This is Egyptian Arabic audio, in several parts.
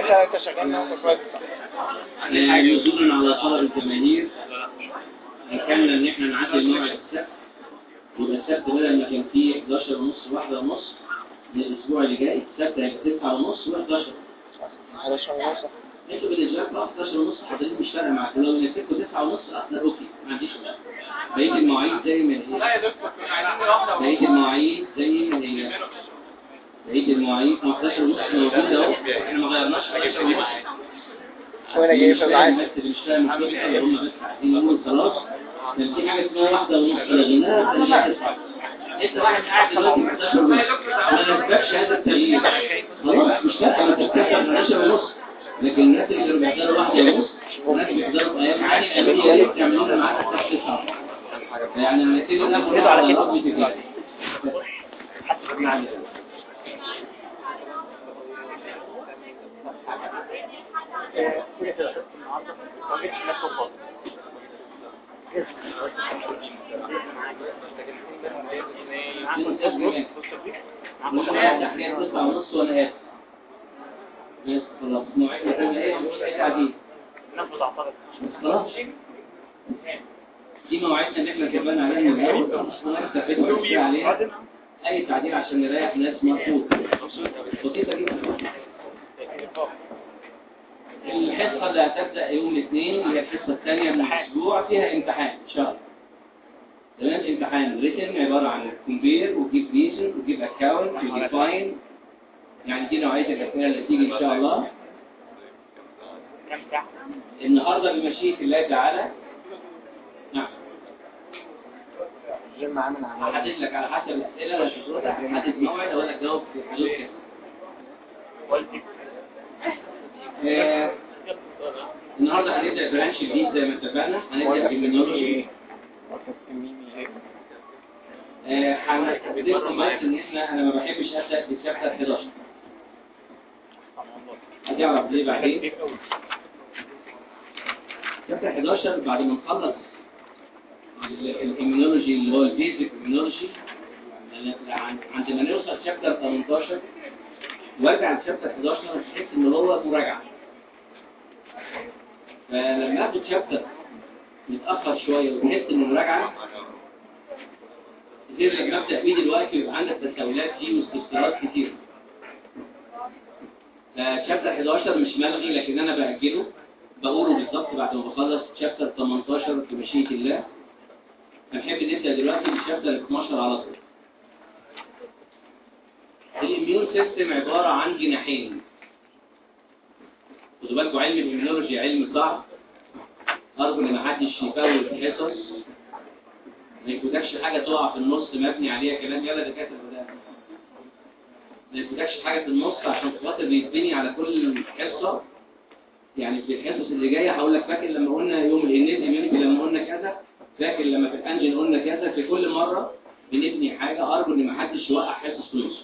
انت شغال معاهم في برايفت نزولا على طلب الجماهير كان ان احنا نعدل موعد السبت يبقى السبت بدل ما كان فيه 11 ونص واحدة ونص من الاسبوع اللي جاي السبت هيبقى 9 ونص و11 11 ونص انتوا بالنسبه لكم 11 ونص حضرتك مش فارقه معاكم لو نسيتوا 9 ونص اصلا اوكي ما عنديش مشكله بقيه المواعيد زي ما هي لا يا دكتور كنا عايزين واحدة بقيه المواعيد زي ما هي بقيه المواعيد 11 ونص موجوده اهو احنا ما غيرناش 11 ونص وانا جاي في العادي بس اللي مش فاهم القصه اللي هم بس عايزين يقولوا خلاص كان في حاجه اسمها واحده ونص لغيناها خليها تسعه انت واحد قاعد دلوقتي 11 ونص ما نسبكش هذا التغيير خلاص مش فارقه ما تبتدي 11 ونص لكن الناس اللي كانوا بيحضروا واحده ونص والناس اللي بيحضروا في ايام عادي قالوا لي يا ريت تعملوا لنا معاك الساعه 9 يعني النتيجه ناخد على رقم كده تحليل تسعة ونص وانا اسف بس خلاص مواعيد الرجل ايه مش اي تعديل بس خلاص دي مواعيدنا اللي احنا اتفقنا عليها من الاول انا اتفقت ومشي عليها اي تعديل عشان نريح ناس مرفوض بسيطه جدا الحصه اللي هتبدا يوم الاثنين اللي هي الحصه الثانيه من الاسبوع فيها امتحان ان شاء الله تمام امتحان ريتن عباره عن كومبير وجيب ريزن وجيب اكونت وديفاين يعني دي نوعيه الاسئله اللي تيجي ان شاء الله النهارده بمشيئه الله تعالى نعم الجيم عامل عمل هحدد لك على حسب الاسئله اللي هتردها هحدد موعد ولا تجاوب في حدود كده آه، النهارده هنبدا برانش جديد زي ما اتفقنا هنبدا بالمينولوجي آه، هنذكركم بس ان احنا انا ما بحبش ابدا بالشابتر 11 هتعرف ليه بعدين شابتر 11 بعد ما نخلص الاميونولوجي اللي هو البيزك اميونولوجي عندما نوصل شابتر 18 وارجع لشابتر 11 هتحس ان هو مراجعه فلما اخد شابتر متاخر شويه وتحس انه مراجعه كتير لما ابدا فيه دلوقتي يبقى عندك تساؤلات فيه واستفسارات كتير فشابتر 11 مش ملغي لكن انا باجله بقوله بالظبط بعد ما بخلص شابتر 18 في مشيئه الله هنحب نبدا دلوقتي بالشابتر 12 على طول الاميون سيستم عباره عن جناحين خدوا بالكم علم الاميونولوجي علم صعب ارجو ان ما حدش يفوت الحصص ما يفوتكش حاجه تقع في النص مبني عليها كلام يلا ده كاتب ده ما يفوتكش حاجه في النص عشان خاطر بيتبني على كل حصه يعني في الحصص اللي جايه هقول لك فاكر لما قلنا يوم الانيت اميونيتي لما قلنا كذا فاكر لما في الانجن قلنا كذا في كل مره بنبني حاجه ارجو ان ما حدش يوقع حصص في النص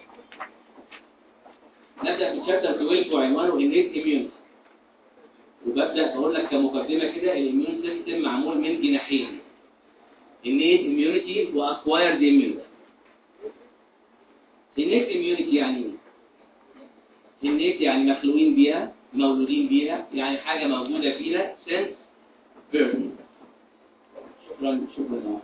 نبدأ في شابتر 12 وعنوانه innate immunity وببدأ أقول لك كمقدمة كده الاميون سيستم معمول من جناحين innate immunity وacquired immunity innate immunity يعني ايه؟ innate يعني مخلوقين بيها مولودين بيها يعني حاجة موجودة فينا since birth شكرا شكرا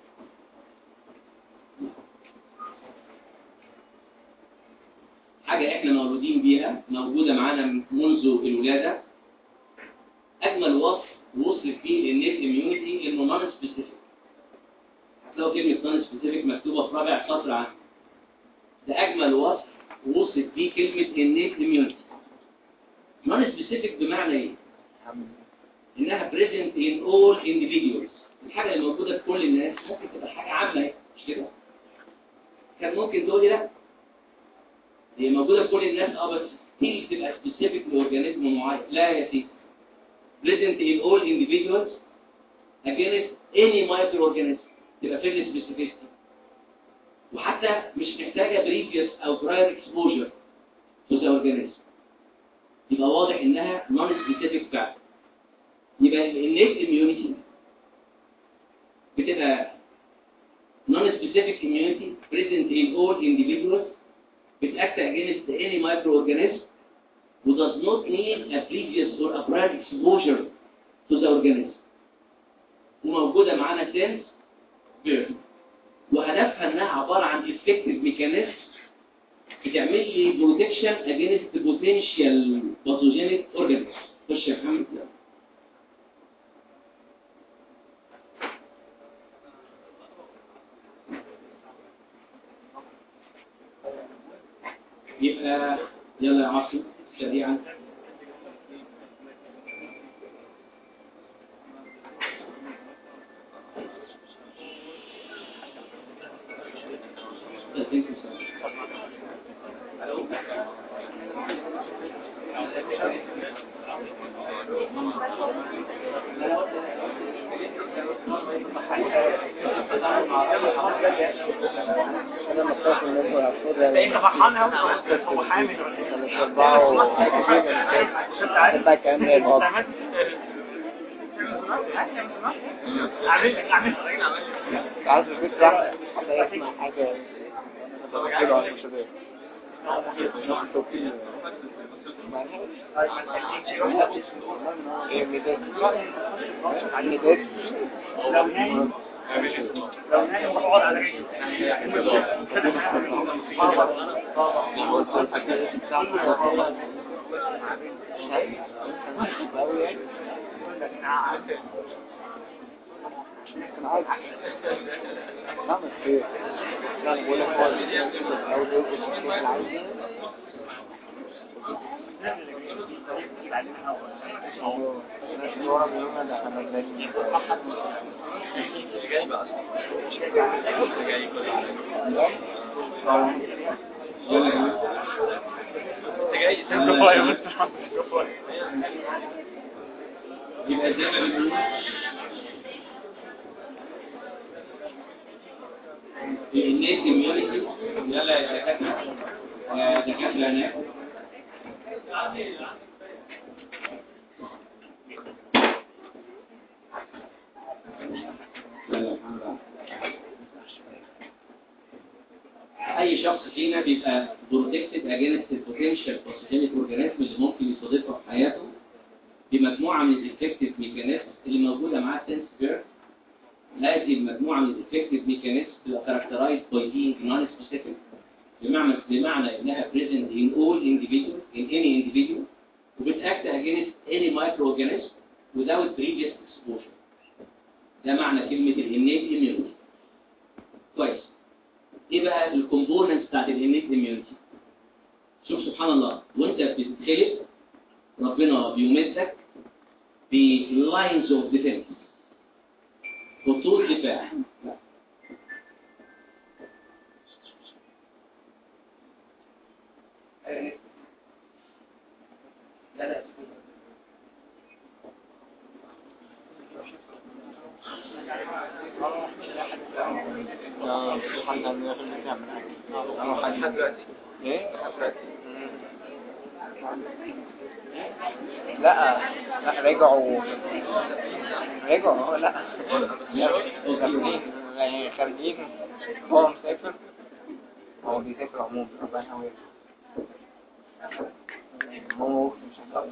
حاجة احنا مولودين بيها موجودة معانا منذ الولادة اجمل وصف وصف فيه النت اميونيتي انه نون سبيسيفيك هتلاقوا كلمة نون سبيسيفيك مكتوبة في رابع سطر عنه ده اجمل وصف وصف فيه كلمة النت اميونيتي نون سبيسيفيك بمعنى ايه؟ انها present in all individuals الحاجة اللي موجودة في كل الناس ممكن تبقى حاجة عامة مش كده؟ كان ممكن تقولي لا هي موجودة في كل الناس اه بس تيجي تبقى سبيسيفيك لاورجانيزم معين لا يا سيدي present in all individuals against any microorganism تبقى فين السبيسيفيستي وحتى مش محتاجة previous او prior exposure to the organism يبقى واضح انها non specific فعلا يبقى النيت immunity بتبقى non specific immunity present in all individuals بتأكت against any microorganism و does not need a previous or a prior exposure to the organism وموجودة معانا since birth وهدفها انها عبارة عن effective mechanism بتعمل لي protection against potential pathogenic organisms خش يا محمد يبقى يلا يا عاصم سريعا Thank you, sir. انا مصطفى انكم المفروض انت فرحان قوي هو حامل ولا ايه؟ كانوا بيطبعوا تبقى كأنه الأب عامل عامل عارف البيت راح حتى يسمع حاجة كده على الشباب ناخد توكيل ايه ميداد عن ميداد لو نايم لو نايم بقعد على رجلي نعمل خير لا بقول لك هو الأول يوقف العايزين يبقى زي ما بنقول الناس كوميونيتي يلا يا دكاتره يا دكاتره هناك يلا الحمد لله. اي شخص فينا بيبقى بروتكتد اجينست البوتنشال باثوجينيك اورجانيزم اللي ممكن يصادفها في حياته بمجموعه من الافكتيف ميكانيزم اللي موجوده معاه سينس بيرث هذه المجموعه من الافكتيف ميكانيزم تبقى كاركترايزد باي being نون سبيسيفيك بمعنى بمعنى انها present in all individuals in any individual وبتاكت against any microorganism without previous exposure ده معنى كلمه الانيت immunity كويس ايه بقى الكومبوننتس بتاعت الانيت immunity شوف سبحان الله وانت بتتخلق ربنا بيمدك بلاينز اوف ديفنس خطوط دفاع اه في حد عندنا في البيت يعمل حاجة اه حد دلوقتي ايه؟ لا لا رجعوا رجعوا اه لا خارجين يعني خارجين هو مسافر هو بيسافر عموما ربنا هو هو مش هنقدر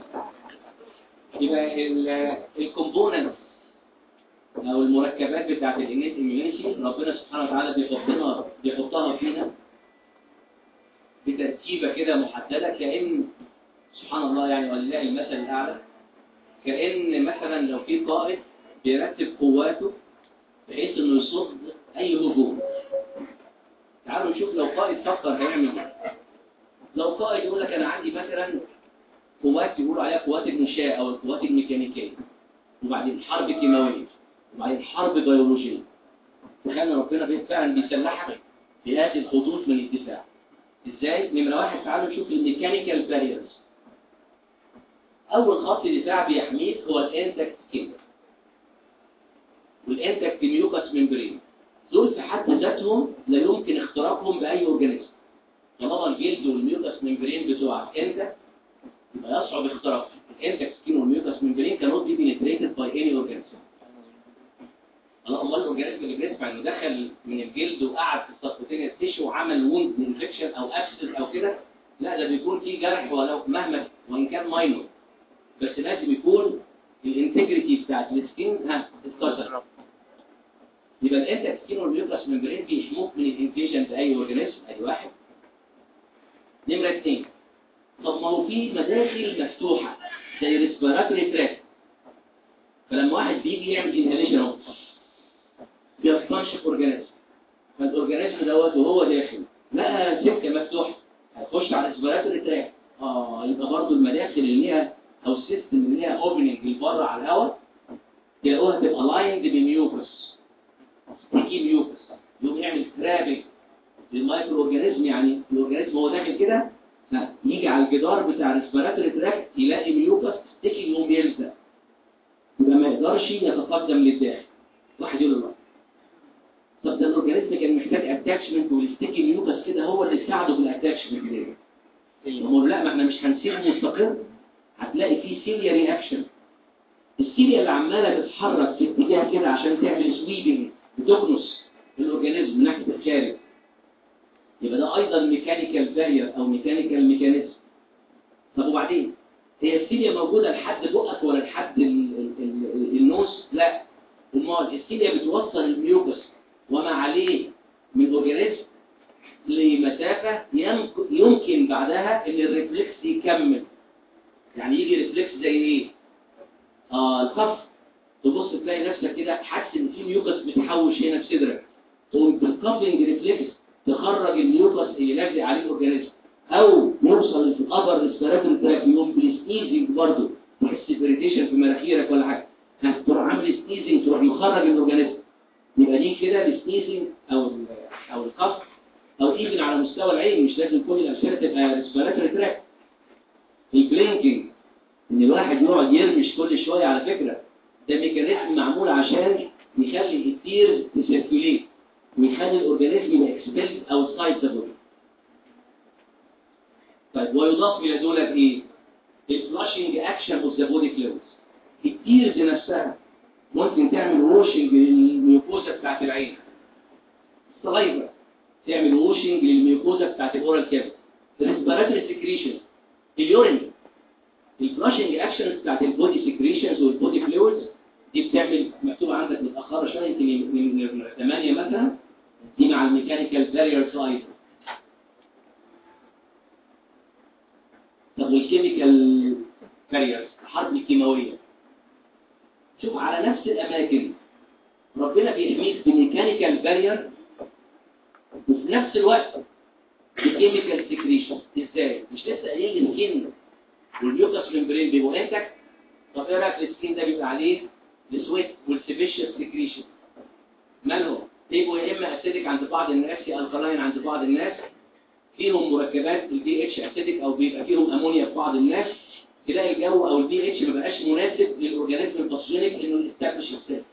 يبقى الكومبوننتس او المركبات بتاعت الانيت اميونيتي ربنا سبحانه وتعالى بيحطنا بيحطها فينا بترتيبه كده محدده كان سبحان الله يعني ولله المثل الاعلى كان مثلا لو في قائد بيرتب قواته بحيث انه يصد اي هجوم تعالوا نشوف لو قائد فكر هيعمل ايه لو قائد يقول لك انا عندي مثلا قوات يقولوا عليها قوات المشاة او القوات الميكانيكية وبعدين حرب كيماوية وبعدين حرب بيولوجية وكان ربنا بي- فعلا بيسلحك بهذه الخطوط من الدفاع ازاي؟ نمرة واحد تعالوا نشوف الميكانيكال باريرز اول خط دفاع بيحميك هو الانتكت سكين والانتكت ميوكس ممبرين دول في حد ذاتهم لا يمكن اختراقهم باي اورجانيزم طالما الجلد والميوكس ممبرين بتوعك انت يبقى يصعب اختراقهم الانتكت سكين والميوكس ممبرين كانوا دي بينتريتد باي اني اورجانيزم الله امال الاورجانيزم اللي بيسمع انه دخل من الجلد وقعد في السبكوتينيوس تيشو وعمل ووند انفكشن او ابسس او كده لا ده بيكون في جرح ولو مهما وان كان ماينور بس لازم يكون الانتجريتي بتاعت السكين ها اتكسر يبقى الانتك سكين والميوكس ممبرين بيحموك من الانفيشن في اي اورجانيزم ادي واحد نمره اثنين طب ما هو في مداخل مفتوحه زي ريسبيراتوري تراك فلما واحد بيجي يعمل انهاليشن اهو بيستنشق اورجانيزم فالاورجانيزم دوت وهو داخل لقى سكه مفتوحه هتخش على الريسبيراتوري تراك اه يبقى برضه المداخل اللي ليها او السيستم اللي ليها اوبننج اللي بره على الهواء تلاقوها تبقى لايند بميوكس ستيكي ميوكس يقوم يعمل ترابنج للمايكرو اورجانيزم يعني الاورجانيزم هو داخل كده ها، يجي على الجدار بتاع الريسبيراتوري تراك يلاقي ميوكس ستيكي يقوم يلزق يبقى ما يقدرش يتقدم للداخل واحد يقول له طب ده الاورجانيزم كان محتاج اتاتشمنت والستيكي ميوكس كده هو اللي ساعده في الاتاتشمنت ده يقول لا ما احنا مش هنسيبه مستقر هتلاقي فيه سيليا رياكشن السيليا اللي عماله تتحرك في اتجاه كده عشان تعمل سويبنج بتكنس الاورجانيزم من ناحيه الخارج يبقى ده ايضا ميكانيكال بارير او ميكانيكال ميكانيزم طب وبعدين هي السيليا موجوده لحد بقك ولا لحد ال- ال- ال- النوز لا امال السيليا بتوصل الميوكس وما عليه من اورجانيزم لمسافه يمك- يمكن بعدها ان الريفلكس يكمل يعني يجي ريفلكس زي ايه اه القف تبص تلاقي نفسك كده حاسس ان في ميوكس بتحوش هنا في صدرك تقوم بالكابلنج ريفلكس تخرج الميوكس اللي لاجئ عليه الاورجانيزم او يوصل في الابر ريسبيراتوري تراك يقوم بالسنيزنج برضه تحس بريتيشن في مناخيرك ولا حاجه هتروح عامل سنيزنج تروح مخرج الاورجانيزم يبقى دي كده السنيزنج او ال- او القف او ايفن على مستوى العين مش لازم كل الامثله تبقى ريسبيراتوري تراك البلينكينج ان الواحد يقعد يرمش كل شويه على فكره ده ميكانيزم معمول عشان يخلي التير تسيركيوليت ويخلي الاورجانيزم يبقى اكسبيلد اوتسايد ذا بودي طيب ويضاف الى دولت ايه الفلاشنج اكشن اوف ذا بودي فلويدز التيرز نفسها ممكن تعمل ووشنج للميوكوزا بتاعت العين السلايفا تعمل ووشنج للميوكوزا بتاعت الاورال كافيتي الريسبيراتوري سكريشن اليورين الفلاشنج اكشنز بتاعت البودي سكريشنز والبودي فلويدز دي بتعمل مكتوبه عندك متاخره شويه يمكن من من 8 مثلا دي مع الميكانيكال بارير سايد طب والكيميكال باريرز الحرب الكيماويه شوف على نفس الاماكن ربنا بيحميك بميكانيكال بارير وفي نفس الوقت بكيميكال سكريشن ازاي مش لسه قايلين السكين والميوكس ممبرين بيبقوا انتك طب ايه رايك السكين ده بيبقى عليه السويت والسيفيشال سكريشن مالهم بيبقوا يا اما اسيدك عند بعض الناس يا الكلاين عند بعض الناس فيهم مركبات البي اتش اسيدك او بيبقى فيهم امونيا في بعض الناس تلاقي الجو او البي اتش ما بقاش مناسب للاورجانيزم الباثوجينيك انه يستقبل السيل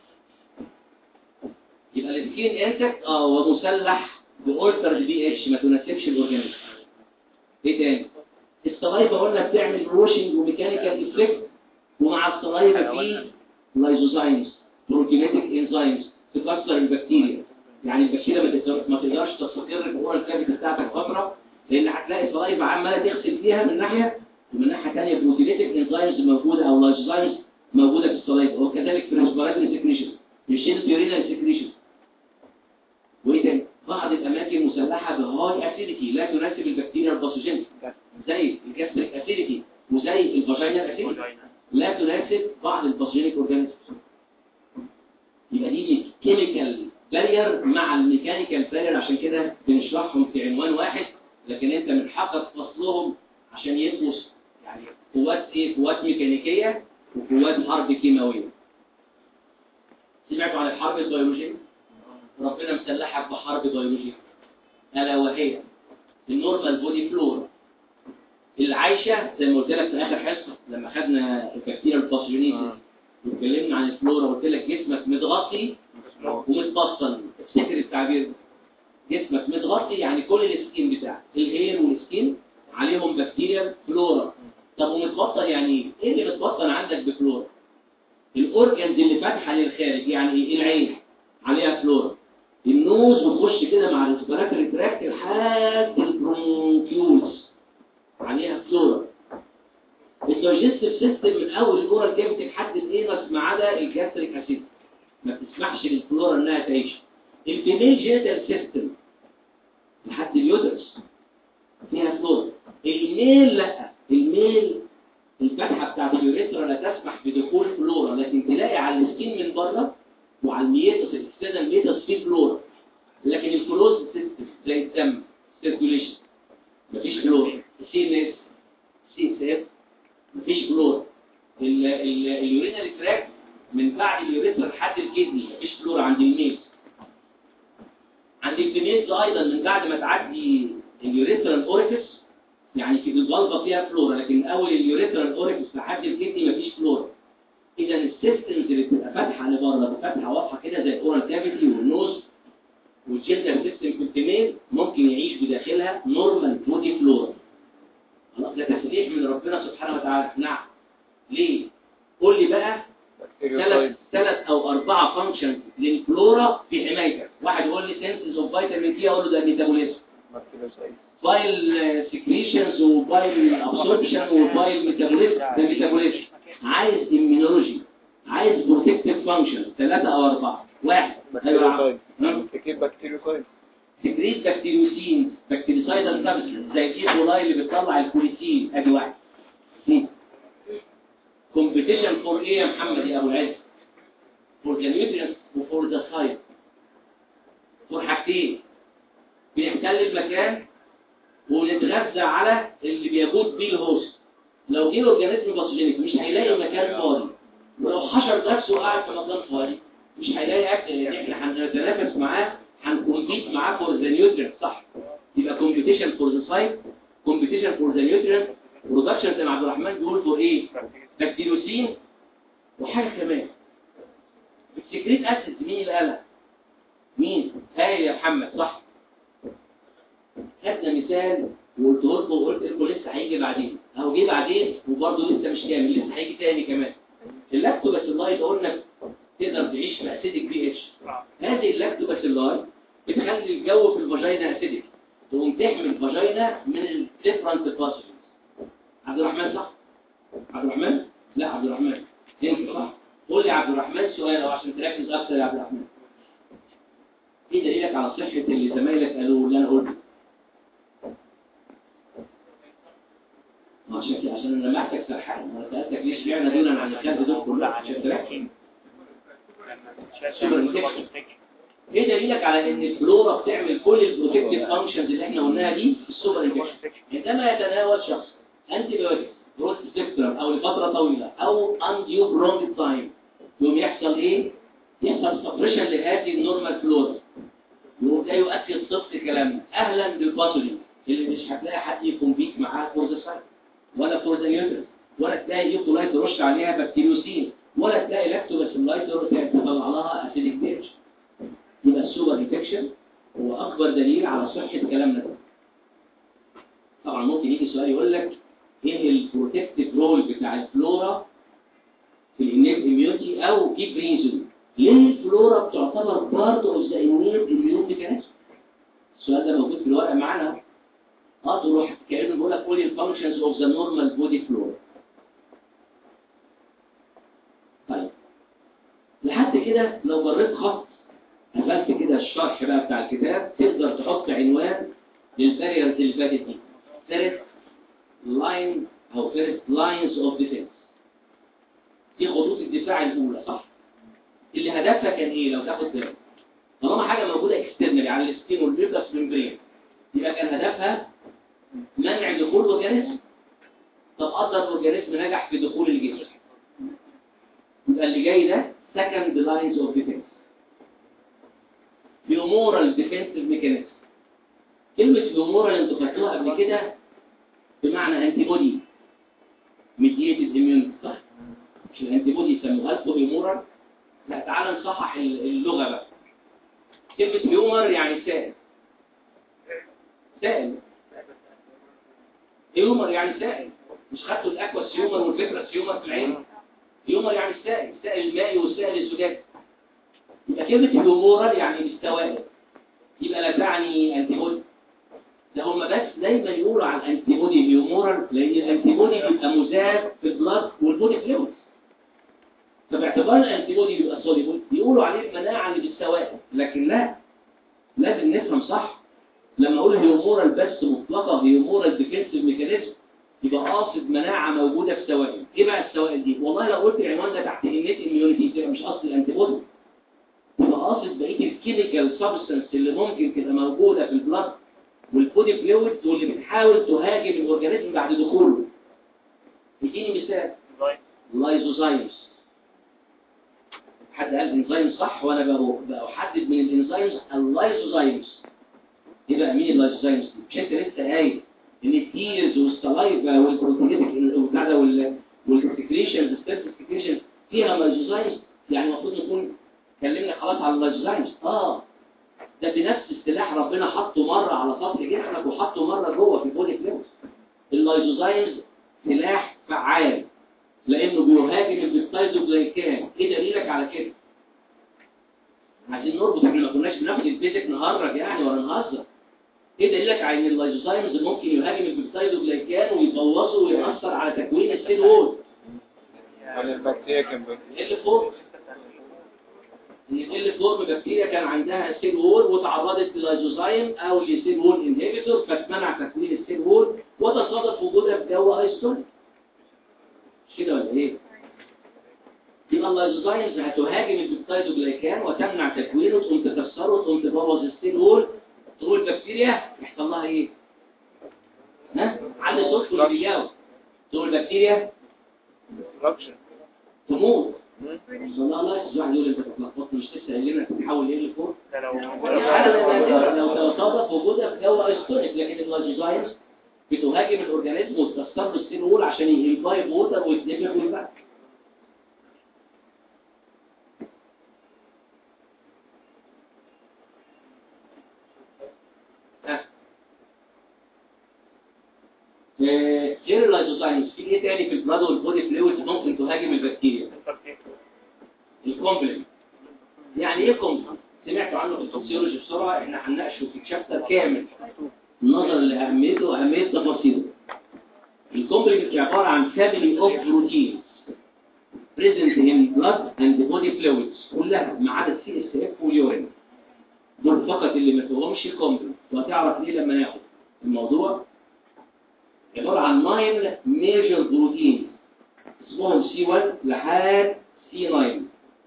يبقى السكين انتك اه ومسلح بأولتر البي اتش ما تناسبش الاورجانيزم ايه تاني الصلايفه قلنا بتعمل روشنج وميكانيكال افكت ومع الصلايفه في لايزوزايمز بروتينيتك انزيمز تكسر البكتيريا يعني البكتيريا ما تقدر- ما تقدرش تستقر في الورا الكافيتي بتاعتك فتره لان هتلاقي الصلايفه عماله تغسل فيها من ناحيه ومن ناحيه ثانيه بروتينيتك انزيمز موجوده او لايزوزايمز موجوده في الصلايفه وكذلك في الريسبيراتوري سكريشن الشيل يورينال سكريشن وايه تاني بعض الاماكن مسلحه بهاي اسيديتي لا تناسب البكتيريا الباثوجينيك زي الجاستريك اسيديتي وزي الفاجينال اسيديتي لا تناسب بعض الباثوجينيك اورجانيزمز يبقى دي كيميكال بارير مع الميكانيكال بارير عشان كده بنشرحهم في عنوان واحد لكن انت من حقك فصلهم عشان يبقوا يعني قوات ايه قوات ميكانيكيه وقوات حرب كيماويه سمعتوا عن الحرب البيولوجيه ربنا مسلحك بحرب بيولوجيه الا وهي النورمال بودي فلورا اللي عايشه زي ما قلت لك في اخر حصه لما خدنا البكتيريا الباثوجينيز واتكلمنا عن الفلورا وقلت لك جسمك متغطي ومتبطن افتكر التعبير ده جسمك متغطي يعني كل السكين بتاعك الهير والسكين عليهم بكتيريا فلورا طب ومتبطن يعني ايه؟ ايه اللي متبطن عندك بفلورا الاورجنز اللي فاتحه للخارج يعني ايه العين عليها فلورا النوز بتخش كده مع الريسبيراتوري تراكت لحد البرونكيولز عليها فلورا الدايجستيف سيستم من اول الاورال كافيتي لحد الانس ما عدا الجاستريك اسيد ما بتسمحش للفلورا انها تعيش الفيميل جينيتال سيستم لحد اليوترس فيها فلورا الميل لا الميل الفتحه بتاعت اليوريثرا لا تسمح بدخول فلورا لكن تلاقي على السكين من بره وعلى الميتس الاكسترنال ميتس في فلورا لكن الكلوز سيستم زي الدم سيركيوليشن مفيش فلورا السي ان اس سي اس اف مفيش فلورا ال- ال- اليورينال تراك من بعد اليوريثرا لحد الكدني مفيش فلورا عند الميل عند الفيميلز ايضا من بعد ما تعدي اليوريثرال اوريفيس يعني في الفالفا فيها فلورا لكن من اول اليوريثرال اوريفيس لحد الكدني مفيش فلورا اذا السيستمز اللي بتبقى فاتحه لبره فتحه واضحه كده زي الاورال كافيتي والنوز والجلدال سيستم في الفيميل ممكن يعيش بداخلها نورمال بودي فلورا خلاص ده تسليح من ربنا سبحانه وتعالى نعم ليه قول لي بقى ثلاث ثلاث او اربعه فانكشنز للفلورا في حمايتك واحد يقول لي سنسز اوف فيتامين دي اقول له ده ميتابوليزم بايل سكريشنز وبايل ابسوربشن وبايل ميتابوليزم ده ميتابوليزم عايز اميونولوجي عايز بروتكتيف فانكشن ثلاثه او اربعه واحد بكتيريوسايد نعم. تكيب بكتيريوسايد سكريت بكتيريوسين بكتيريسايدال سبستنس زي الايكولاي اللي بتطلع الكوليسين ادي واحد كومبيتيشن فور ايه يا محمد يا ابو العز فور ذا نيوترينت وفور ذا سايت فور حاجتين بنحتل المكان ونتغذى على اللي بيجود بيه الهوست لو جه اورجانيزم باثوجينيك مش هيلاقي مكان فاضي ولو حشر نفسه قاعد في مكان فاضي مش هيلاقي اكل لان احنا هنتنافس معاه هنكمبيت معاه فور ذا نيوترينت صح يبقى كومبيتيشن فور ذا سايت كومبيتيشن فور ذا نيوترينت برودكشن زي ما عبد الرحمن بيقول فور ايه بكتيروسين وحاجه كمان السكريت اسيد مين اللي قالها مين هاي يا محمد صح خدنا مثال وقلت لكم وقلت لكم لسه هيجي بعدين اهو جه بعدين وبرضه لسه مش كامل لسه هيجي تاني كمان اللاكتوباسيلاي قلنا تقدر تعيش في اسيدك بي اتش هذه اللاكتوباسيلاي بتخلي الجو في الفاجينا اسيدك تقوم تحمي الفاجينا من الديفرنت باسجز عبد الرحمن صح عبد الرحمن لا عبد الرحمن انت صح قول لي عبد الرحمن سؤال أو عشان تركز اكتر يا عبد الرحمن ايه دليلك على صحه اللي زمايلك قالوا اللي انا قلته عشان كده عشان انا لمحتك سرحان انا سالتك ليش بعنا دونا عن الخلق دول كلها عشان تركز ايه دليلك على ان الفلورا بتعمل كل البروتكتيف فانكشنز اللي احنا قلناها دي في السوبر انفكشن عندما يتناول شخص انتي بايوتيك بروت سبيكترم او لفتره طويله او انديو برونج تايم يوم يحصل ايه يحصل سبريشن لهذه النورمال فلورا يقوم ده يؤكد صدق كلامنا اهلا بالباثولي اللي مش هتلاقي حد يكمبيت معاه فور ذا سايت ولا فور ذا نيوترين ولا تلاقي يوكولايت ترش عليها بكتيريوسين ولا تلاقي لاكتوباسيلايت تطلع لها اسيديك بيتش يبقى السوبر انفكشن هو اكبر دليل على صحه كلامنا ده طبعا ممكن يجي سؤال يقول لك ايه البروتكتيف رول بتاع الفلورا في الانيت اميونيتي او في برينزون ليه الفلورا بتعتبر بارت اوف ذا انيت اميون ميكانيزم السؤال ده موجود في الورقه معانا اه تروح كانه بيقول لك قول الفانكشنز اوف ذا نورمال بودي فلورا طيب لحد كده لو جريت خط قفلت كده الشرح بقى بتاع الكتاب تقدر تحط عنوان للباريرز اللي فاتت دي ثالث لاين او فيرست لاينز اوف ديفنس دي خطوط الدفاع الاولى صح اللي هدفها كان ايه لو تاخد بالك طالما حاجه موجوده اكسترنالي على السكين والبيبلس ممبرين يبقى كان هدفها منع دخول اورجانيزم طب قدر اورجانيزم نجح في دخول الجسم يبقى اللي جاي ده سكند لاينز اوف ديفنس بيومورال ديفنسيف ميكانيزم كلمه بيومورال انتوا خدتوها قبل كده بمعنى انتي بودي ميديتد اميون صح مش الانتي بودي يسموها لكم بيومورال لا تعال نصحح اللغه بقى كلمه بيومر يعني سائل سائل هيومر يعني سائل مش خدتوا الاكوا سيومر والفكره سيومر في العين هيومر يعني السائل السائل المائي والسائل الزجاجي يبقى كلمه هيومورال يعني مستوى يبقى لا تعني انتي بودي ده هم بس دايما يقولوا على الانتي بودي هيومورال لان الانتي بودي بيبقى مذاب في البلاد والبودي فلويد فباعتبار الانتي بودي بيبقى سوليبل بيقولوا عليه المناعه اللي بالسوائل لكن لا لازم نفهم صح لما اقول هيومورال بس مطلقه هيومورال ديفنسيف ميكانيزم يبقى قاصد مناعه موجوده في سوائل ايه بقى السوائل دي والله لو قلت العنوان ده تحت النت اميونيتي تبقى مش قصد الانتي بودي يبقى قاصد بقيه الكيميكال سبستانس اللي ممكن تبقى موجوده في البلاد والبودي فلويد واللي بتحاول تهاجم الاورجانيزم بعد دخوله اديني مثال لايزوزايمز حد قال انزيم صح وانا بقى- بحدد من الانزيمز اللايزوزايمز ايه بقى مين اللايزوزايمز دي؟ مش انت لسه قايل ان التيرز والسلايفا والبروتينيتك والبتاع ده وال والسكريشنز السكريشن فيها لايزوزايمز يعني المفروض نكون اتكلمنا خلاص على اللايزوزايمز اه ده بنفس السلاح ربنا حطه مره على سطح جسمك وحطه مره جوه في البودي فلويد اللايزوزايمز سلاح فعال لانه بيهاجم البيبتايدوجلايكان ايه دليلك على كده عايزين نربط احنا ما كناش بناخد البيزك نهرج يعني ولا نهزر ايه دليلك على ان اللايزوزايمز ممكن يهاجم البيبتايدوجلايكان ويبوظه ويأثر على تكوين السيل وول يعني البكتيريا كان بي- اللي فوق اللي فوق بكتيريا كان عندها سيل وول وتعرضت للايزوزايم او لسيل وول انهبيتور فتمنع تكوين السيل وول وتصادف وجودها في جو ايستون مش كده ولا ايه؟ يبقى اللايزوزايمز هتهاجم البيبتايدوجلايكان وتمنع تكوينه تقوم تكسره وتقوم تبوظ السيل وول تقول البكتيريا يحصل لها ايه؟ ها؟ على صوت اللي بيجاوب تقول البكتيريا destruction. تموت مم. والله الله يسوع يقول انت اتلخبطت مش لسه قايل لنا تتحول ايه لفوق ده لو لو لو تصادف وجودها في جو ايستونيك لكن اللايزوزايمز بتهاجم الاورجانيزم وتكسر له السيل وول عشان يهيفايف ووتر ويتنفخ ويبقى غير اللايزوزايمز في ايه تاني في البلاد والبودي فلويد ممكن تهاجم البكتيريا الكومبلمنت يعني ايه كومبلمنت سمعتوا عنه في الفسيولوجي بسرعه احنا هنناقشه في تشابتر كامل نظرا لاهميته واهميه تفاصيله الكومبلمنت عباره عن فاميلي اوف بروتينز present in blood and body fluids كلها ما عدا السي اس اف واليورين دول فقط اللي ما فيهمش كومبلمنت وهتعرف ليه لما ناخد الموضوع عباره عن 9 ميجر بروتين اسمهم سي 1 لحد سي 9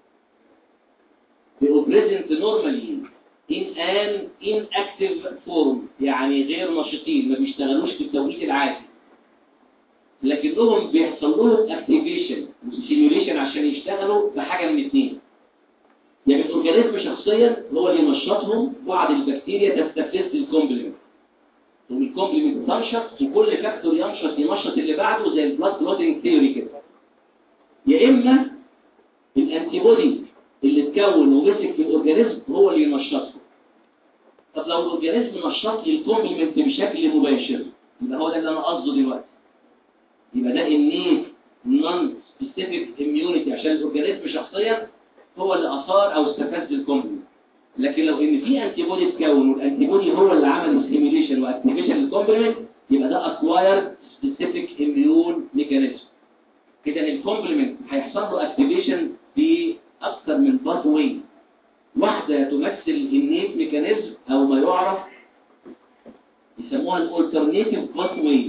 بيبقوا present normally in an inactive form يعني غير نشيطين ما بيشتغلوش في التوقيت العادي لكنهم بيحصل لهم اكتيفيشن وستيميوليشن عشان يشتغلوا بحاجه من اثنين يعني الاورجانيزم شخصيا هو اللي ينشطهم بعض البكتيريا تستفز الكومبلمنت والكومبلمنت تنشط وكل فاكتور ينشط ينشط اللي بعده زي البلاد كلوتنج ثيوري كده يا اما الانتي بودي اللي اتكون ومسك في الاورجانيزم هو اللي ينشطه طب لو الاورجانيزم نشط لي الكومبلمنت بشكل مباشر يبقى هو ده اللي انا قصده دلوقتي يبقى ده النيت نون سبيسيفيك اميونيتي عشان الاورجانيزم شخصيا هو اللي اثار او استفز الكومبلمنت لكن لو ان في انتي بودي اتكون والانتي بودي هو اللي عمل ستيميوليشن واكتيفيشن للكومبلمنت يبقى ده اكوايرد سبيسيفيك اميون ميكانيزم كده الكومبلمنت هيحصل له اكتيفيشن في اكثر من باث واي واحده تمثل النيت ميكانيزم او ما يعرف يسموها الالترناتيف باث واي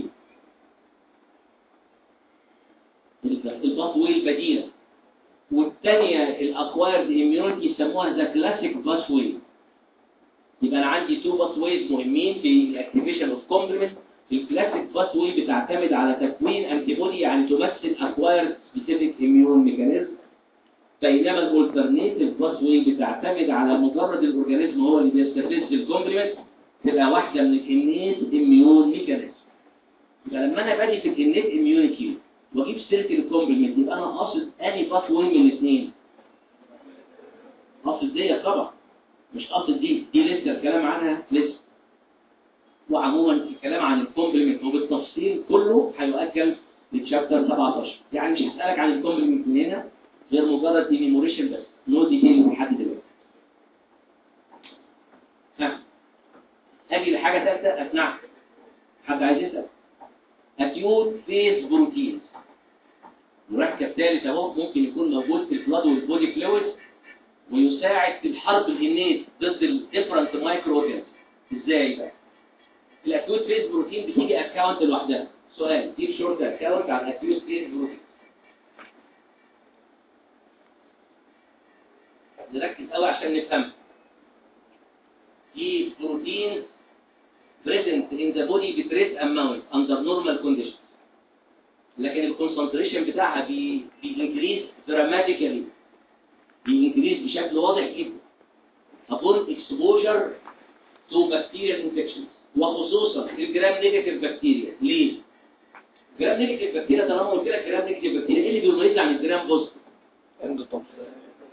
الباث واي البديله والثانيه الاكوايرد اميونيتي يسموها ذا كلاسيك باث واي يبقى انا عندي تو باث وايز مهمين في الاكتيفيشن اوف كومبلمنت الكلاسيك باث واي بتعتمد على تكوين انتي بودي يعني تمثل اكوايرد سبيسيفيك اميون ميكانيزم بينما الالترناتيف باث واي بتعتمد على مجرد الاورجانيزم هو اللي بيستفز الكومبلمنت تبقى واحده من الانيت اميون ميكانيزم يبقى لما انا باجي في الانيت اميونيتي واجيب سيره الكومبلمنت يبقى انا قاصد اني باث واي من الاثنين قاصد دي طبعا مش قاصد دي دي لسه الكلام عنها لسه وعموما الكلام عن الكومبلمنت وبالتفصيل كله هيؤجل للشابتر 17 يعني مش هسألك عن الكومبلمنت من هنا غير مجرد ميموريشن بس نو ديتيل لحد دلوقتي ها اجي لحاجه ثالثه اسمعك حد عايز يسال اكيوت فيز بروتين مركب ثالث اهو ممكن يكون موجود في البلاد والبودي فلويد ويساعد في الحرب الانيت ضد الديفرنت مايكرو اورجانيزم ازاي بقى الاكيوت فيز بروتين بتيجي اكونت لوحدها سؤال دي شورت اكونت على الاكيوت فيز بروتين نركز قوي عشان نفهم دي بروتين present in the body with trace amount under normal conditions لكن الكونسنتريشن بتاعها بي بينكريز دراماتيكالي بينكريز بشكل واضح جدا upon exposure to bacterial infections وخصوصا الجرام نيجاتيف بكتيريا ليه؟ جرام نيجاتيف بكتيريا طالما قلت لك جرام نيجاتيف بكتيريا ايه اللي بيميزها عن الجرام بوزيتيف؟ اندوتوكس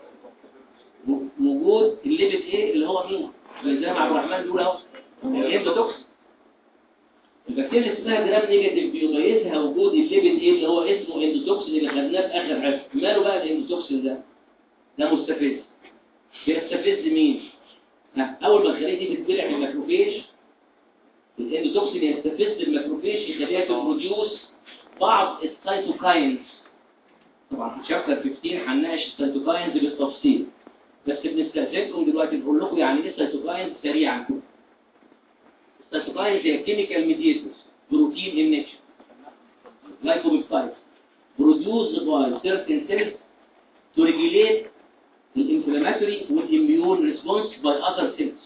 وجود الليبت ايه اللي هو مين؟ زي ما عبد الرحمن بيقول اهو الاندوتوكس البكتيريا اللي اسمها جرام نيجاتيف بيميزها وجود الليبت ايه اللي هو اسمه اندوتوكسين اللي خدناه في اخر حصه ماله بقى الاندوتوكسين ده؟ ده مستفز بيستفز مين؟ ها، اول ما الخليه دي تتبلع في الماكروفيج الاندوتوكسين يستفز الماكروفيج يخليها تبروديوس بعض السيتوكاينز طبعا في شابتر 15 هنناقش السيتوكاينز بالتفصيل بس بنستهلكهم دلوقتي نقول لكم يعني ايه سيتوكاينز سريعا السيتوكاينز هي كيميكال ميديتورز بروتين ان نيتشر glycopeptides produced by certain cells to regulate the inflammatory والimmune response by other cells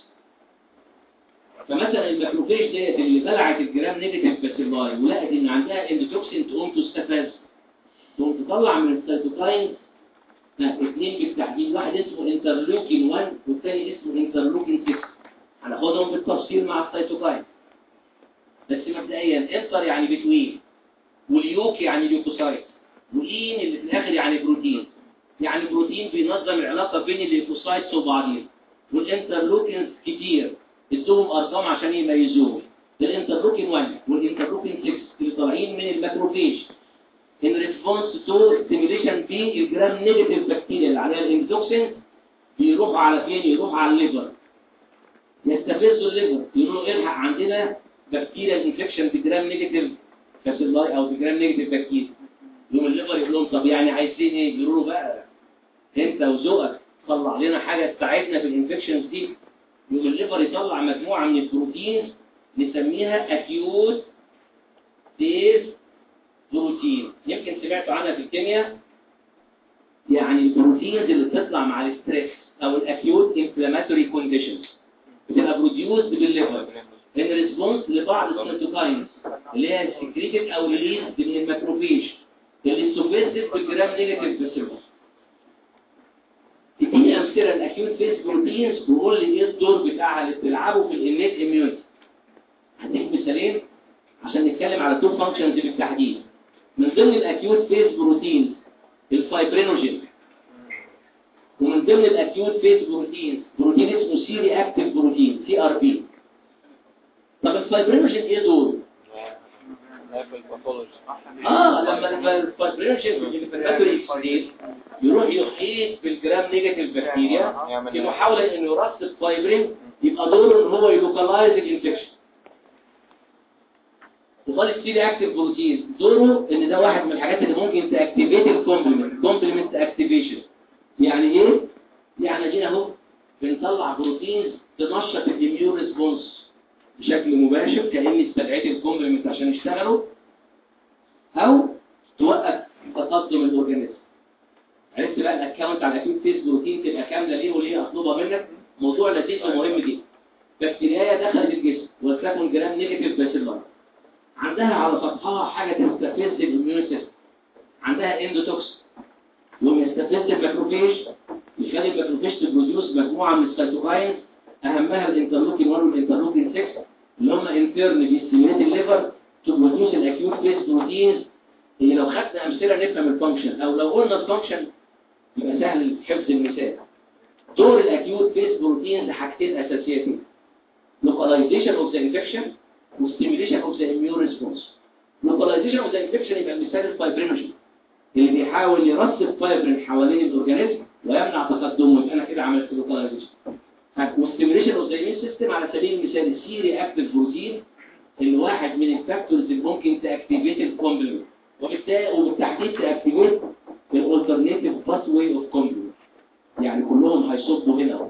فمثلا الماكروفيج ديت اللي بلعت الجرام نيجاتيف باسيلاي ولقت ان عندها اندوتوكسين تقوم تستفز تقوم تطلع من السيتوكاين اثنين بالتحديد واحد اسمه انترلوكين 1 والثاني اسمه انترلوكين 6 هناخدهم بالتفصيل مع السيتوكاين بس مبدئيا انتر يعني بتوين واليوك يعني ليوكوسايت واين اللي في الاخر يعني بروتين يعني بروتين بينظم العلاقه بين الليوكوسايتس وبعضهم والانترلوكينز كتير ادوهم ارقام عشان يميزوهم الانترلوكين 1 والانترلوكين 6 اللي طالعين من الماكروفيج in response to stimulation في الجرام نيجاتيف بكتيريا اللي عليها الاندوكسين بيروحوا على فين يروحوا على الليفر يستفزوا الليفر يقولوا الحق عندنا بكتيريا انفكشن بجرام نيجاتيف باسيلاي او بجرام نيجاتيف بكتيريا يقوم الليفر يقول لهم طب يعني عايزين ايه يقولوا له بقى انت وذوقك طلع لنا حاجه تساعدنا في الانفكشنز دي يقوم الليفر يطلع مجموعه من البروتين نسميها اكيوت ديز بروتين يمكن سمعتوا عنها في الكيمياء يعني البروتينز اللي بتطلع مع الستريس او الاكيوت انفلاماتوري كونديشنز بتبقى بروديوس بالليفر ان ريسبونس لبعض السيتوكاينز اللي هي سكريتد او ريليز من الماكروفيج اللي سوفيستد بالجرام نيجاتيف بسيرفس دي امثله الاكيوت فيس بروتينز وقول لي ايه الدور بتاعها اللي بتلعبه في الانيت اميونيتي هديك مثالين عشان نتكلم على تو فانكشنز بالتحديد من ضمن الاكيوت فيز بروتين الفايبرينوجين ومن ضمن الاكيوت فيز بروتين بروتين اسمه سي رياكتيف بروتين سي ار بي طب الفايبرينوجين ايه دوره في الباثولوجي اه لما الفايبرينوجين في الانفلاماتوري ستيت يروح يحيط بالجرام نيجاتيف بكتيريا في محاوله انه يرصد فايبرين يبقى دوره ان هو يلوكالايز الانفكشن وقال السي اكتيف بروتين دوره ان ده واحد من الحاجات اللي ممكن تاكتيفيت الكومبلمنت كومبلمنت اكتيفيشن يعني ايه يعني جينا اهو بنطلع بروتينز تنشط الاميون ريسبونس بشكل مباشر كاني استدعيت الكومبلمنت عشان يشتغلوا او توقف تقدم الاورجانيزم عرفت بقى الاكونت على اكيد فيس بروتين تبقى كامله ليه وليه اطلبها منك موضوع لذيذ ومهم جدا بكتيريا دخلت الجسم ولتكن جرام نيجاتيف باسيلار عندها على سطحها حاجة تستفز الاميون سيستم عندها اندوتوكس يوم يستفز الماكروفيج يخلي الماكروفيج تبروديوس مجموعة من السيتوكاينز اهمها الانترلوكين 1 والانترلوكين 6 اللي هم انترن بيستيميليت الليفر تبروديوس الاكيوت فيس بروتينز اللي لو خدنا امثله نفهم الفانكشن او لو قلنا الفانكشن يبقى سهل حفظ المثال دور الاكيوت فيس بروتينز حاجتين اساسيتين localization of the infection وستيميليشن اوف ذا اميون ريسبونس لوكاليزيشن اوف ذا انفكشن يبقى مثال الفايبرينوجين اللي بيحاول يرسب فايبرين حوالين الاورجانيزم ويمنع تقدمه يبقى انا كده عملت لوكاليزيشن وستيميليشن اوف ذا اميون سيستم على سبيل المثال السي رياكتيف بروتين اللي واحد من الفاكتورز اللي ممكن تاكتيفيت الكومبلمنت وبالتالي وبالتحديد تاكتيفيت الالترناتيف باث واي اوف كومبلمنت يعني كلهم هيصبوا هنا اهو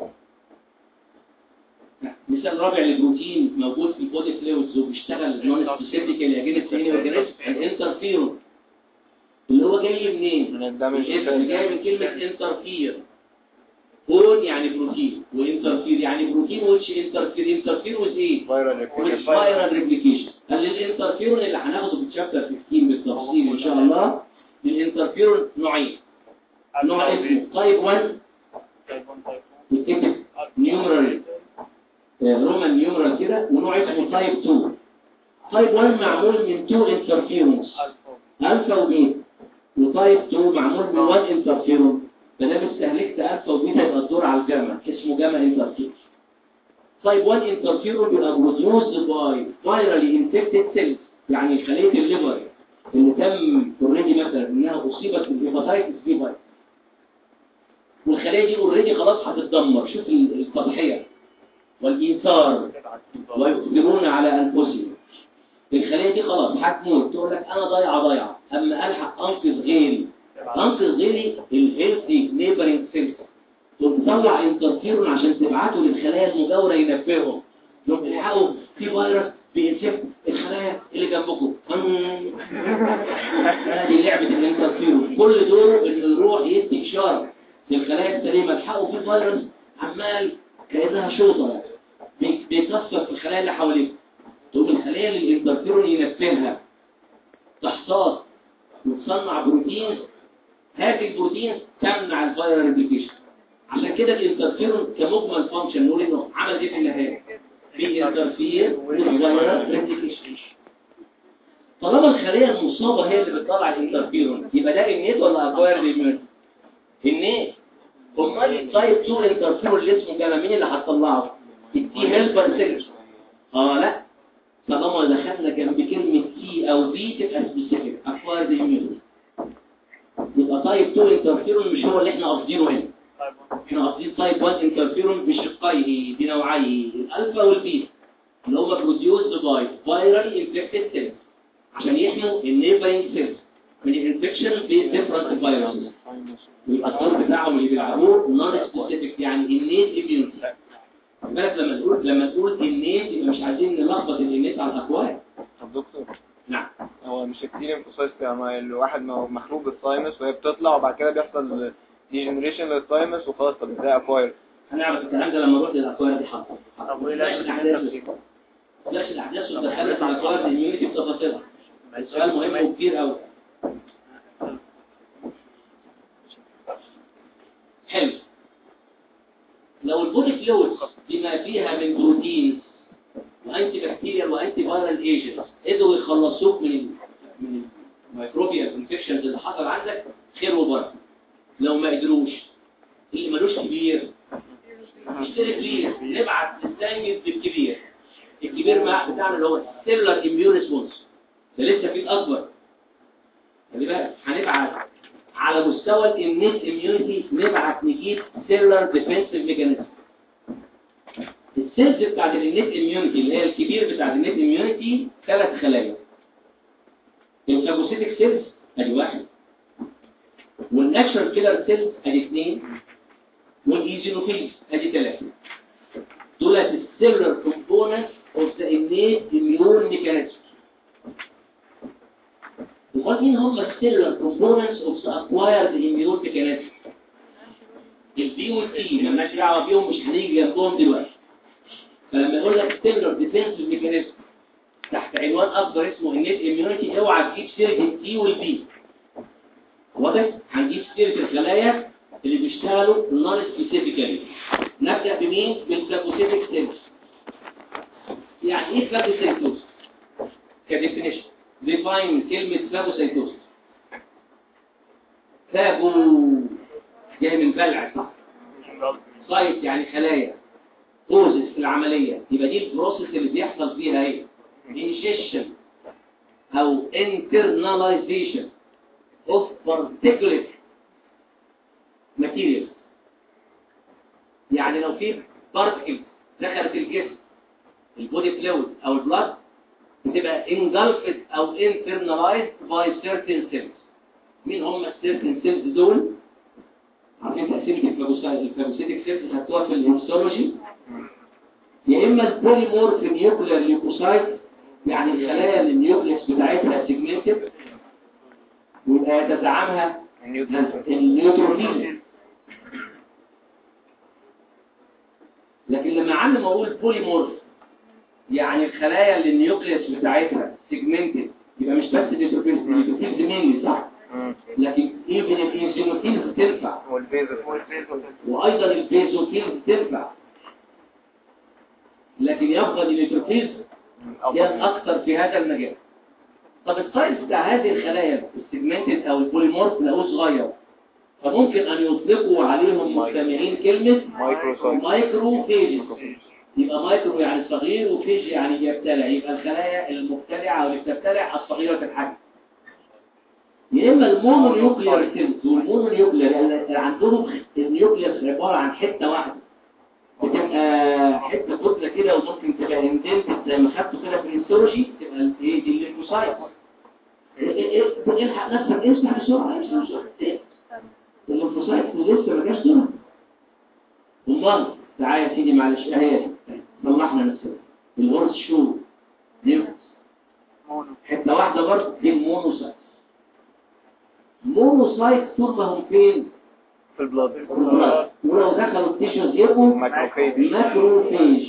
مثال رابع للبروتين موجود في البودي فلويدز وبيشتغل نون سبيسيفيكالي اجينست اني اورجانيزم الانترفيرون اللي هو جاي منين؟ من الدمج الاسم جاي من كلمة انترفير اون يعني بروتين وانترفير يعني بروتين وش انترفير انترفير وز ايه؟ فايرال وش فايرال ريبليكيشن قال الانترفيرون اللي هناخده في الشابتر 15 بالتفصيل ان شاء الله الانترفيرون نوعين نوع اسمه تايب 1 بتكتب نيومرال رومان نيومرال كده ونوع اسمه تايب 2 تايب 1 معمول من 2 انترفيرونز الفا وبيتا وتايب 2 معمول من 1 انترفيرون فدام استهلكت الفا وبيتا يبقى الدور على الجاما اسمه جاما انترفيرون تايب 1 انترفيرون بيبقى بروديوسد باي فايرالي انفكتد سيلز يعني خليه الليفر اللي تم اوريدي مثلا انها اصيبت بالهيباتايتس بي فيروس والخلايا دي اوريدي خلاص هتتدمر شوف التضحيه والايثار ويقدرون على انفسهم الخلايا دي خلاص هتموت تقول لك انا ضايعه ضايعه اما الحق انقذ غيري انقذ غيري الهيلثي نيبرنج سيلز وتطلع انترفيرون عشان تبعته للخلايا المجاوره ينبههم لو الحقوا في فيروس بينسف الخلايا اللي جنبكم هذه لعبه الانترفيرون كل دوره ان يروح يدي اشاره للخلايا السليمه الحقوا في فيروس عمال كانها شوطه بي- بيكسر في الخلايا اللي حواليك تقوم الخلايا اللي الانترفيرون ينفذها تحتاط وتصنع بروتين هذه البروتين تمنع الفيرال ريبليكيشن عشان كده الانترفيرون كمجمل فانكشن نقول انه عمل ايه في النهايه بينترفير بالفيرال ريبليكيشن طالما الخليه المصابه هي اللي بتطلع الانترفيرون يبقى ده النيت ولا اكوايرد ايميونيتي النيت امال التايب 2 انترفيرون اللي اسمه جاما مين اللي هتطلعه التي هيلبر سيل اه لا طالما دخلنا جنب كلمه تي او بي تبقى سبيسيفيك اكوايرد ايميونيتي يبقى تايب 2 انترفيرون مش هو اللي احنا قاصدينه هنا احنا قاصدين تايب 1 انترفيرون بشقيه بنوعيه الالفا والبيتا اللي هو بروديوسد باي فايرالي انفكتد سيلز عشان يحموا النيبرنج سيلز من الانفكشن بديفرنت فيروسز ويبقى الدور بتاعهم اللي بيلعبوه نون سبيسيفيك يعني النيت اميونتي بالك لما تقول لما تقول النيت يبقى مش عايزين نلخبط النيت على الاكواد طب دكتور نعم هو مش كتير انفصاص يعني الواحد ما هو مخلوق بالثايمس وهي بتطلع وبعد كده بيحصل ديجنريشن للثايمس وخلاص طب ازاي اكواير هنعرف الكلام ده لما نروح للاكواد دي حاضر طب وايه بلاش الاحداث بلاش الاحداث ودخلنا في الاكواد الاميونيتي بتفاصيلها سؤال مهم وكبير قوي حلو لو البودي فلويد بما فيها من بروتين وانتي بكتيريال وانتي فايرال ايجنتس قدروا يخلصوك من ال من الميكروبيال انفكشنز اللي حصل عندك خير وبركه لو ما قدروش اللي ملوش كبير اشترك ليه نبعت نستنجد بالكبير الكبير مع بتاعنا اللي هو سيلولار اميون ريسبونس ده لسه في الاكبر خلي بالك هنبعت على مستوى الانيت اميونيتي نبعت نجيب سيلولار ديفنسيف ميكانيزم السيلز بتاعت الانيت اميونيتي اللي هي الكبير بتاعت الانيت اميونيتي ثلاث خلايا الفاجوسيتك سيلز ادي واحد والناتشرال كيلر سيلز ادي اثنين والايزينوفيلز ادي ثلاثه دول السيلولار كومبوننت اوف ذا انيت اميون ميكانيزم وقال مين هم السيلولار كومبوننتس اوف ذا اكوايرد اميون ميكانيزم البي والتي مالناش دعوه بيهم مش هنيجي جنبهم دلوقتي فلما يقول لك سيلولار ديفنسيف ميكانيزم تحت عنوان اكبر اسمه النت اميونيتي اوعى تجيب سيره التي والبي واضح هنجيب سيره الخلايا اللي بيشتغلوا نون سبيسيفيكالي نبدا بمين بالفاجوسيتك سيلز يعني ايه فاجوسيتوس كديفينيشن ديفاين كلمه فاجوسيتوس فاجو جاي من بلع صح سايت يعني خلايا بروسيس في العمليه يبقى دي البروسيس اللي بيحصل فيها ايه ingestion او internalization of particulate material يعني لو في particle دخلت الجسم البودي فلويد او البلاد بتبقى engulfed او internalized by certain cells مين هم certain cells دول عارفين تقسيمة الفاجوسيتك سيلز خدتوها في الهيستولوجي يا اما البوليمورف نيوكلير ليوكوسايت يعني الخلايا اللي النيوكليس بتاعتها سيجمنتد ويبقى يتزعمها النيوتروفيل لكن لما علم اقول بوليمورف يعني الخلايا اللي النيوكليس بتاعتها سيجمنتد يبقى مش بس النيوتروفيل النيوتروفيل زميلي صح لكن ايفن الانسينوفيل تنفع والبيزل وايضا البيزوفيل تنفع لكن يبقى النيوتروفيل هي الاكثر في هذا المجال طب السايز بتاع هذه الخلايا السيجمنتد او البوليمورف لقوه صغير فممكن ان يطلقوا عليهم مجتمعين كلمه مايكروسايت مايكروفيجز يبقى مايكرو يعني صغير وفيج يعني يبتلع يبقى الخلايا المبتلعه واللي بتبتلع الصغيره الحجم يا اما المونو نيوكلير سيلز والمونو نيوكلير اللي عندهم النيوكليس عباره عن حته واحده بتبقى حته كتله كده وممكن تبقى اندنتد زي ما خدته كده في الهيستولوجي تبقى ايه دي الليمفوسايت إيه إيه إيه الحق نفسك اسمع بسرعه اسمع بسرعه إيه؟ الليمفوسايت لسه ما جاش دورها والله تعالى يا سيدي معلش اهي طلعنا نفسنا الغرز شو نيوكليس حته واحده برضه دي المونوسايت مونوسايت طول ما هم فين في البلاد ولو دخلوا التيشوز يبقوا ماكروفيج ماكروفيج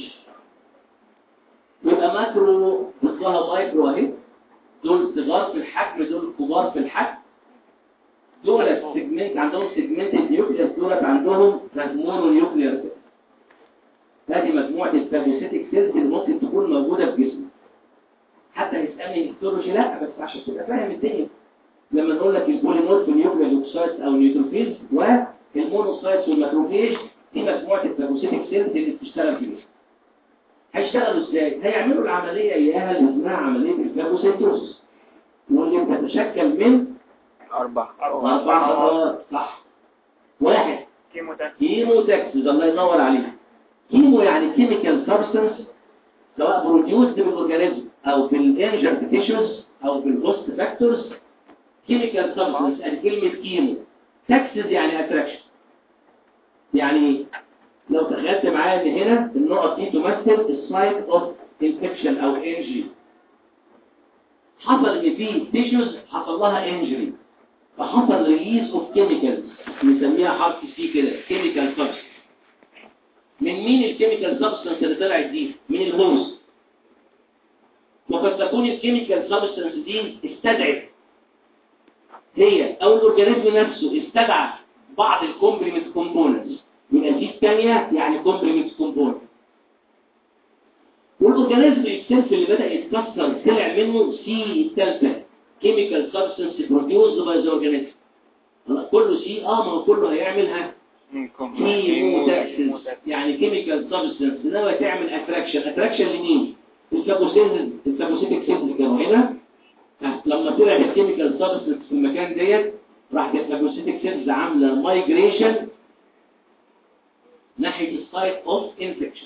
يبقى ماكرو ضدها مايكرو اهي دول صغار في الحجم دول كبار في الحجم دول السيجمنت عندهم سيجمنت نيوكليس دول عندهم مونو نيوكلير هذه مجموعة الفاجوسيتك سيلز اللي ممكن تكون موجودة في جسمك حتى يسألني هيستولوجي لا بس عشان تبقى فاهم الدنيا لما نقول لك البوليمورف نيوكلير لوكسايتس او نيوتروفيلز والمونوسايتس والماكروفيج دي مجموعة الفاجوسيتك سيلز اللي بتشتغل في الجسم هيشتغلوا ازاي؟ هيعملوا العملية اياها اللي اسمها عملية الفاجوسيتوس واللي بتتشكل من أربع أربع خطوات صح واحد كيموتاكس كيمو تاكسز الله ينور عليك كيمو يعني كيميكال سبستانس سواء بروديوسد بالاورجانيزم او بالانجرد تيشوز او بالهوست فاكتورز كيميكال سبستانس يعني كلمه كيمو تاكسز يعني اتراكشن يعني لو تخيلت معايا ان هنا النقط دي تمثل السايت اوف انفكشن او انجري حصل ان في تيشوز حصل لها انجري فحصل ريليز اوف كيميكالز نسميها حرف سي كده كيميكال سبستانس من مين الكيميكال سبستانس اللي طلعت دي من الهوست وقد تكون الكيميكال سبستانس دي استدعت هي او الاورجانيزم نفسه استدعى بعض الكومبلمنت كومبوننتس يبقى دي الثانيه يعني كومبلمنت كومبوننت والاورجانيزم السيلف اللي بدا يتكسر طلع منه سي الثالثه كيميكال سبستانس بروديوسد باي ذا اورجانيزم كله سي اه ما هو كله هيعملها كيموتاكسس يعني كيميكال سبستانس ناوي تعمل اتراكشن اتراكشن لمين الفاجوسيتك الفاجوسيتك سيلز كانوا هنا ها، لما طلع الكيميكال سبستانس في المكان ديت راحت الفاجوسيتك سيلز عامله مايجريشن ناحيه السايت اوف انفكشن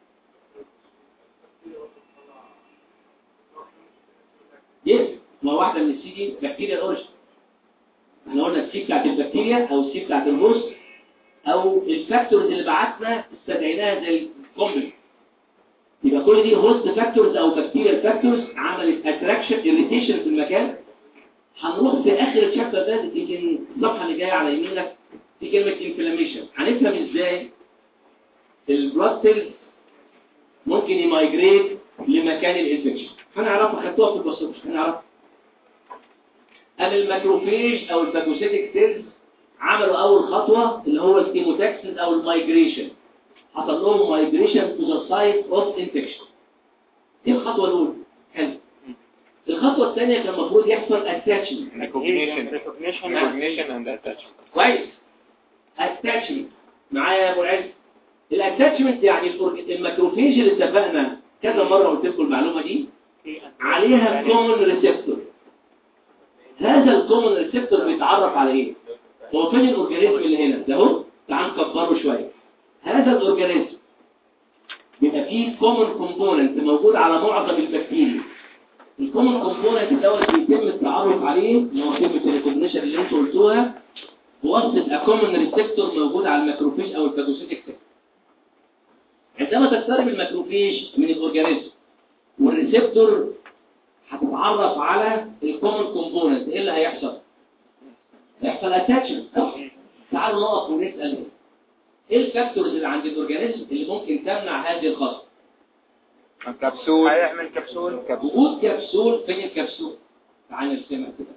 يس ما واحده من السي دي بكتيريا اوريجن احنا قلنا السي بتاعت البكتيريا او السي بتاعت الهوست او الفاكتورز اللي بعتنا استدعيناها زي الكومبلكس يبقى كل دي هوست فاكتورز او بكتيريا فاكتورز عملت اتراكشن اريتيشن في المكان هنروح في اخر الشابتر ده يمكن الصفحه اللي جايه على يمينك في كلمه انفلاميشن هنفهم ازاي البلاد سيلز ممكن يمايجريت لمكان الانفكشن هنعرفها خدتوها في البسيط هنعرفها ان الماكروفيج او الفاجوسيتك سيلز عملوا اول خطوه اللي هو الكيموتاكسس او المايجريشن حصل لهم مايجريشن تو ذا سايت اوف انفكشن دي الخطوه الاولى حلو الخطوه الثانيه كان المفروض يحصل اتاتشمنت recognition recognition and attachment كويس اتاتشمنت معايا يا ابو العز الاتاتشمنت يعني الأورج- الماكروفيج اللي اتفقنا كذا مره قلت لكم المعلومه دي عليها كومن ريسبتور هذا الكومن ريسبتور بيتعرف على ايه هو فين الاورجانيزم اللي هنا ده اهو تعال نكبره شويه هذا الاورجانيزم بيبقى فيه كومن كومبوننت موجود على معظم البكتيريا الكومن كومبوننت دوت بيتم التعرف عليه اللي هو كلمه الريكوجنيشن اللي انتوا قلتوها بواسطه اكومن ريسبتور موجود على الماكروفيج او الفاجوسيتك سيل عندما تقترب الماكروفيج من الاورجانيزم والريسبتور هتتعرف على الكومن كومبوننت ايه اللي هيحصل هيحصل اتاتشمنت صح تعالوا نقف ونسال ايه الفاكتورز اللي عند الاورجانيزم اللي ممكن تمنع هذه الخطوه كبسول هيعمل كبسول كبسول وجود كبسول فين الكبسول تعال نرسمها كده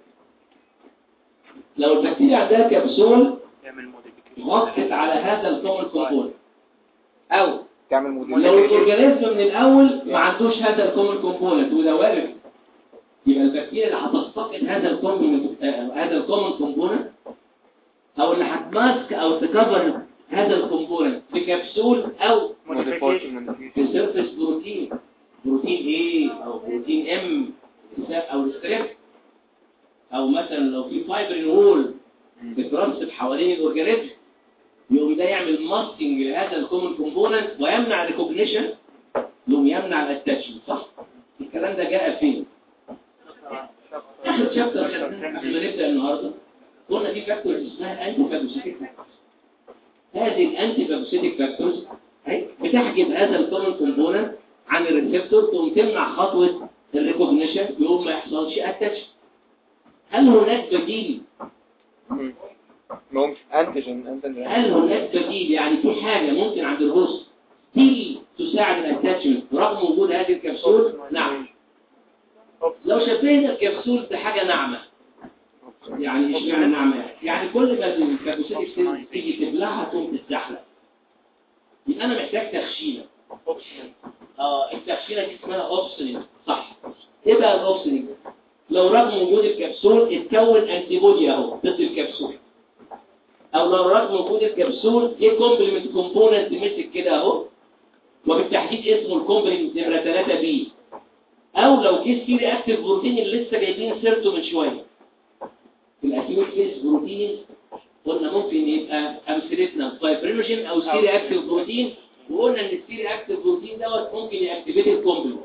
لو البكتيريا عندها كبسول يعمل موديفيكيشن غطت على هذا الكومن كومبوننت او تعمل لو موديفيكيشن الاورجانيزم من الاول ما عندوش هذا الكومن كومبوننت وده وارد يبقى البكتيريا اللي هتستقط هذا الكومن هذا الكومن كومبوننت او اللي هتماسك او تكفر هذا الكومبوننت بكبسول او موديفيكيشن في سيرفيس بروتين بروتين ايه او بروتين ام او الستريب او مثلا لو في فايبرين وول بترسب حوالين الاورجانيزم يقوم ده يعمل ماسكينج لهذا الكومن كومبوننت ويمنع الريكوجنيشن يقوم يمنع الاتاتشمنت صح الكلام ده جاء فين اخر شابتر قبل ما نبدا النهارده قلنا في فاكتورز اسمها انتي فاجوسيتيك هذه الانتي فاجوسيتيك فاكتورز بتحجب هذا الكومن كومبوننت عن الريسبتور تقوم تمنع خطوه الريكوجنيشن يقوم ما يحصلش اتاتش هل هناك بديل مم. ممكن انتيجين انتيجين هل هناك بديل يعني في حاجه ممكن عند الهوست تيجي تساعد الاتاتشمنت رغم وجود هذه الكبسول نعم لو شبهنا الكبسول بحاجه ناعمه يعني ايش معنى ناعمه يعني كل ما الكبسول تيجي تبلعها تقوم تتزحلق يبقى انا محتاج تخشينه اه التخشينه دي اسمها اوبسنين صح ايه بقى الاوبسنين لو رغم وجود الكبسول اتكون انتي بودي اهو ضد الكبسول او لو رغم وجود الكبسول جه كومبلمنت كومبوننت مسك كده اهو وبالتحديد اسمه الكومبلمنت نمره 3 بي او لو جه سي رياكتيف بروتين اللي لسه جايبين سيرته من شويه الاكيوت كيس بروتين قلنا ممكن يبقى امثلتنا فايبرينوجين او سي رياكتيف بروتين وقلنا ان السي رياكتيف بروتين دوت ممكن ياكتيفيت الكومبلمنت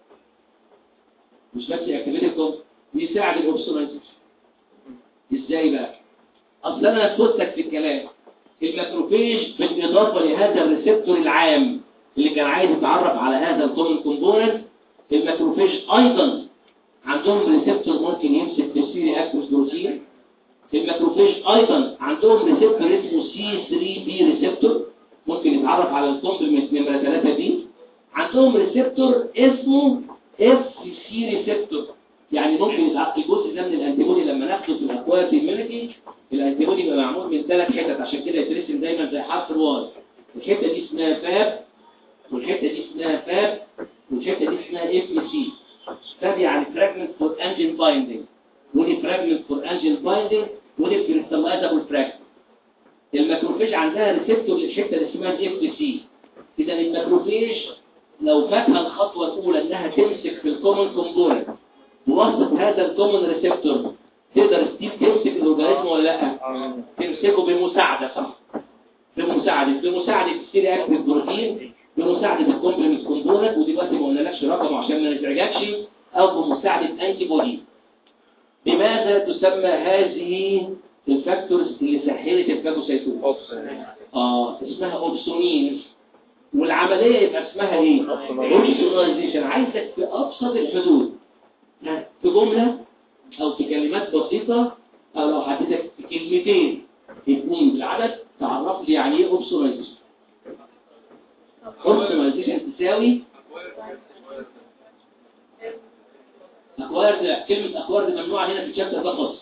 مش بس ياكتيفيت الكومبلمنت بيساعد الاوبسونايزيشن ازاي بقى اصل انا فوتك في الكلام الماكروفيج بالاضافه لهذا الريسبتور العام اللي كان عايز يتعرف على هذا الكومن كومبوننت الماكروفيج ايضا عندهم ريسبتور ممكن يمسك في السي رياكتيف بروتين الماكروفيج ايضا عندهم ريسبتور اسمه سي 3 بي ريسبتور ممكن يتعرف على الكومبلمنت نمره 3 دي عندهم ريسبتور اسمه اف سي ريسبتور يعني ممكن يتعرف الجزء ده من الانتيبودي لما ناخده في الاكواد immunity الانتيبودي بيبقى معمول من ثلاث حتت عشان كده يترسم دايما زي حرف الواي الحته دي اسمها فاب والحته دي اسمها فاب والحته دي اسمها اف سي فاب يعني فراجمنت فور انجن بايندينج ودي فراجمنت فور انجن بايندينج ودي كريستاللايزابل فراجمنت الماكروفيج عندها ريسبتور للحته اللي اسمها الاف سي اذا الماكروفيج لو فاتها الخطوه الاولى انها تمسك في الكومن كومبوننت بواسطه هذا الكومن ريسبتور تقدر ستيف تمسك الاورجانيزم ولا لا تمسكه بمساعده صح بمساعده بمساعده السيري اكتيف بروتين بمساعده الكومبلمنت كومبوننت ودلوقتي ما قلنالكش رقمه عشان ما نزعجكش او بمساعده انتي بودي بماذا تسمى هذه الفاكتورز اللي سهلت الفاجوسيتوز اه اسمها اوبسونينز والعمليه يبقى اسمها ايه اوبسونايزيشن عايزك في ابسط الحدود ها، في جمله او في كلمات بسيطه او لو حددك في كلمتين اثنين بالعدد تعرف لي يعني ايه اوبسونايزيشن اوبسونايزيشن تساوي اكوارد كلمه اكوارد ممنوعه هنا في الشابتر ده خالص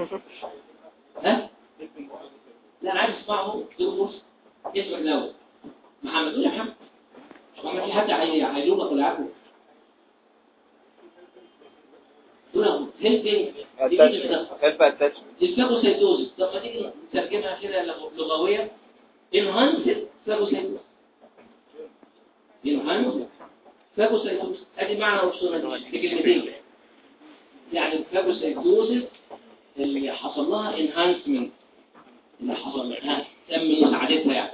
ها لا انا عايز اسمعه دكتور اسمك الاول محمد قول يا محمد محمد في حد هي- هيلومك ولا عارفه قول يا أبو. هيلبينج دي كده هيلب اتاتشمنت الفاجوسيتوزيس طب ما تيجي نترجمها كده لغ- لغويا انهانسد فاجوسيتوزيس انهانسد فاجوسيتوزيس ادي معنى اوبسونال في كلمتين يعني الفاجوسيتوزيس اللي حصل لها انهانسمنت اللي حصل لها تم مساعدتها يعني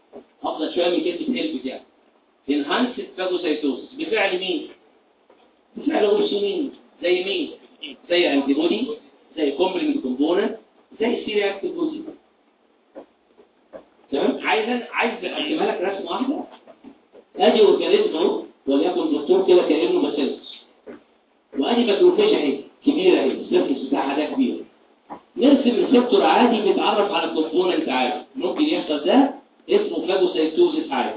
افضل شويه من كلمه هيلب يعني انهانسد فاجوسيتوزيس بفعل مين فعل اوبسونين زي مين زي انتي بودي زي كومبلمنت كومبوننت زي سي رياكتيف بروتين تمام عايز عايز اقدمها لك رسمه واحده ادي اورجانيزم اهو وليكن دكتور كده كانه مثلث وادي ماكروفاج اهي كبيره اهي السيرفس بتاعها ده كبير نرسم ريسبتور عادي بيتعرف على الكومبوننت عادي ممكن يحصل ده اسمه فاجوسايتوزيس عادي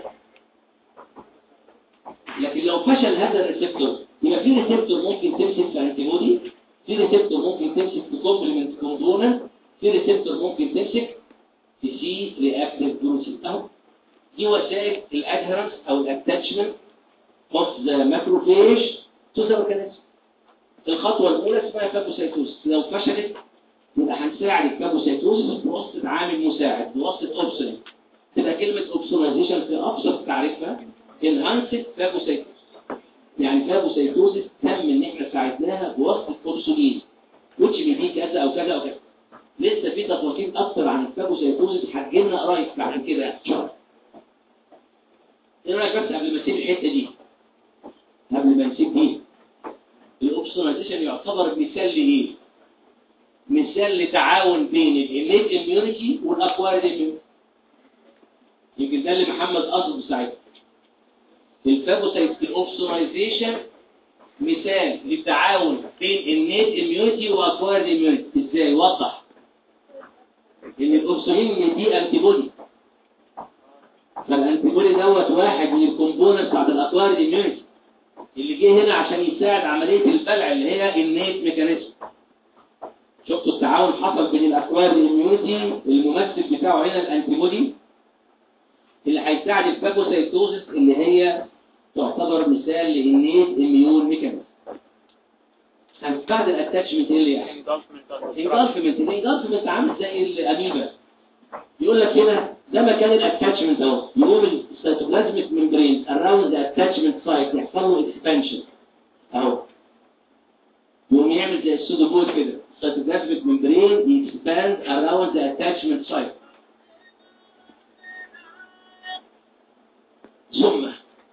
لكن لو فشل هذا الريسبتور يبقى في ريسبتور ممكن تمسك في انتيبودي في ريسبتور ممكن تمسك في كومبلمنت كومبوننت في ريسبتور ممكن تمسك في سي رياكتيف بروتين اهو دي وسائل الادهرنس او الاتاتشمنت اوف ذا ماكروفيج تو ذا اورجانيزم الخطوه الاولى اسمها فاجوسايتوز لو فشلت يبقى هنساعد الفاجوسايتوز بواسطه عامل مساعد بواسطه اوبسون تبقى كلمه اوبسونايزيشن في ابسط تعريفها انهانسد فاجوسايتوز يعني فاجوسايتوز تم ان احنا ساعدناها بواسطه اوبسونين which may be كذا او كذا او كذا لسه في تفاصيل اكتر عن الفاجوسايتوز هتجي لنا قريب بعد كده يعني شهر ايه رايك بس قبل ما نسيب الحته دي قبل ما نسيب دي الاوبسونايزيشن يعتبر مثال لايه مثال لتعاون بين الانيت اميونيتي والاكوارد اميونيتي يمكن ده اللي محمد قصده ساعتها الفاجوسايت الاوبسونايزيشن مثال للتعاون بين النيت اميونيتي واكوارد اميونيتي ازاي وضح ان الاوبسونين دي انتي بودي فالانتي بودي دوت واحد من الكومبوننتس بتاعت الاكوارد اميونيتي اللي جه هنا عشان يساعد عمليه البلع اللي هي النيت ميكانيزم شفتوا التعاون حصل بين الاكوارد اميونيتي الممثل بتاعه هنا الانتي بودي اللي هيساعد الفاجوسايتوزس اللي هي تعتبر مثال للنيت اميون ميكانيزم بعد الاتاتشمنت ايه اللي يعني انجلفمنت الانجلفمنت عامل زي الاميبا يقول لك هنا ده مكان الاتاتشمنت اهو يقوم السيتوبلازميك ممبرين اراوند ذا اتاتشمنت سايت يحصل له اكسبانشن اهو يقوم يعمل زي السودوبود كده السيتوبلازميك ممبرين يكسباند اراوند ذا اتاتشمنت سايت ثم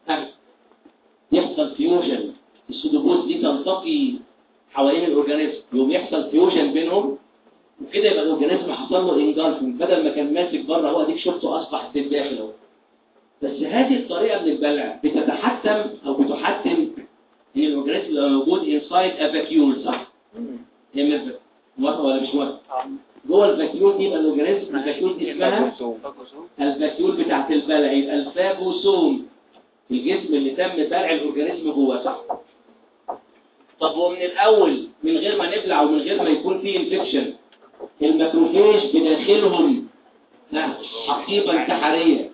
يحصل فيوجن السودوبود دي تلتقي حوالين الاورجانيزم يقوم يحصل فيوجن بينهم وكده يبقى الاورجانيزم حصل له انجلفنج بدل ما كان ماسك بره هو اديك شفته اصبح في الداخل اهو بس هذه الطريقه من البلع بتتحتم او بتحتم ان الاورجانيزم يبقى موجود انسايد ا فاكيول صح؟ هي مثل موافقه ولا مش موافقه؟ جوه الفاكيول دي يبقى الاورجانيزم الفاكيول دي اسمها الفاكيول بتاعت البلع يبقى الفاجوسوم الجسم اللي تم بلع الاورجانيزم جوه صح؟ طب ومن الاول من غير ما نبلع ومن غير ما يكون فيه انفكشن الماكروفاج بداخلهم حقيبه انتحاريه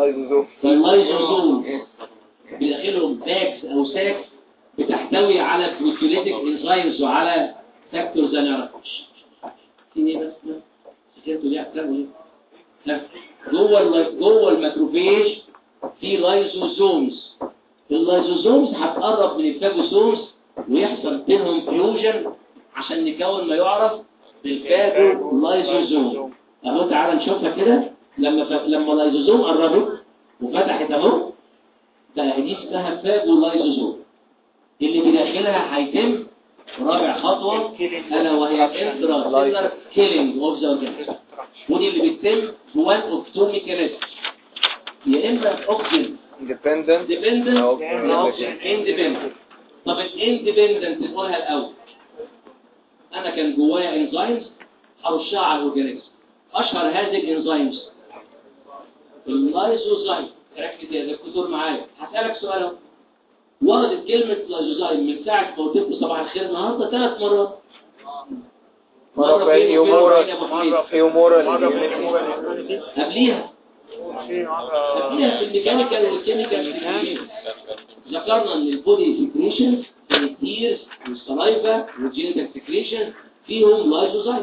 اللايزوزوم بداخلهم باكس او ساكس بتحتوي على بروتيوليتيك انزيمز وعلى فاكتورز انا ايه بس سكرتوا ليه احترموا ليه جوه جوه الماكروفاج في لايزوزومز اللايزوزومز هتقرب من الفاجوسومز ويحصل بينهم فيوجن عشان نكون ما يعرف بالفاجو لايزوزوم اهو تعالى نشوفها كده لما ف... لما لايزوزوم قربت وفتحت اهو ده دي اسمها فاجو لايزوزوم اللي بداخلها هيتم رابع خطوه الا وهي انترا سيلر كيلينج اوف ذا اورجانيزم ودي اللي بتتم بوان اوف تو ميكانيزم يا اما اوكسجين independent ديبندنت أو او اندبندنت طب الاندبندنت نقولها الاول انا كان جوايا انزيمز هرشها على الاورجانيزم اشهر هذه الانزيمز اللايزوزايم ركز يا دكتور معايا هسالك سؤال اهو وردت كلمه لايزوزايم من ساعه ما قلت لكم صباح الخير النهارده ثلاث مرات مرة في فين وفين هيومورال وفين يا أبو حميد؟ مرة في هيومورال قبليها قبليها في الميكانيكال والكيميكال سيكريشن ذكرنا ان البودي سيكريشن التيرز والسلايفا والجينيتال سيكريشن فيهم لايزوزايم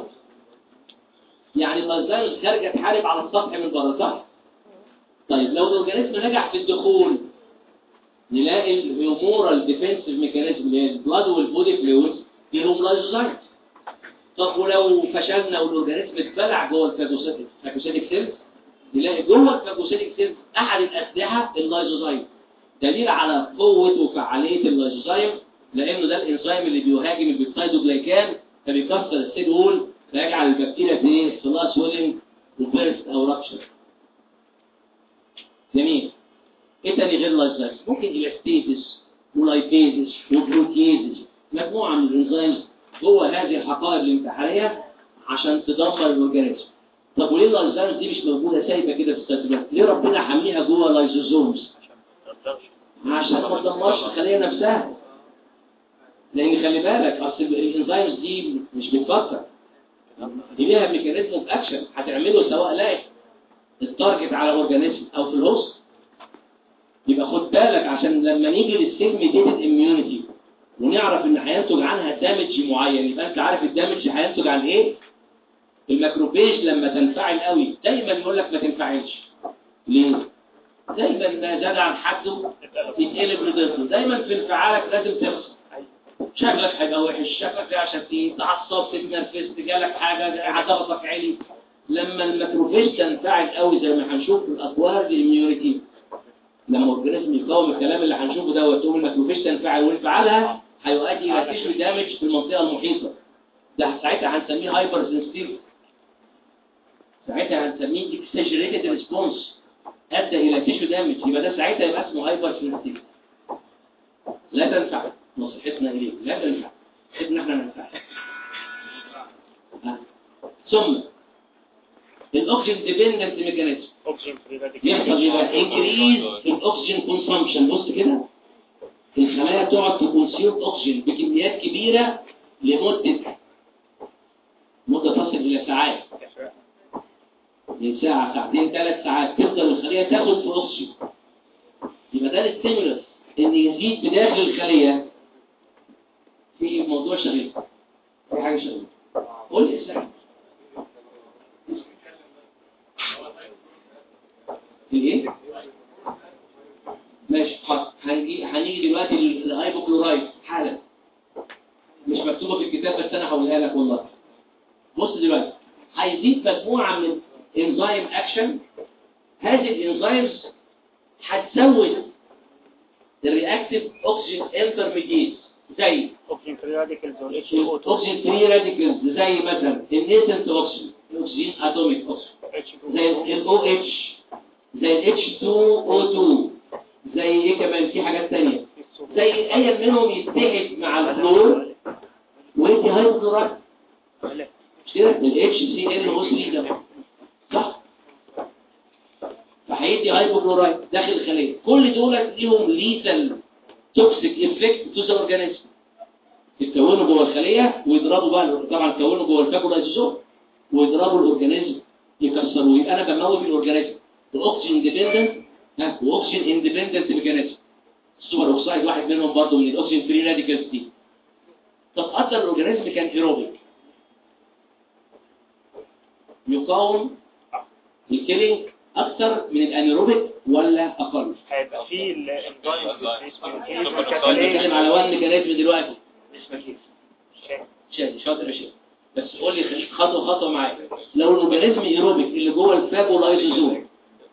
يعني اللايزوزايم خارجه تحارب على السطح من بره صح طيب لو الاورجانيزم نجح في الدخول نلاقي الهيومورال ديفنسيف ميكانيزم اللي هي البلاد والبودي فلويدز فيهم لايزوزايم طب ولو فشلنا والاورجانيزم اتبلع جوه الفاجوسيتك فاجوسيتك سيلز نلاقي جوه الفاجوسيتك سيلز احد الاسلحه اللايزوزايم دليل على قوه وفعاليه اللايزوزايم لانه ده الانزيم اللي بيهاجم البيبتايدوجلايكان فبيكسر السيل وول فيجعل البكتيريا في ايه؟ صلاة سويلنج وبيرست او رابشر جميل ايه تاني غير لايزايز ممكن الاستيتس ولايبيزس وبروتيزس مجموعه من الانزيمز جوه هذه الحقائب الامتحانيه عشان تدمر الاورجانيزم طب وليه اللايزايز دي مش موجوده سايبه كده في السيتوبلازم ليه ربنا حاميها جوه لايزوزومز عشان ما تدمرش الخليه نفسها لان خلي بالك اصل الانزيمز دي مش بتفكر دي ليها ميكانيزم اوف اكشن هتعمله سواء لايف التارجت على اورجانيزم او في الهوست يبقى خد بالك عشان لما نيجي للسيل ميديتد اميونيتي ونعرف ان هينتج عنها دامج معين يبقى انت عارف الدامج هينتج عن ايه الميكروفيج لما تنفعل قوي دايما يقول لك ما تنفعلش ليه دايما ما زاد عن حده يتقلب لضده دايما في انفعالك لازم تفصل شكلك هيبقى وحش شكلك فيها شتيت تعصبت اتنرفزت جالك حاجه عضلاتك عالي لما الميكروفيج تنفعل قوي زي ما هنشوف في الاطوار الاميونيتي لما الاورجانيزم يقاوم الكلام اللي هنشوفه ده وتقوم الميكروفيج تنفعل وانفعالها هيؤدي الى تيشو دامج في المنطقه المحيطه ده ساعتها هنسميه هايبر سنسيتيف ساعتها هنسميه اكسجريتد ريسبونس ادى الى تيشو دامج يبقى ده ساعتها يبقى اسمه هايبر سنسيتيف لا تنفع نصيحتنا اليك لا تنفع ان احنا ننفع ها. ثم الاوكسجين ديبندنت ميكانيزم اوكسجين فري راديكال يحصل يبقى انكريز في الاكسجين كونسامشن بص كده الخلايا تقعد تكونسيوم اكسجين بكميات كبيره لمده مده تصل الى ساعات من ساعه ساعتين ثلاث ساعات تفضل الخليه تاخد في اكسجين يبقى ده الستيمولس ان يزيد بداخل الخليه في موضوع شغيل في حاجه شغيله قول لي اسلام في ايه ماشي حاضر هنجي هنيجي دلوقتي للهايبوكلورايد حالا مش مكتوبه في الكتاب بس انا هقولها لك والله بص دلوقتي هيزيد مجموعه من انزيم اكشن هذه الانزيمز هتزود الرياكتيف اوكسجين انترميديت زي اوكسجين فري راديكالز والاتش او 2 اوكسجين فري راديكلز زي مثلا النيسنت اوكسجين الاكسجين اتوميك اوكسجين اتش زي ال OH زي ال H2O2 زي ايه كمان في حاجات تانية زي اي منهم يتحد مع الفلور ويدي هيدروجين مش كده ال HCl ده صح فهيدي هايبوكلورايد داخل الخليه كل دول ليهم ليثال توكسيك افكت تو ذا اورجانيزم يتكونوا جوه الخليه ويضربوا بقى طبعا يتكونوا جوه الفاجولايزوزوم ويضربوا الاورجانيزم يكسروه يبقى انا بموت الاورجانيزم الاكسجين ديبندنت ها واكسجين اندبندنت ميكانيزم السوبر اوكسايد واحد منهم برضه من الاكسجين فري راديكالز دي تتقدر الاورجانيزم كان ايروبيك يقاوم الكيلينج اكتر من الانيروبيك ولا اقل هيبقى في الانزيم انا بتكلم على وان ميكانيزم دلوقتي مش شادي شاطر يا شيخ بس قول لي خليك خطوه خطوه معايا لو الاورجانيزم ايروبيك اللي جوه الفاجولايزوزوم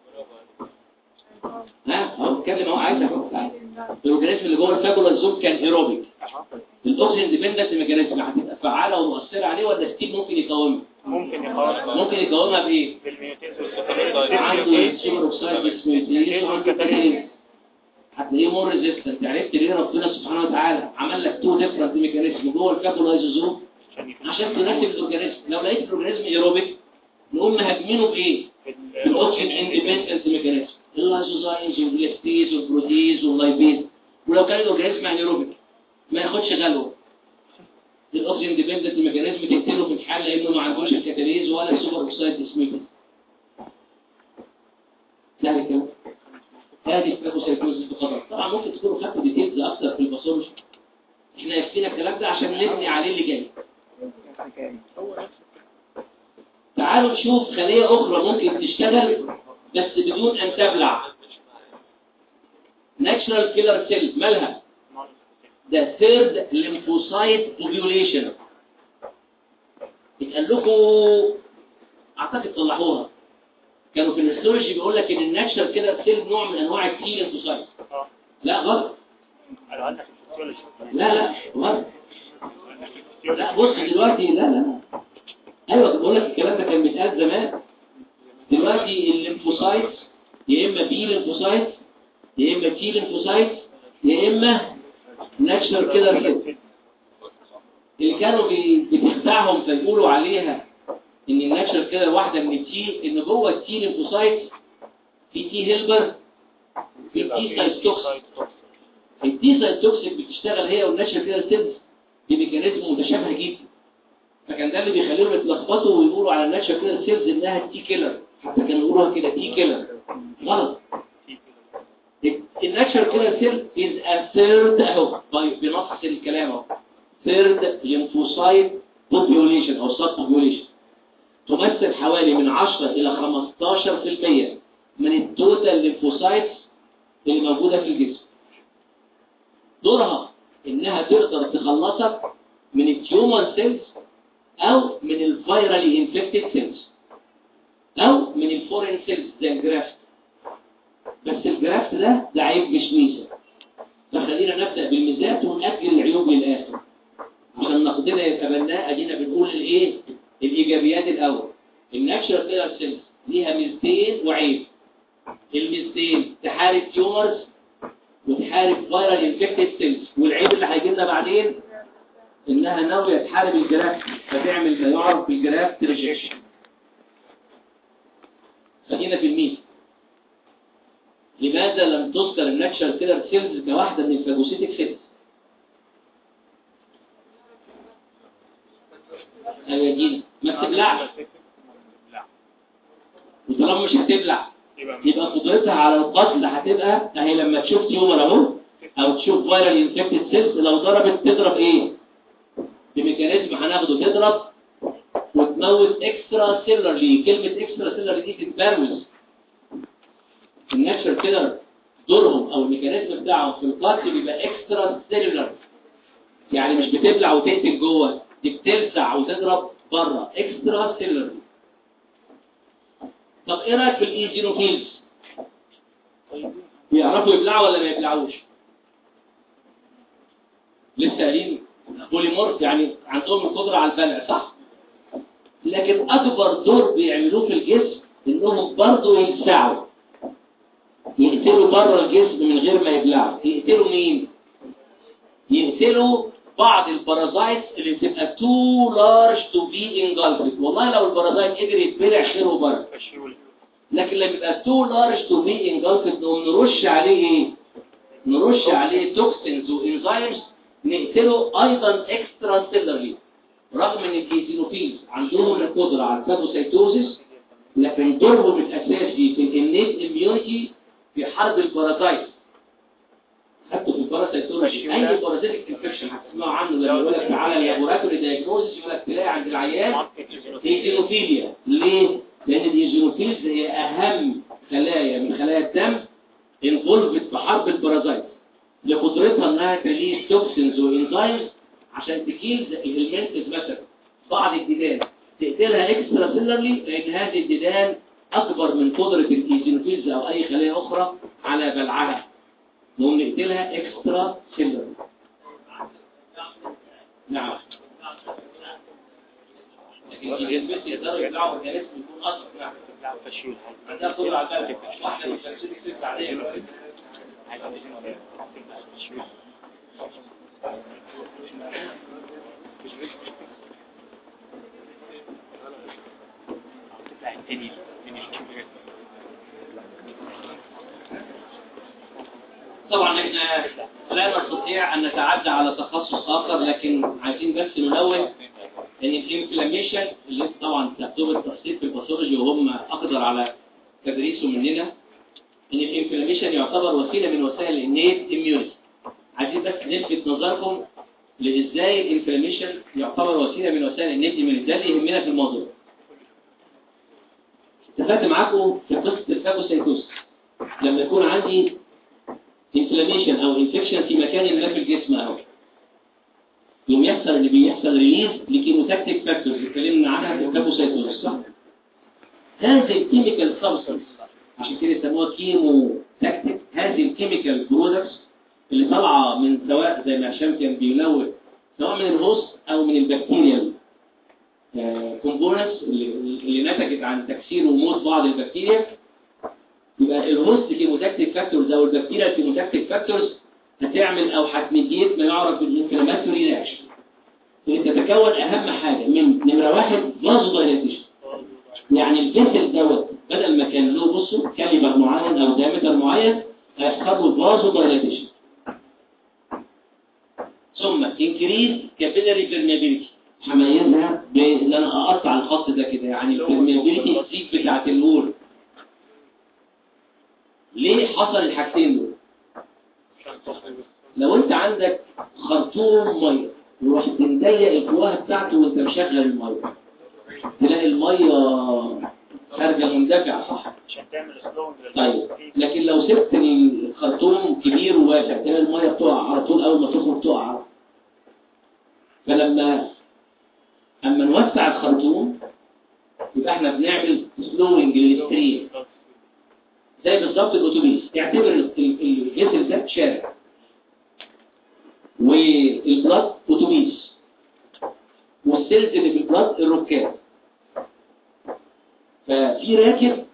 ها اهو اتكلم اهو عايزك اهو تعالى. الاورجانيزم اللي جوه الفاجولايزوزوم كان ايروبيك الاكسجين ديبندنت ميكانيزم هتبقى فعاله ومؤثره عليه ولا ستيل ممكن يقاومها ممكن يقاوم ممكن يقاومها بايه بالميوتينز عنده السوبر اوكسايد اسمه وعنده كاتالين هتلاقيه مور ريزيستنت عرفت ليه ربنا سبحانه وتعالى عمل لك تو ديفرنت ميكانيزم جوه الفاجولايزوزوم عشان ترتب الاورجانيزم لو لقيت الاورجانيزم ايروبيك نقوم مهاجمينه بايه بالاوكسجين اندبندنت ميكانيزم اللايزوزايمز والجلاستيز والبروتيز واللايبيز ولو كان الاورجانيزم انيروبيك ما ياخدش غلوه الاوكسجين ديبندنت ميكانيزم تقتله في الحال لانه ما عندوش الكاتاليز ولا السوبر اوكسايد اسمه يعني كده هذه الفاجوسايتوزيس بقدر طبعا ممكن تكونوا خدتوا ديتيلز اكتر في الباثولوجي احنا يكفينا الكلام ده عشان نبني عليه اللي جاي تعالوا نشوف خلية أخرى ممكن تشتغل بس بدون أن تبلع natural killer cell مالها ده third lymphocyte ovulation اتقال لكم اعتقد طلعوها كانوا في الهيستولوجي بيقول لك ان الناتشرال كيلر سيل نوع من انواع التي ليمفوسايت لا غلط لا لا غلط لا بص دلوقتي لا لا ايوه بقول لك الكلام ده كان بيتقال زمان دلوقتي الليمفوسايت يا اما بي ليمفوسايت يا اما تي ليمفوسايت يا اما ناتشرال كده كده اللي كانوا بي- بتخدعهم فيقولوا عليها ان الناتشرال كده واحده من التي ان جوه التي ليمفوسايت في تي هيلبر في تي سايتوكسيك التي سايتوكسيك بتشتغل هي والناتشرال كده سيلز بميكانيزم متشابه جدا فكان ده اللي بيخليهم يتلخبطوا ويقولوا على الناتشرال كده سيلز انها تي كيلر حتى كانوا يقولوها كده تي كيلر غلط الناتشرال كده سيل is a third اهو طيب بنص الكلام اهو third lymphocyte population او sub population تمثل حوالي من 10 الى 15% من التوتال ليمفوسايتس اللي موجوده في الجسم دورها انها تقدر تخلصك من التيومر سيلز او من الفيرالي انفكتد سيلز او من الفورين سيلز زي الجرافت بس الجرافت ده ده عيب مش ميزه فخلينا نبدا بالميزات ونأجل العيوب للاخر عشان ناخدنا يبقى بناء ادينا بنقول الايه الايجابيات الاول الناتشرال كيلر سيلز ليها ميزتين وعيب الميزتين تحارب تيومرز وتحارب فيرال انفكتد سيلز والعيب اللي هيجي لنا بعدين انها ناويه تحارب الجرافت فتعمل ما يعرف بالجرافت ريجكشن خلينا في الميز لماذا لم تذكر الناتشرال كيلر سيلز كواحده من الفاجوسيتك سيلز ايوه يا جينا ما بتبلعش وطالما مش هتبلع يبقى قدرتها على القتل هتبقى اهي لما تشوف تيومر اهو او تشوف فيرال انفكتد سيلز لو ضربت تضرب ايه بميكانيزم هناخده تضرب وتموت اكسترا سيلرلي كلمه اكسترا سيلرلي دي تتبروز الناتشر كده دورهم او الميكانيزم بتاعهم في القتل بيبقى اكسترا سيلولر يعني مش بتبلع وتقتل جوه دي بتلسع وتضرب بره اكسترا سيلولر طب ايه رايك في الايزينوفيلز بيعرفوا يبلعوا ولا ما يبلعوش لسه قايلين بوليمورف يعني عندهم القدره على البلع صح لكن اكبر دور بيعملوه في الجسم انهم برضه يلسعوا يقتلوا بره الجسم من غير ما يبلعوا يقتلوا مين يقتلوا بعض البارازايتس اللي بتبقى too large to be engulfed والله لو البارازايت قدر يتبلع خيره بره لكن لما يبقى too large to be engulfed نقوم نرش عليه ايه نرش عليه توكسينز وانزيمز نقتله ايضا اكسترا سيلرلي رغم ان الايزينوفيلز عندهم القدره على الفاجوسيتوزيس لكن دورهم الاساسي في الانيت اميونيتي في حرب البارازايت حتى في الباراسيتولوجي اي بارازيتك انفكشن هتسمعوا عنه لما يقول لك تعالى اللابوراتوري دايجنوزيس يقول لك تلاقي عند العيان ايزينوفيليا ليه؟ لان الايزينوفيلز هي اهم خلايا من خلايا الدم انفولفت في حرب البارازايت لقدرتها انها تليد توكسينز وانزيمز عشان تكيل الهلمنتز مثلا بعض الديدان تقتلها اكسترا سيلرلي لان هذه الديدان اكبر من قدره الايزينوفيلز او اي خليه اخرى على بلعها نقوم نقتلها اكسترا سيلرلي نعم لكن الهلمنت يقدروا يبلعوا الجسم يكون اصغر نعم عندها قدره على ذلك واحده من الفاكسين الست عاديه طبعا احنا لا نستطيع ان نتعدى على تخصص اخر لكن عايزين بس ننوه ان الانفلاميشن اللي طبعا تكتب التخصيص في الباثولوجي وهم اقدر على تدريسه مننا ان الانفلاميشن يعتبر وسيله من وسائل النيت اميونيتي عايزين بس نلفت نظركم لازاي الانفلاميشن يعتبر وسيله من وسائل النيت اميونيتي ده اللي يهمنا في الموضوع اتفقت معاكم في قصه الفاجوسيتوس لما يكون عندي انفلاميشن او انفكشن في مكان ما في الجسم اهو يوم يحصل اللي بيحصل ريليز لكيموتاكتيك فاكتورز اتكلمنا عنها في الفاجوسيتوس صح هذه الكيميكال سبستانس عشان كده يسموها كيمو تاكتيك هذه الكيميكال برودكتس اللي طالعه من سواء زي ما هشام كان بينوه سواء من الهوست او من البكتيريا كومبوننتس اللي, اللي نتجت عن تكسير وموت بعض البكتيريا يبقى الهوست كيموتاكتيك فاكتورز او البكتيريا كيموتاكتيك فاكتورز هتعمل او هتميديت ما يعرف بالانفلاماتوري رياكشن تتكون اهم حاجه من نمره واحد فازو دايليتيشن يعني الجسم دوت بدل ما كان له بصوا كاليبر معين او دايمتر معين هيحصل له فازو دايليتيشن ثم انكريز كابيلاري بيرميابيلتي هميزها بان انا اقطع الخط ده كده يعني البيرميابيلتي السيك بتاعت الور ليه حصل الحاجتين دول لو انت عندك خرطوم ميه ورحت مضيق الفوهه بتاعته وانت مشغل الميه تلاقي الميه خارجه مندفعه صح عشان تعمل سلونج طيب لكن لو سبت الخرطوم كبير وواسع تلاقي الميه بتقع على طول اول ما تخرج تقع فلما اما نوسع الخرطوم يبقى احنا بنعمل سلوينج للستريم زي بالظبط الاتوبيس اعتبر ال- ال- الجسر ده شارع والبلاد اتوبيس والسيلز اللي في البلاد الركاب ففي راكب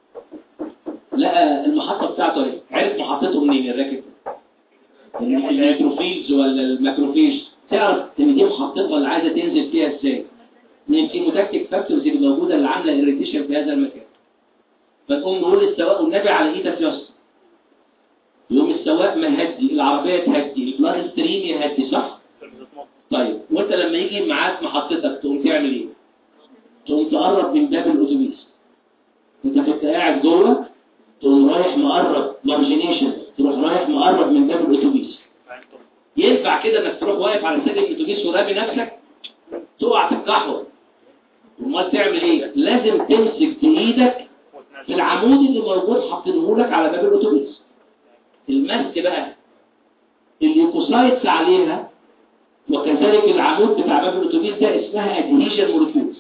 لقى المحطة بتاعته ايه عرف محطته منين الراكب ده ال- الميكروفيلز ولا الماكروفيج تعرف ان دي محطتها اللي عايزه تنزل فيها ازاي من الكيموتاكتيك فاكتورز اللي موجوده اللي عامله irritation في هذا المكان فنقوم نقول للسواق والنبي على ايدك يا اسطى يوم السواق ما يهدي العربيه تهدي البلاد ستريم يهدي صح طيب وانت لما يجي معاك محطتك تقوم تعمل ايه تقوم تقرب من باب الاتوبيس انت كنت قاعد جوه تقوم رايح مقرب مارجينيشن تروح رايح مقرب من باب الاتوبيس ينفع كده انك تروح واقف على سلم الاتوبيس ورامي نفسك تقع في القحوه امال تعمل ايه لازم تمسك بايدك في العمود اللي موجود حاطينه لك على باب الاتوبيس المسك بقى الليوكوسايتس عليها وكذلك العمود بتاع باب الاتوبيس ده اسمها ادهيشن مولكيولز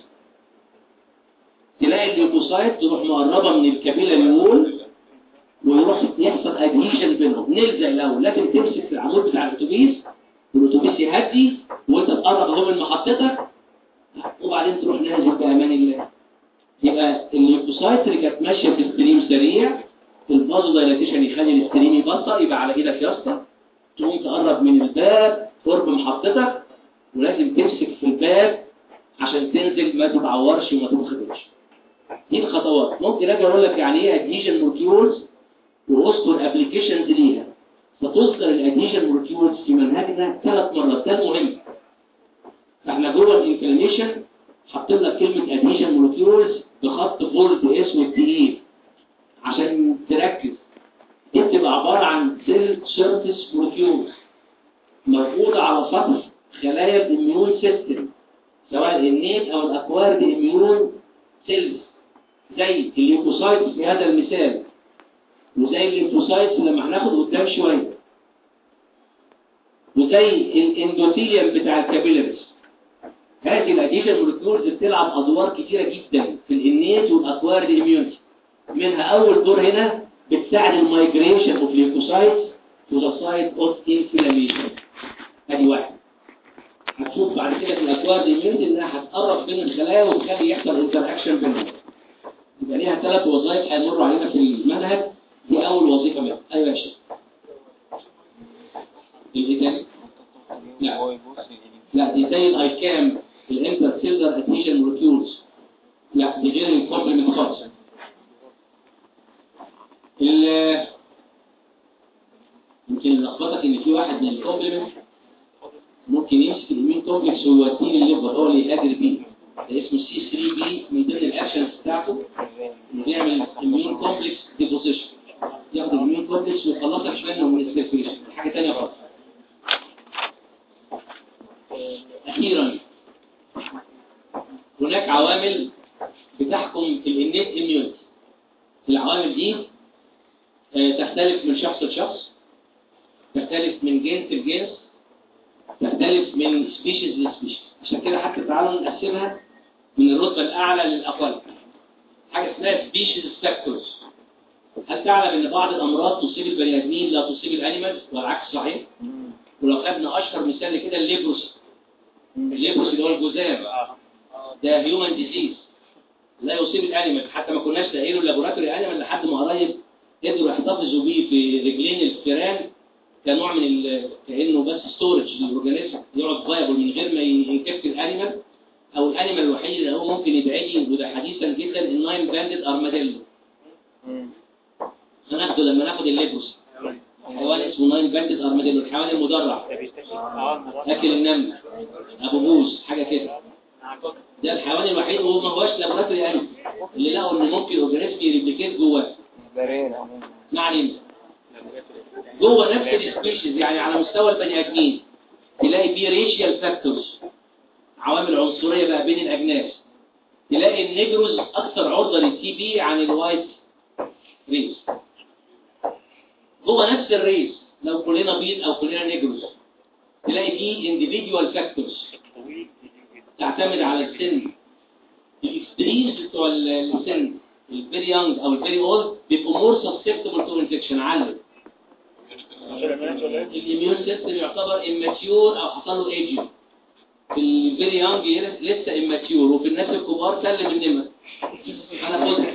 تلاقي الليوكوسايت تروح مقربه من الكابيلا اليول ويروح يحصل ادهيشن بينهم نلزق الاول لازم تمسك في العمود بتاع الاتوبيس والاتوبيس يهدي وانت تقرب اهو من محطتك وبعدين تروح نازل بامان الله يبقى الليوكوسايت اللي كانت ماشيه في ستريم سريع الفازو دايلاتيشن يخلي الستريم يبطأ يبقى على ايدك يا اسطى تقوم تقرب من الباب قرب محطتك ولازم تمسك في الباب عشان تنزل ما تتعورش وما تتخدش دي الخطوات ممكن اجي اقول لك يعني ايه ادهيشن مولكيولز واذكر ابلكيشنز ليها فتذكر الادهيشن مولكيولز في منهجنا ثلاث مرات ده مهم احنا جوه الانفلاميشن حاطين لك كلمه ادهيشن مولكيولز بخط بولد اسود تقيل عشان تركز دي بتبقى عباره عن سيل سيرفيس مولكيولز موجوده على سطح خلايا الاميون سيستم سواء النيت او الاكوارد اميون سيلز زي الليوكوسايتس في هذا المثال وزي الليمفوسايتس لما هناخد قدام شويه وزي الاندوثيليوم بتاع الكابيلاريز هذه الاديشن مولكيولز بتلعب ادوار كتيره جدا في الانيت والاكوارد اميونتي منها اول دور هنا بتساعد المايجريشن اوف ليوكوسايتس تو ذا سايت اوف انفلاميشن ادي واحد هتشوف بعد كده في الاكوارد اميونتي انها هتقرب بين الخلايا وتخلي يحصل انتراكشن بينهم يبقى ليها ثلاث وظائف هيمروا علينا في المنهج دي اول وظيفه منها ايوه يا شيخ ايه تاني لا لا دي زي الايكام الانتر سيلر ادهيشن مولكيولز لا دي غير الكومبلمنت خالص ال يمكن لخبطك ان في واحد من الكومبلمنت ممكن يمسك الامين كومبلكس ويوديه الليفر هو اللي يهاجر بيه ده اسمه سي 3 بي من ضمن الاكشنز بتاعته انه بيعمل امين كومبلكس ديبوزيشن ياخد الامين كومبلكس ويخلصك شويه من السيركيشن حاجه ثانيه خالص اخيرا هناك عوامل بتحكم الانيت اميونيتي العوامل دي آه، تختلف من شخص لشخص تختلف من جنس لجنس تختلف من سبيشيز لسبيشيز عشان كده حتى تعالوا نقسمها من الرتبة الأعلى للأقل حاجة اسمها سبيشيز فاكتورز هل تعلم ان بعض الامراض تصيب البني ادمين لا تصيب الانيمالز والعكس صحيح ولو خدنا اشهر مثال كده الليبروس الليبروس اللي هو الجذام اه ده هيومن ديزيز لا يصيب الانيمال حتى ما كناش لاقيين له لابوراتوري انيمال لحد ما قريب قدروا يحتفظوا بيه في رجلين الفيران كنوع من ال... كانه بس ستورج للاورجانيزم يقعد فايبل من غير ما ينكفي الانيمال او الانيمال الوحيد اللي هو ممكن يبعدي وده حديثا جدا الناين باندد ارماديلو هناخده لما ناخد الليبروس حيوان اسمه ناين باندد ارماديلو الحيوان المدرع ده بيستشفى اه الموضوع اكل النمل ابو بوز حاجه كده ده الحيوان الوحيد وهو ما هوش لابوراتوري انيمال اللي لقوا ان ممكن الاورجانيزم يريبليكيت جواه زرين عموما ما علينا جوه نفس السبيشيز يعني على مستوى البني ادمين تلاقي فيه ريشيال فاكتورز عوامل عنصريه بقى بين الاجناس تلاقي النيجروز اكثر عرضه للتي بي عن الوايت ريس جوه نفس الريس لو كلنا بيض او كلنا نيجروز تلاقي فيه individual فاكتورز طويل تعتمد على السن الاكستريمز بتوع السن الفيري يونج او الفيري اولد بيبقوا مور سسبتبل تو انفكشن علم الاميون سيستم يعتبر immature او حصل له ايجنج في الفيري يونج لسه immature وفي الناس الكبار سلم النمر هناخدها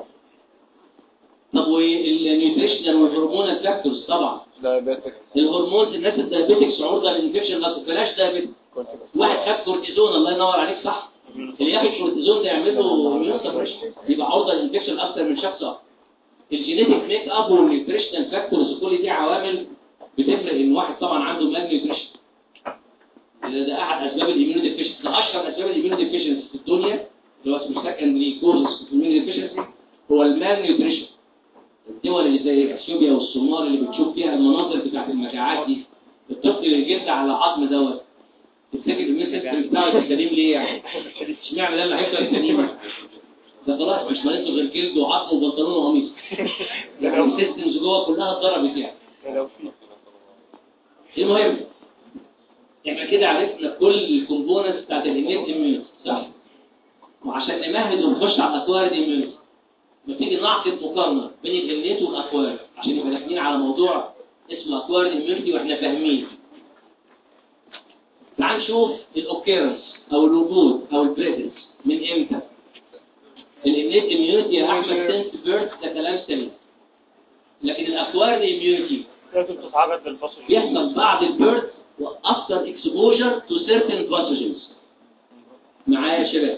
طب والنيوتريشنال والهرمونال فاكتورز طبعا دايابيتك الهرمون الناس الدايابيتكس عرضه للانفكشن ما تبقاش دايابيتك كنت واحد خد كورتيزون الله ينور عليك صح اللي ياخد كورتيزون ده يعمل له immune suppression. يبقى عرضه للانفكشن اكتر من شخص اخر الجينيتك ميك اب والنيوتريشنال فاكتورز كل دي عوامل بتفرق ان واحد طبعا عنده مال نيوتريشن ده ده احد اسباب الاميونو ديفيشنسي ده اشهر اسباب الاميونو ديفيشنسي في الدنيا اللي هو اسمه سكندري كوزز في الاميونو ديفيشنسي هو المال نيوتريشن الدول اللي زي اثيوبيا والصومال اللي بتشوف فيها المناظر بتاعت المجاعات دي الطفل اللي يجد على عظم دوت تفتكر الاميون سيستم بتاعه يبقى سليم ليه يعني؟ اشمعنى ده اللي هيفضل سليم؟ ده خلاص مش مالته غير جلد وعظم وبنطلون وقميص يعني السيستمز جوه كلها اتضربت يعني لو في المهم احنا كده عرفنا كل الكومبوننتس بتاعت الانيت اميون صح وعشان نمهد ونخش على الاكوار اميون لما تيجي نعقد مقارنه بين الانيت والاكوار عشان يبقى داخلين على موضوع اسمه اكوار اميونتي واحنا فاهمين تعال نشوف الاوكيرنس او الوجود او البريزنس من امتى الانيت اميونتي يا احمد سنس بيرث ده كلام سليم لكن الاكوار اميونتي لازم تتعرض للبصر بيحصل بعد البيرث وافتر اكسبوجر تو سيرتن باثوجنز معايا يا شباب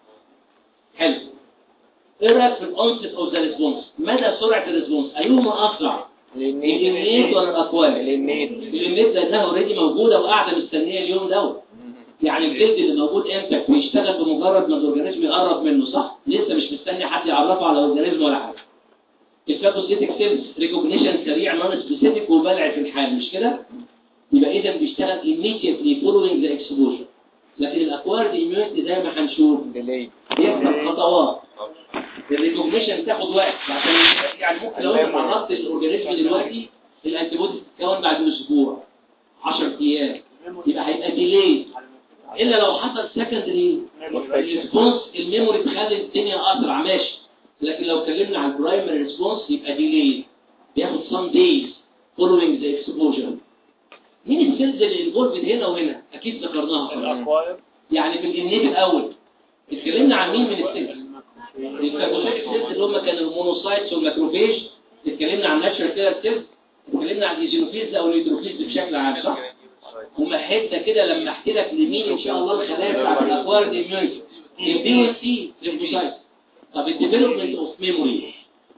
حلو ايه رايك في الاونست اوف ذا ريسبونس مدى سرعه الريسبونس ايهما اسرع الانيت ولا الاكوار النيت الانيت لانها اوريدي موجوده وقاعده مستنيه اليوم دوت يعني الجلد اللي موجود امتى بيشتغل بمجرد ما الاورجانيزم يقرب منه صح لسه مش مستني حد يعرفه على الاورجانيزم ولا حاجه الفاجوسيتك سيلز ريكوجنيشن سريع نون سبيسيفيك وبلع في الحال مش كده يبقى اذا بيشتغل immediately following the exposure لكن الاكوارد immunity زي ما هنشوف ديلي بيحصل خطوات الريكوجنيشن تاخد وقت عشان يعني ممكن لو انت تعرضت للاورجانيزم دلوقتي الانتي بودي تتكون بعد اسبوع 10 ايام يبقى هيبقى ديلي الا لو حصل سكندري ريسبونس الميموري تخلي الدنيا اسرع ماشي لكن لو اتكلمنا عن البرايمري ريسبونس يبقى ديلي بياخد some days following the exposure مين السيلز اللي انفولفد هنا وهنا اكيد ذكرناها خلاص الاكواير يعني في الانيت الاول اتكلمنا عن مين من السيلز الفاجوسيتك سيلز اللي هم كانوا المونوسايتس والماكروفيج اتكلمنا عن ناتشرال كيلر سيلز اتكلمنا عن الايزينوفيلز او النيوتروفيلز بشكل عام صح ومهدنا كده لما احكي لك لمين ان شاء الله الخلايا بتاعت الاكوارد اميونيتي البي او سي ليمفوسايت طب الديفلوبمنت اوف ميموري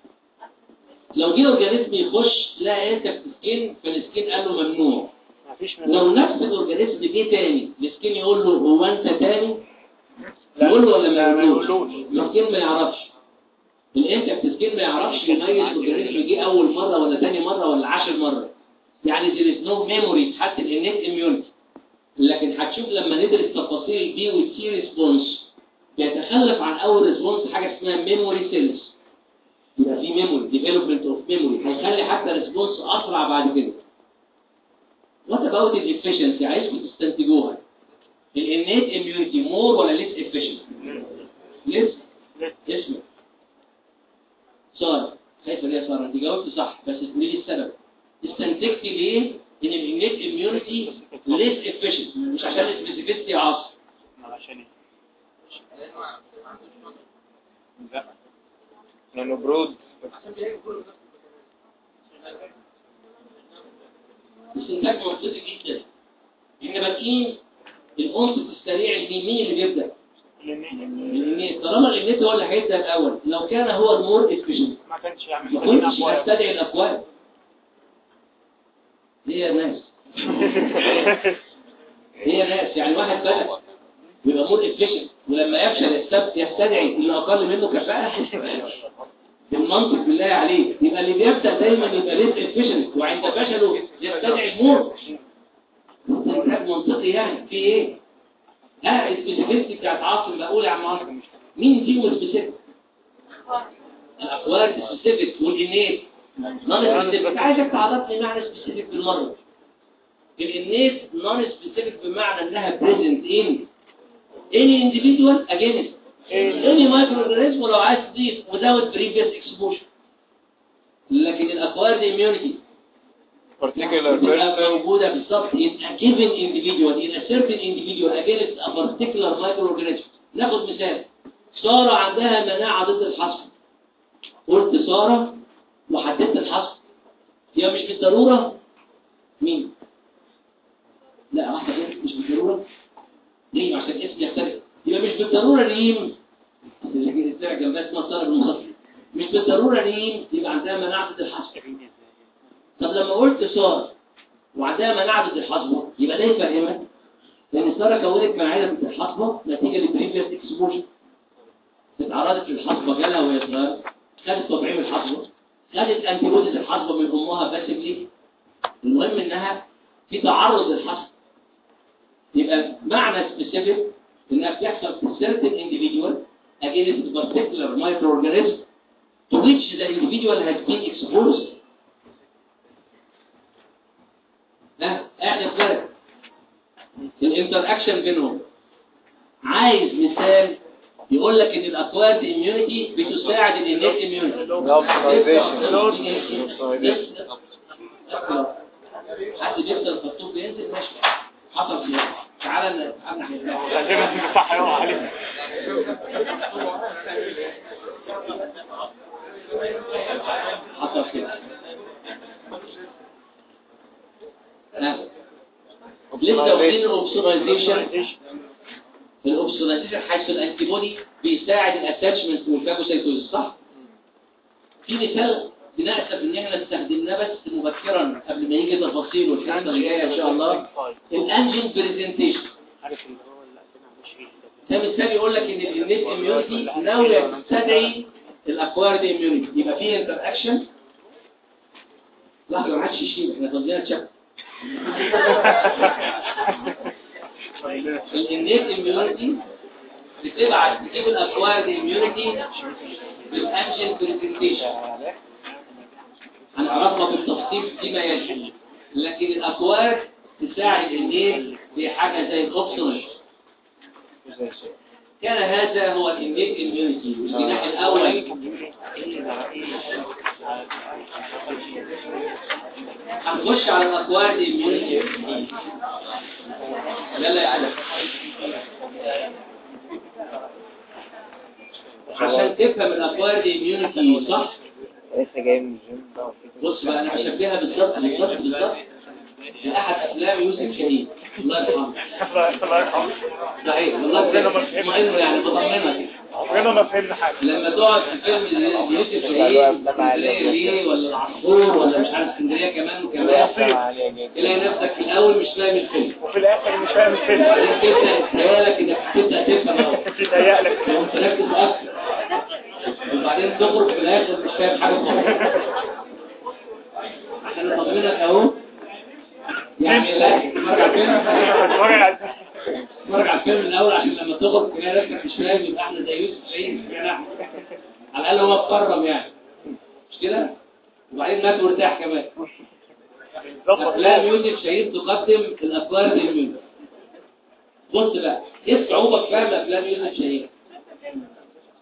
لو جه اورجانيزم يخش تلاقي انت في السكين فالسكين قال له ممنوع مفيش لو نفس الاورجانيزم جه تاني السكين يقول له هو انت تاني يقول له ولا ما ما يقولوش يقولوش. السكين ما يعرفش الانتك السكين ما يعرفش يميز الاورجانيزم جه اول مره ولا تاني مره ولا عشر مره يعني there is no memory حتى الانيت immunity لكن هتشوف لما ندرس تفاصيل البي والتي ريسبونس بيتخلف عن اول ريسبونس حاجه اسمها ميموري سيلز يبقى في ميموري ديفلوبمنت اوف ميموري هيخلي حتى ريسبونس اسرع بعد كده وات اباوت الافشنسي عايزكم تستنتجوها الانيت اميونيتي مور ولا ليس افيشنت ليس اسمع سارة خايفه ليه يا جاوبت صح بس تقولي لي السبب استنتجت ليه ان الانيت اميونيتي ليس افيشنت مش عشان السبيسيفيستي عاصر عشان ايه لا لانه برود استنتاج منطقي جدا ان بادئين الانصت السريع الميمي اللي بيبدا الانيت طالما الانيت هو اللي هيبدا الاول لو كان هو المور افيشنت ما كانش يعمل ما كنتش هستدعي الاقوال هي يا ناس هي يا ناس يعني واحد بدا بيبقى مور افيشنت ولما يفشل يستب- يستدعي اللي اقل منه كفاءه بالمنطق بالله عليه يبقى اللي بيبدا دايما يبقى ليس افيشنت وعند فشله يستدعي المور استنتاج منطقي يعني في ايه اه السبيسيفيستي بتاعت عاصم بقول يا عم عاصم مين فيهم السبيسيفيك الاقوال السبيسيفيك والانيت نون سبيسيفيك عايزك تعرفني معنى سبيسيفيك بالمره الانيت نون سبيسيفيك بمعنى انها بريزنت ان any individual against any microorganism ولو عايز تضيف without previous exposure لكن الاكوارد immunity particular بتبقى person موجودة بالظبط in a given individual in a certain individual against a particular microorganism ناخد مثال سارة عندها مناعة ضد الحصر قلت سارة وحددت الحصر هي مش بالضرورة مين؟ لا واحدة غير مش بالضرورة ليه عشان اسم يختلف يبقى مش بالضرورة ريم اللي طلع جنبها اسمها سارة بالمخصص مش بالضرورة ريم يبقى عندها مناعة ضد الحصر طب لما قلت سارة وعندها مناعة ضد الحصبة يبقى ده يفهمك لأن سارة كونت مناعة ضد الحصبة نتيجة لبريفيس اكسبوجر اتعرضت للحصبة جالها وهي صغيرة خدت تطعيم الحصبة خدت انتيبوديز الحصبة من أمها باسفلي المهم إنها في تعرض للحصبة يبقى معنى سبيسيفيك إنها بتحصل في certain individual against particular microorganism to which the individual has been exposed ده اخر فرق الانتر اكشن بينهم عايز مثال يقول لك ان الاكوارد اميونيتي بتساعد الانيت اميونيتي حد بيفضل الخطوط بينزل ماشي حصل فيه تعالى نفتح غالبا صح يا علي حصل كده ها. لسه واخدين الاوبسونايزيشن الاوبسونايزيشن حيث الانتي بودي بيساعد الاتاتشمنت والفاجوسايتوز صح في مثال بنأسف ان احنا استخدمناه بس مبكرا قبل ما يجي تفاصيل والحاجه اللي جايه ان شاء الله الانجين برزنتيشن عارف اللي هو اللي عندنا مش ده مثال يقول لك ان الانيت اميونيتي ناويه تستدعي الاكوارد اميونيتي يبقى في انتر اكشن لحظه ما عادش يشيل احنا فاضلين تشك الانيت اميونيتي بتبعت تجيب الاكوارد اميونيتي بالانجين برزنتيشن هنعرفها بالتفصيل فيما يلي لكن الاكوارد تساعد الانيت في حاجه زي الاوبسونال كان هذا هو الانيت اميونيتي الجناح الاول هنخش على الاكوارد اميونيتي يلا يا علي عشان تفهم الاكوارد اميونيتي صح لسه جاي من الجيم بقى وفي- بص بقى انا هشبهها بالظبط بالظبط بالظبط بأحد افلام يوسف شهيد الله يرحمه الله يرحمه صحيح والله بجد مطمئن يعني بطمنك عمرنا ما فهمنا حاجه لما تقعد في فيلم يوسف شهيد اسكندريه ليه ولا العصفور ولا مش عارف اسكندريه كمان وكمان السلام عليكم. تلاقي نفسك في الاول مش فاهم الفيلم وفي الاخر مش فاهم الفيلم تبدا خيالك انك تبدا تفهم اهو بيتهيأ لك تقوم تركز اكتر وبعدين تخرج في الاخر مش فاهم حاجه خالص عشان اطمنك اهو يعني لا تتفرج على الفيلم اتفرج على الفيلم الاول عشان لما تخرج تلاقي نفسك مش فاهم يبقى احنا زي يوسف شهيد يعني احنا على الاقل هو اتكرم يعني مش كده وبعدين مات وارتاح كمان افلام يوسف شهيد تقدم الافكار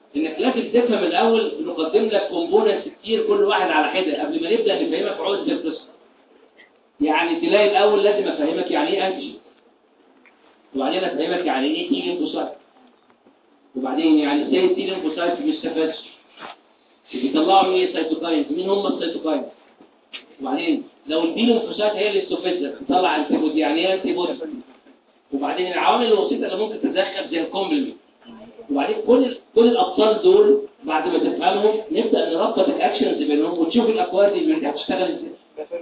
انك لازم تفهم الاول نقدم لك كومبوننتس كتير كل واحد على حده قبل ما نبدا نفهمك عوز القصه يعني تلاقي الاول لازم افهمك يعني ايه انتيجين وبعدين افهمك يعني ايه تي ليمفوسايت وبعدين يعني ازاي تي ليمفوسايت ما بيستفادش بيطلعوا ايه سيتوكاينز مين هم السيتوكاينز وبعدين لو التي ليمفوسايت هي اللي استفزت تطلع انتي بودي يعني ايه انتي بودي وبعدين العوامل الوسيطه اللي ممكن تتدخل زي الكومبلمنت وبعدين كل كل الابطال دول بعد ما تفهمهم نبدا نربط الاكشنز بينهم ونشوف الاكواد اللي هتشتغل ازاي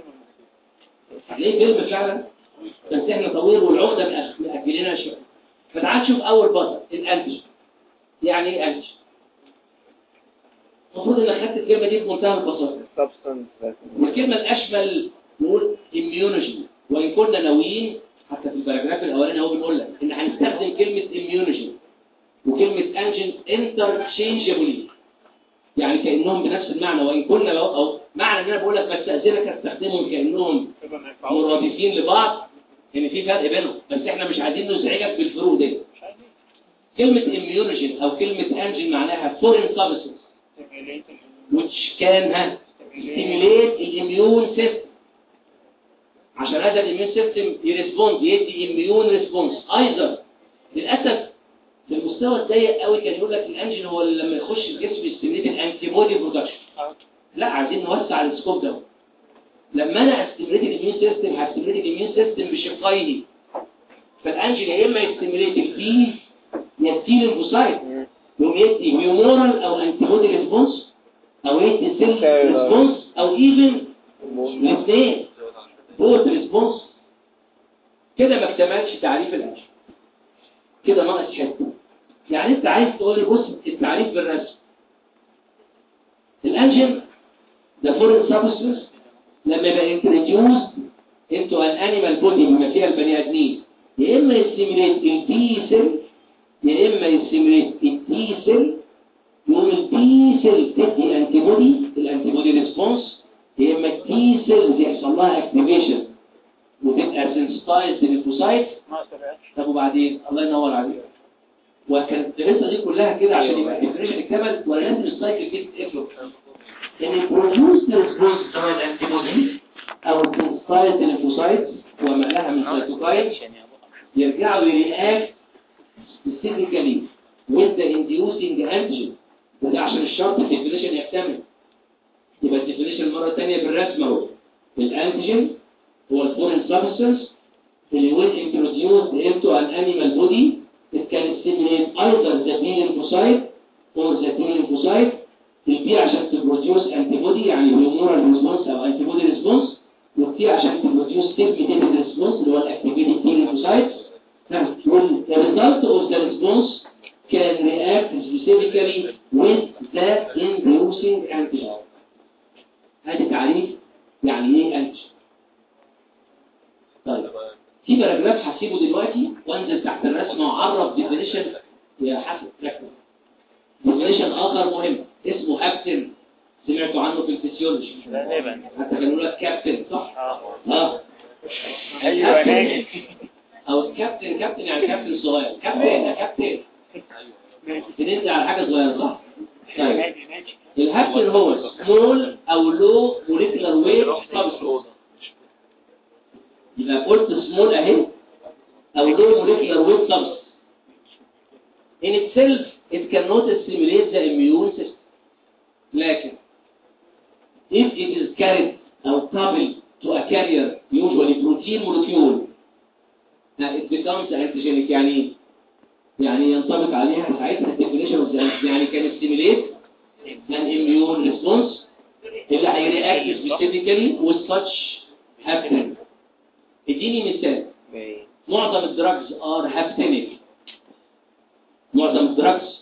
ليه فيلم فعلا بس احنا طويل والعقده مأخ- مأجلينها شويه فتعال نشوف اول بطل الانتج يعني ايه انتج المفروض ان خدت الكلمه دي بمنتهى البساطه substance والكلمه الاشمل نقول immunology وان كنا ناويين حتى في الباراجراف الاولاني هو بنقول لك ان هنستخدم كلمه immunology وكلمه انجن interchangeably يعني كانهم بنفس المعنى وان كنا لو او معنى ان انا بقول لك بستاذنك استخدمهم كانهم يبقى ما ينفعوش مرادفين لبعض ان في فرق بينهم بس احنا مش عايزين نزعجك بالفروق دي مش عايزين كلمه immunology او كلمه انجن معناها foreign substance which can have stimulate الاميون سيستم عشان هذا الاميون سيستم يرسبوند يدي اميون ريسبونس ايضا للاسف في المستوى الضيق قوي كان يقول لك الانجين هو اللي لما يخش الجسم يستميت الانتي بودي برودكشن لا عايزين نوسع السكوب ده لما انا استمريت الاميون سيستم هستمريت الاميون سيستم بشقيه فالانجين يا اما يستمريت البي يا التي ليمفوسايت يقوم يدي هيومورال او انتي بودي ريسبونس او يدي سيل ريسبونس او ايفن الاثنين بوت ريسبونس كده ما اكتملش تعريف الانجين كده ناقص حته يعني انت عايز تقول لي بص التعريف بالرسم الانجين ده فورين سبستنس لما يبقى انتروديوس انتو ان انيمال بودي بما فيها البني ادمين يا اما يستيميليت البي سيل يا اما يستيميليت التي سيل يقوم البي سيل تدي انتي بودي الانتي بودي ريسبونس يا اما التي سيل يحصل لها اكتيفيشن وتبقى سنسيتايزد للفوسايت ناقص العيش طب وبعدين الله ينور عليك وكانت القصه دي كلها كده عشان يبقى الديفريشن اكتمل ولا لازم السايكل دي تقفل ان البروديوس ريسبونس سواء الانتي بودي او السنسيتايزد للفوسايت وما لها من سيتوكاين يرجعوا يرياكت سبيسيفيكالي with the inducing antigen وده عشان الشرط الديفينيشن يكتمل يبقى الديفينيشن مرة تانية بالرسم اهو الانتيجين هو الفورين سبستنس اللي will introduced into an animal body it can stimulate either the B lymphocyte or the T lymphocyte البي عشان تبروديوس antibody يعني humoral response او antibody response والتي عشان تبروديوس state mediated response اللي هو الاكتيفيتي T lymphocyte when the result of the response can react specifically with the inducing antigen. هذا تعريف يعني ايه انتيجين. طيب في باراجراف هسيبه دلوقتي وانزل تحت الرسمه واعرف ديفينيشن يا حسن ركز ديفينيشن اخر مهم اسمه ابتن سمعتوا عنه في الفسيولوجي غالبا حتى كانوا لك كابتن صح؟ اه اه ايوه ناجي او الكابتن كابتن يعني كابتن صغير كابتن يا كابتن بننزل على حاجه صغيره صح؟ طيب ناجي ناجي الهابتن هو سمول او لو موليكولار ويت سبستنس يبقى قلت سمول اهي او لو موليكولار ويت سبستنس in itself it cannot stimulate the immune system لكن if it is carried او coupled to a carrier usually protein molecule now it becomes antigenic يعني إيه؟ يعني ينطبق عليها ساعتها الديفينيشن اوف يعني كان stimulate an immune response اللي هيرياكت specifically with such happening اديني مثال معظم الدراجز ار هابتينيك معظم الدراجز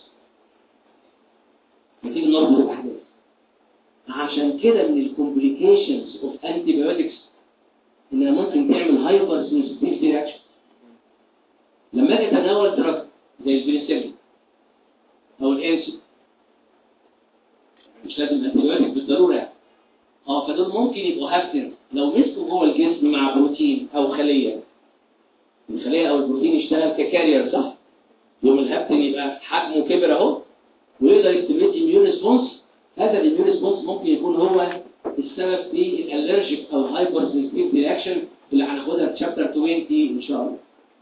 نتيجة نربط الأحداث عشان كده من الكومبليكيشنز اوف انتي بايوتكس انها ممكن تعمل هايبر سنسيتيفيتي رياكشن لما اجي اتناول دراج زي البنسلين او الانسولين مش لازم انتيبيوتيك بالضروره يعني. اه فدول ممكن يبقوا هابتن لو مسكوا جوه الجسم مع بروتين او خليه الخليه او البروتين يشتغل ككارير صح يوم الهابتن يبقى حجمه كبر اهو ويقدر يستميت اميون ريسبونس هذا الاميون ريسبونس ممكن يكون هو السبب في الالرجيك او هايبر سنسيتيف رياكشن اللي هناخدها في شابتر 20 ان شاء الله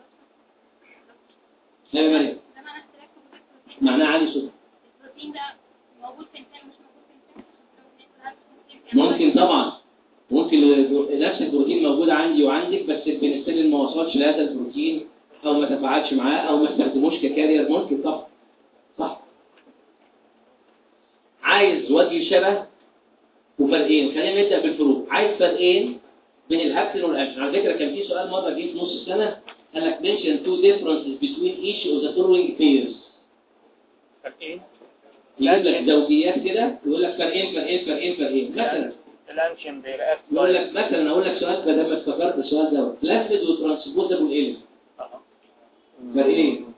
لا يا مريم ده معناه اختلاف في البروتين معناها عالي صوت البروتين ده موجود في الانسان مش موجود في الانسان ممكن طبعا ممكن نفس البروتين موجود عندي وعندك بس البنسلين ما وصلش لهذا البروتين او ما تفاعلش معاه او ما استخدموش ككارير ممكن طبعا صح عايز وجه شبه وفرقين خلينا نبدا بالفروق عايز فرقين بين الهابتن والاكشن على فكره كان في سؤال مره جه في نص السنه قال لك mention two differences between each of the following pairs فرقين يجيب لك زوجيات كده ويقول لك فرقين فرقين فرقين فرقين مثلا الانشن بيرقات يقول لك مثلا اقول لك سؤال بدل ما افتكرت السؤال ده بلاسيد وترانسبوزابل ايلمنت فرقين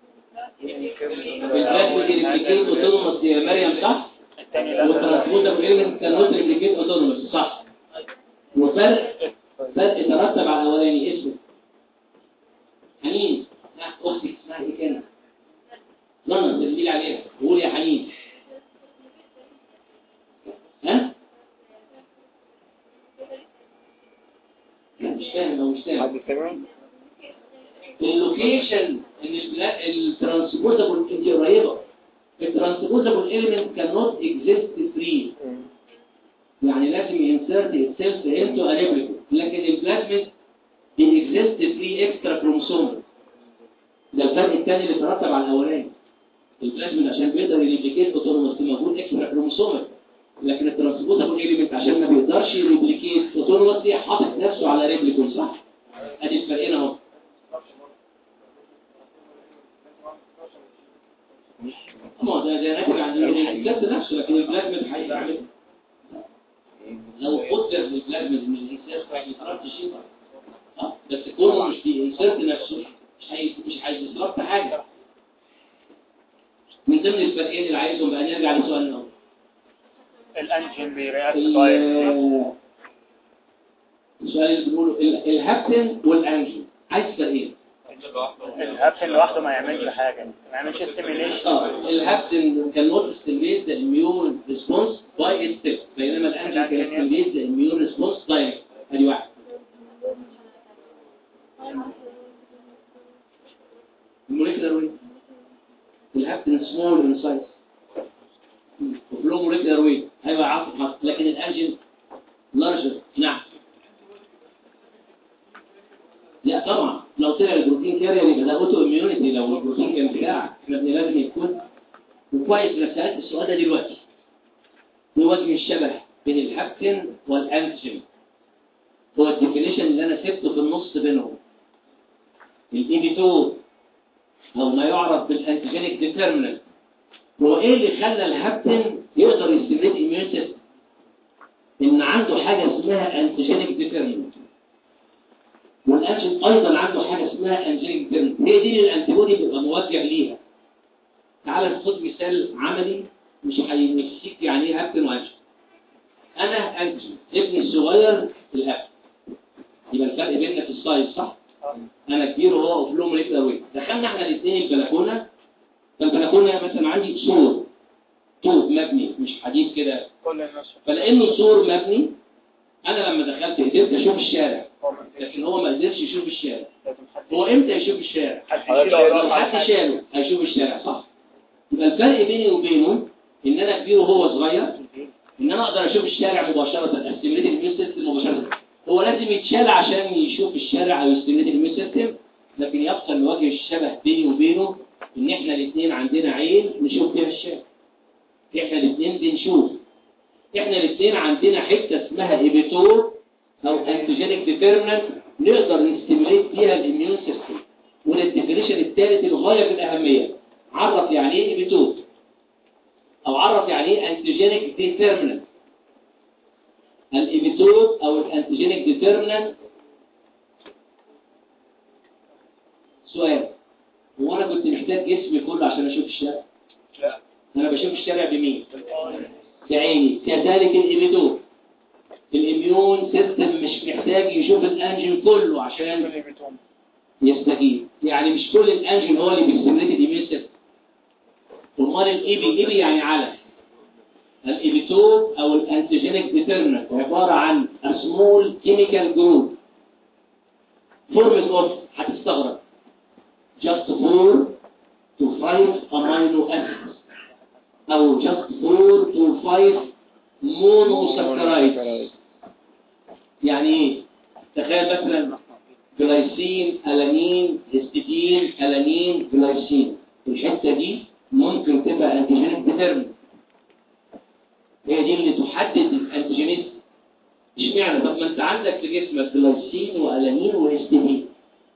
البلاسيد ريبليكيت اوتونوموس يا مريم صح الثاني لا والترانسبوزابل ايلمنت كان نوت ريبليكيت اوتونوموس صح وفرق فرق ترتب على الاولاني اسمه حنين لا اختك اسمها ايه كده نانا تسجيل عليها قول يا حنين ها لا مش فاهم او مش فاهم حد سمع؟ اللوكيشن ان البلا- الترانسبوزابل انت قريبه الترانسبوزابل element cannot exist free يعني لازم ينسرت itself into a replicate لكن البلازميد بيexist free extra chromosome ده الفرق الثاني اللي ترتب على الاولاني البلازميد عشان بيقدر يريبليكيت اوتونوموس موجود اكسترا كروموسوم لكن الترانسبوزابل element عشان ما بيقدرش يريبليكيت اوتونوموس حاطط نفسه على ريبليكون صح ادي الفرقين اهو ما ده ده ناتج عن الجسد نفسه لكن البلازميد هيعمل لو قدر للبلازميد من الانسان ما يتربط شيء اه بس كونه مش بينسرت نفسه مش هي مش هيتربط حاجه من ضمن الفرقين اللي عايزهم بقى نرجع لسؤالنا اهو الانجن بيرقات ال- السؤال اللي بنقوله ال- الهابتن والانجل عايز فرقين الهابتن لوحده ما يعملش حاجه ما يعملش ستيميليشن اه الهابتن كان نوت ستيميليت ذا اميون ريسبونس باي اتس بينما الانجل كان ستيميليت ذا اميون ريسبونس دايركت ادي واحد الموليكولار ويت الهابتن سمول ان سايز وفلو موليكولار ويت هيبقى عارف حط لكن الانجل لارجر نعم لا طبعا لو طلع البروتين كارير يبقى ده اوتو اميونيتي لو البروتين كان بتاعك احنا ابن لازم يكون وكويس انك سالت السؤال ده دلوقتي نوجه الشبه بين الهابتن والانتيجين هو الديفينيشن اللي انا سبته في النص بينهم الاي بي 2 او ما يعرف بالانتيجينيك ديترمينانت هو ايه اللي خلى الهابتن يقدر يستميت اميون سيستم ان عنده حاجه اسمها انتيجينيك ديترمينانت والانجين ايضا عنده حاجه اسمها انجينيك ديترمينانت هي دي اللي الانتيبودي بيبقى موجه ليها تعال خد مثال عملي مش هيمسك يعني ايه هابتن وانجين انا انجين ابني الصغير الهابتن يبقى الفرق بيننا في السايز صح انا كبير وهو اوفلو موليكولار ويت دخلنا احنا الاثنين البلكونه فالبلكونه مثلا عندي سور طوب مبني مش حديد كده كل الناس فلانه سور مبني انا لما دخلت قدرت اشوف الشارع هو ما فيش لكن هو ما قدرش يشوف الشارع لازم حد هو امتى يشوف الشارع حد حضرتك يشيل لو وراه حد شاله هيشوف الشارع صح يبقى الفرق بيني وبينه ان انا كبير وهو صغير ان انا اقدر اشوف الشارع مباشره استمريت الميون سيستم مباشره هو لازم يتشال عشان يشوف الشارع او يستمريت الميون سيستم لكن يبقى الوجه الشبه بيني وبينه ان احنا الاثنين عندنا عين نشوف بيها الشارع احنا الاثنين بنشوف احنا الاثنين عندنا حته اسمها ايبيتور او انتيجينيك ديترمينانت نقدر نستمريت بيها الاميون سيستم وده الديفينيشن الثالث الغايه في الاهميه عرف يعني ايه ايبيتور او عرف يعني ايه انتيجينيك ديترمينانت الإيميتوب أو الأنتيجينيك ديترمينانت سؤال هو أنا كنت محتاج جسمي كله عشان أشوف الشارع؟ لا أنا بشوف الشارع بمين؟ بعيني كذلك الإيميتوب الإميون سيستم مش محتاج يشوف الأنجل كله عشان كل بيتهم يستجيب يعني مش كل الأنجل هو اللي بيستمريت الإميون سيستم امال الايبي ايبي يعني على الإيبيتوب أو الأنتيجينيك ديترمنت عبارة عن a small chemical group formed of هتستغرب just 4 to 5 amino acids أو just 4 to 5 monosaccharides يعني ايه؟ تخيل مثلا جلايسين ألانين هستidine ألانين جلايسين الحتة دي ممكن تبقى أنتيجينيك ديترمنت هي دي اللي تحدد الانتيجينيز اشمعنى طب ما انت عندك في جسمك جلايسين والانين وهستidine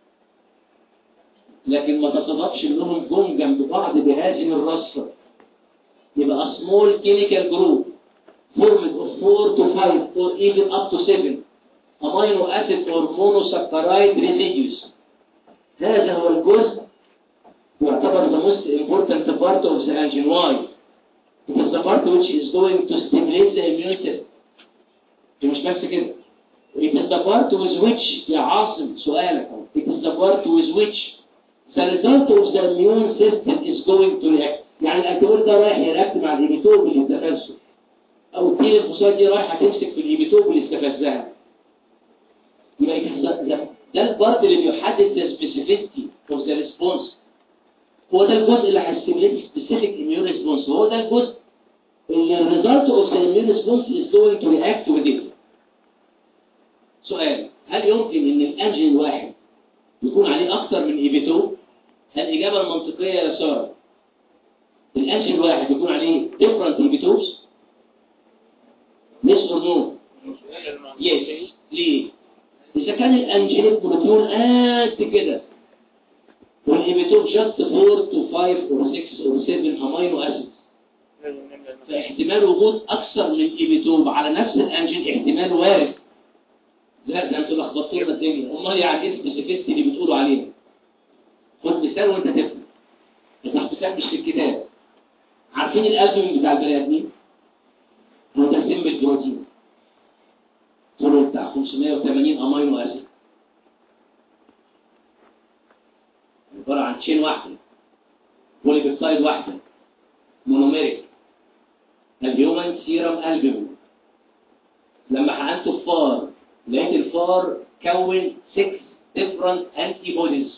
لكن ما تصادفش انهم جم جنب بعض بهذه الرصه يبقى small chemical group formed of 4 to 5 or even up to 7 amino acid or monosaccharide residues هذا هو الجزء يعتبر the most important part of the engine why It is the part which is going to stimulate the immune system. دي مش بس كده. It is the part with which يا عاصم سؤالك اهو. It is the part with which the result of the immune system is going to react. يعني الانتيبول ده رايح يرياكت مع الإيبيتوب اللي استفزه. أو التيل الفصاد دي رايحة تمسك في الإيبيتوب اللي استفزها. يبقى it is the- the- ده البارت اللي بيحدد the specificity of the response. هو ده الجزء اللي هيستميليت specific immune response. هو ده الجزء اللي الريزلت اوف ذا immune response is going to react with it. سؤال هل يمكن ان الانجين الواحد يكون عليه اكتر من ايبيتو؟ الإجابة المنطقية يا سارة الأنجل الواحد يكون عليه different ايبيتوز yes or no yes ليه إذا كان الأنجينيك بروتون قد كده والإيبيتوب just 4 to 5 or 6 or 7 أمينو أسيد لازم نملى المسافة. فاحتمال وجود أكثر من إيبيتوب على نفس الأنجين احتمال وارد لا ده انتوا لخبطتوا لنا الدنيا امال يعني ايه السبيسيفيستي اللي بتقولوا عليها خد مثال وانت تفهم التحقيقات مش في الكتاب عارفين الالبوم بتاع البني ادمين متسم بالبروتين طوله بتاع 580 امينو اسيد عباره عن تشين واحده بولي بيبتايد واحده مونوميريك الهيومن سيرم البوم لما حقنته في فار لقيت الفار كون 6 different antibodies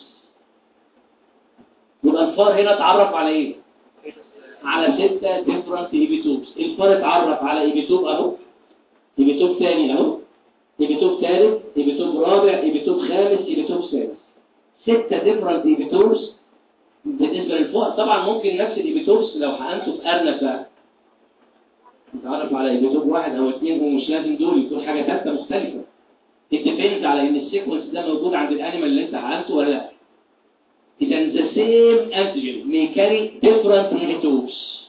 يبقى الفار هنا اتعرف على ايه؟ على 6 different ايبيتوبس الفار اتعرف على ايبيتوب اهو ايبيتوب ثاني اهو ايبيتوب ثالث ايبيتوب رابع ايبيتوب خامس ايبيتوب سادس 6 different ايبيتوبس بالنسبه للفوق طبعا ممكن نفس الايبيتوبس لو حقنته في ارنب بقى نتعرف على ايبيتوب واحد او اثنين ومش لازم دول يكون حاجه ثالثه مختلفه الديبند على ان السيكونس ده موجود عند الانيمال اللي انت حقنته ولا لا اذا the same antigen may carry different epitopes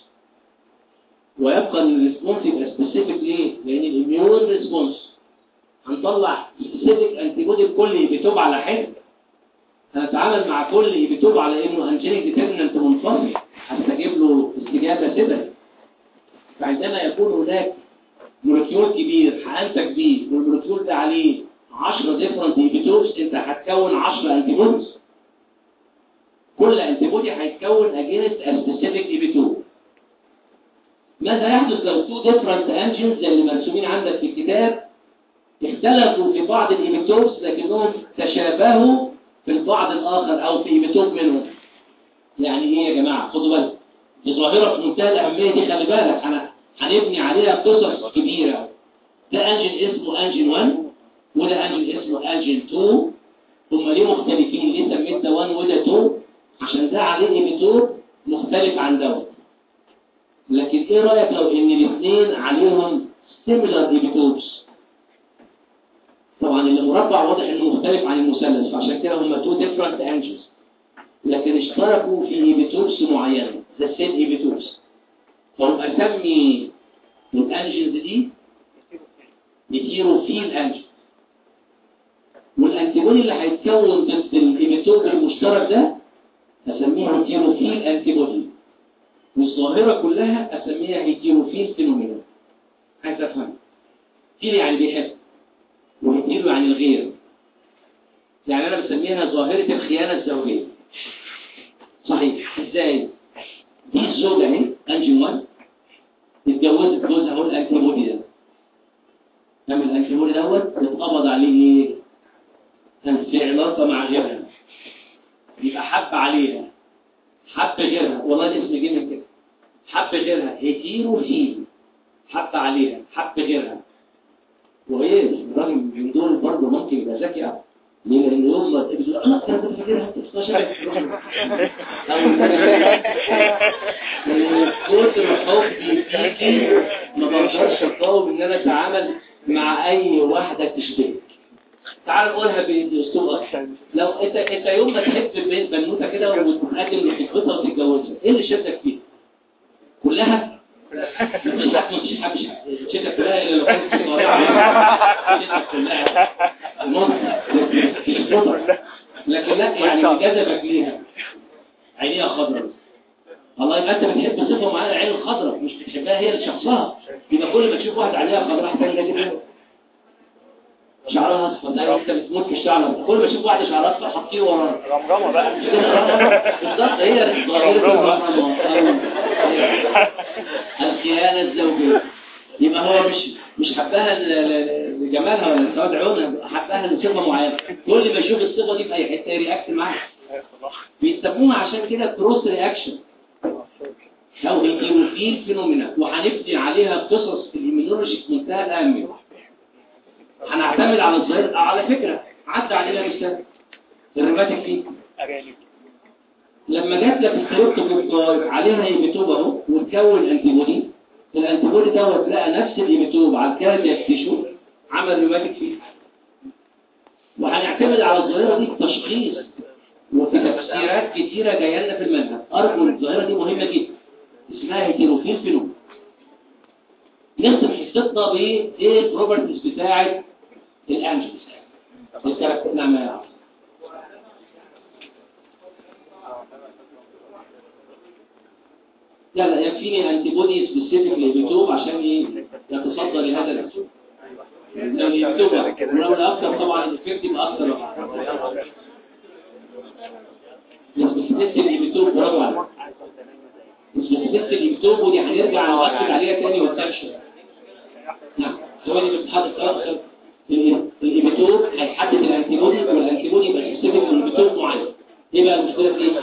ويبقى ان الريسبونس يبقى سبيسيفيك ليه؟ لان الاميون ريسبونس هنطلع سبيسيفيك انتيبودي لكل ايبيتوب على حده هنتعامل مع كل ايبيتوب على انه انجينيك ديترمنت منفصل هستجيب له استجابه سبب فعندما يكون هناك مولكيول كبير حقنتك بيه والمولكيول ده عليه 10 ديفرنت ايبيتوبس انت هتكون 10 انتيبوديز كل انتيبودي هيتكون اجينست سبيسيفيك ايبيتوب ماذا يحدث لو تو ديفرنت انجنز زي اللي مرسومين عندك في الكتاب اختلفوا في بعض الايبيتوبس لكنهم تشابهوا في البعض الاخر او في ايبيتوب منهم يعني ايه يا جماعه خدوا بالكم دي ظاهره في منتهى الاهميه دي خلي بالك انا هنبني عليها قصص كبيره ده انجن اسمه انجن 1 وده انجن اسمه انجن 2 هم ليه مختلفين ليه سميت ده 1 وده 2 عشان ده عليه ايبيتوب مختلف عن دوت لكن ايه رايك لو ان الاثنين عليهم سيميلار ايبيتوبس طبعا المربع واضح انه مختلف عن المثلث فعشان كده هم تو ديفرنت انجنز لكن اشتركوا في ايبيتوبس معينه ذا سيم ايبيتوبس فهم اسمي الانجنز دي يطيروا فيه الانجن والانتيبودي اللي هيتكون ضد الايبيتوب المشترك ده اسميها هيتيروفيل انتيبودي والظاهرة كلها اسميها هيتيروفيل فينومينا عايز افهم فيل يعني بيحب وهيتيرو يعني الغير يعني انا بسميها ظاهرة الخيانة الزوجية صحيح ازاي دي الزوجة اهي انجي 1 اتجوزت جوزها هو الانتي بودي ده لما الانتي بودي دوت اتقبض عليه ايه؟ كان في علاقة مع غيرها يبقى حب عليها حب غيرها والله الاسم جه من كده حب غيرها هيتيروفيل حب عليها حب غيرها وغير الراجل من دول برضه ممكن يبقى ذكي قوي ليه؟ لان يوم ما تقول اه ده انت فاكرها انت 16 او كتر حبي فيكي ما بقدرش اقاوم ان انا اتعامل مع اي واحده تشبهك تعال نقولها باسلوب اكثر لو انت انت يوم ما تحب بنت بنوته كده وتقدم لخطبتها وتتجوزها ايه اللي شدك فيها؟ كلها؟ مفيش حد مفيش حد مش شدك كلها الا لو كانت صغيره شدك كلها المهم لكن لا يعني جذبك ليها عينيها خضراء الله يبقى انت بتحب صفه معينه العين الخضراء مش بتحبها هي لشخصها يبقى كل ما تشوف واحد عينيها خضراء تاني كده شعرها اصفر ده انت بتموت في الشعر كل ما تشوف واحد شعرها اصفر حطيه وراه رمرمة بقى بالظبط هي ظاهره الرحمه او الخيانه الزوجيه يبقى هو مش مش حبها ل- ل- لجمالها ولا لسواد عيونها حبها لصفه معينه كل ما يشوف الصفه دي في اي حته يرياكت معاها بيسموها عشان كده كروس رياكشن او هيتيروفيل فينومينا وهنبني عليها قصص في الإيمينولوجي في منتهى الأهمية هنعتمد على الظاهر على فكرة عدى علينا مثال الروماتيك فيه أجانب لما جات لك الكريبتوكوكاي عليها ايميتوب اهو وتكون انتيبودي الانتيبودي دوت لقى نفس الايميتوب على الكاردياك تيشو عمل روماتيك فيه وهنعتمد على الظاهره دي التشخيص وفي تفسيرات كتيره جايه لنا في المنهج ارجو الظاهره دي مهمه جدا اسمها هيتيروفيل فينوم نختم حصتنا بايه البروبرتيز بتاعه الانجلز الثلاث نعم يا عم. لا لا يكفيني انتي بودي سبيسيفيك لليوتيوب عشان ايه يتصدى لهذا الاسلوب لو اليوتيوب ولو الاكثر طبعا الافكت يبقى اكثر سبيسيفيك اليوتيوب برافو عليك سبيسيفيك اليوتيوب ودي هنرجع نركز عليها تاني والتنشن نعم هو اللي بيتحدث اكثر الإيميتوب هيحدد الانتي بودي والانتي بودي يبقى سبيسيفيك لليوتيوب معين ايه بقى المشكله في ايه؟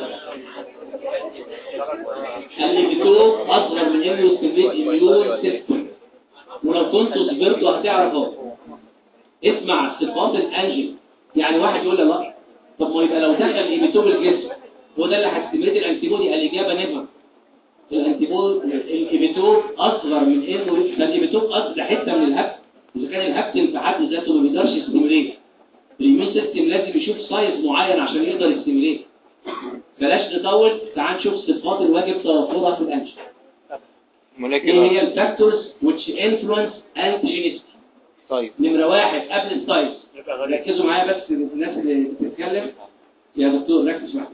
الإيميتوب أصغر من إنه يستميت إميون سيستم ولو كنت صبرته هتعرف اهو اسمع صفات الأنجل يعني واحد يقول لي لا طب ما يبقى لو دخل إيميتوب الجسم هو ده اللي هتستميت الأنتيبودي الإجابة نفر الأنتيبود الإيميتوب أصغر من إنه ده الإيميتوب أصغر حتة من الهبت إذا كان الهبت في حد ذاته ما بيقدرش يستميليت الإيميون سيستم لازم يشوف سايز معين عشان يقدر يستميليت بلاش نطول تعال نشوف صفات الواجب توفرها في الانجل ايه هي الفاكتورز which influence antigenicity طيب نمرة واحد قبل السايز يبقى غريب ركزوا معايا بس الناس اللي بتتكلم يا دكتور ركز معايا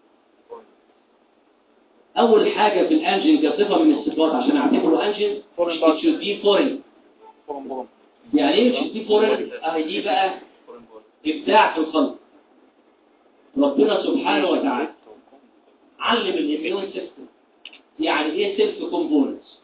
اول حاجة في الانجل كصفة من الصفات عشان اعتبره انجل Foreign it body. should be foreign بوم بوم يعني ايه should be foreign اهي دي بقى ابداع في الخلق ربنا سبحانه وتعالى علم الاميون سيستم يعني ايه سيلف كومبوننتس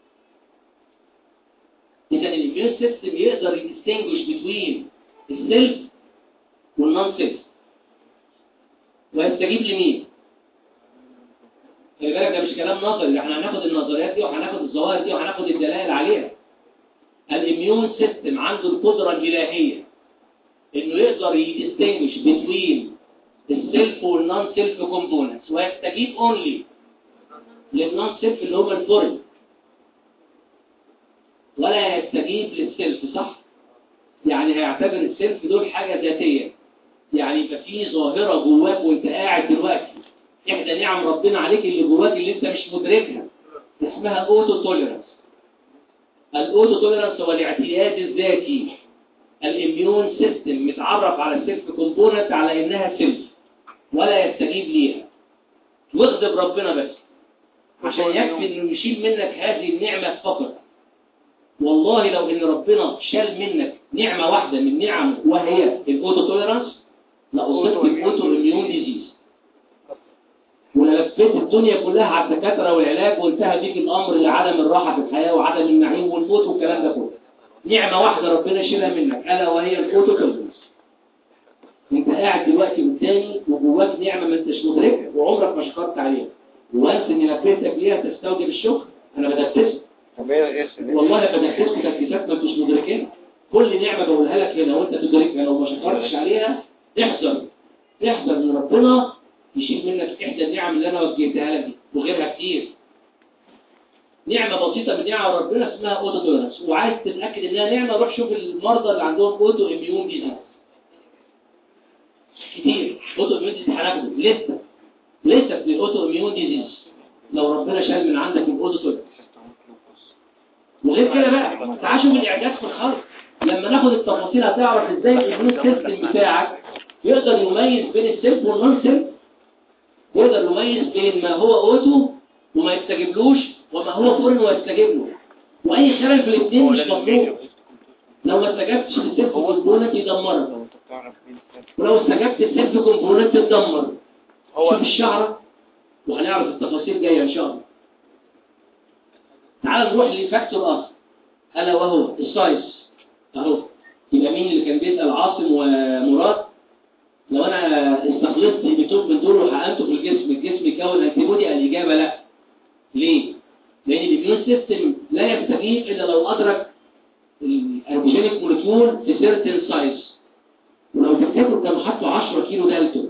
اذا الاميون سيستم يقدر يديستنجوش بين السيلف والنون سيلف ويستجيب لمين خلي بالك ده مش كلام نظري احنا هناخد النظريات دي وهناخد الظواهر دي وهناخد الدلائل عليها الاميون سيستم عنده القدره الالهيه انه يقدر يديستنجوش بين السيلف والنون سيلف كومبوننتس ويستجيب اونلي للنون سيلف اللي هم الفورن ولا يستجيب للسيلف صح يعني هيعتبر السيلف دول حاجة ذاتية يعني يبقى في ظاهرة جواك وانت قاعد دلوقتي احدى نعم ربنا عليك اللي جواك اللي انت مش مدركها اسمها اوتو توليرانس الاوتو توليرانس هو الاعتياد الذاتي الاميون سيستم متعرف على السيلف كومبوننت على انها سيلف ولا يستجيب ليها واغضب ربنا بس عشان يكفي انه يشيل منك هذه النعمة فقط والله لو ان ربنا شال منك نعمة واحدة من نعمه وهي الاوتو توليرانس لاصبت بالاوتو اميون ديزيز ولا لفيت الدنيا كلها على الدكاتره والعلاج وانتهى بيك الامر لعدم الراحه في الحياه وعدم النعيم والموت والكلام ده كله نعمه واحده ربنا يشيلها منك الا وهي الاوتوكولز انت قاعد دلوقتي قدامي وجواك نعمه ما انتش مدركها وعمرك ما شكرت عليها وانت اني نبهتك ليها تستوجب الشكر انا بدرسك طب ايه ايه السبب؟ والله بدرسك تركيزات ما انتش مدركينها كل نعمه بقولها لك هنا وانت تدركها لو ما شكرتش عليها احذر احذر ان ربنا يشيل منك احدى النعم اللي انا وجهتها لك دي وغيرها كتير نعمه بسيطه من نعم ربنا اسمها اوتو تولرنس وعايز تتاكد انها نعمه روح شوف المرضى اللي عندهم اوتو اميون ديزيز كتير اوتو اميون ديزيز هناخده لسه لسه في الاوتو اميون ديزيز لو ربنا شال من عندك الاوتو تولرنس وغير كده بقى تعال شوف الاعجاز في الخلق لما ناخد التفاصيل هتعرف ازاي الاميون سيستم بتاعك يقدر يميز بين السيلف والنون سيلف يقدر يميز بين ما هو اوتو وما يستجيبلوش وما هو فورن ويستجيب له واي خلل في الاثنين مش مطلوب لو ما استجبتش للسيلف كومبوننت يدمرك لو انت بتعرف مين السبب. ولو استجبت السيلف كومبوننت تدمر هو شوف الشعرة وهنعرف التفاصيل جاية ان شاء الله تعال نروح لفاكتور اخر الا وهو السايز اهو يبقى مين اللي كان بيسأل عاصم ومراد لو انا استخلصت بتوب من دول وحقنته في الجسم الجسم يكون انتيبودي الاجابه لا ليه لان الاميون سيستم لا يستجيب الا لو ادرك الانتيجينيك مولكيول في سيرتن سايز ولو تفتكروا كانوا حطوا 10 كيلو دالتون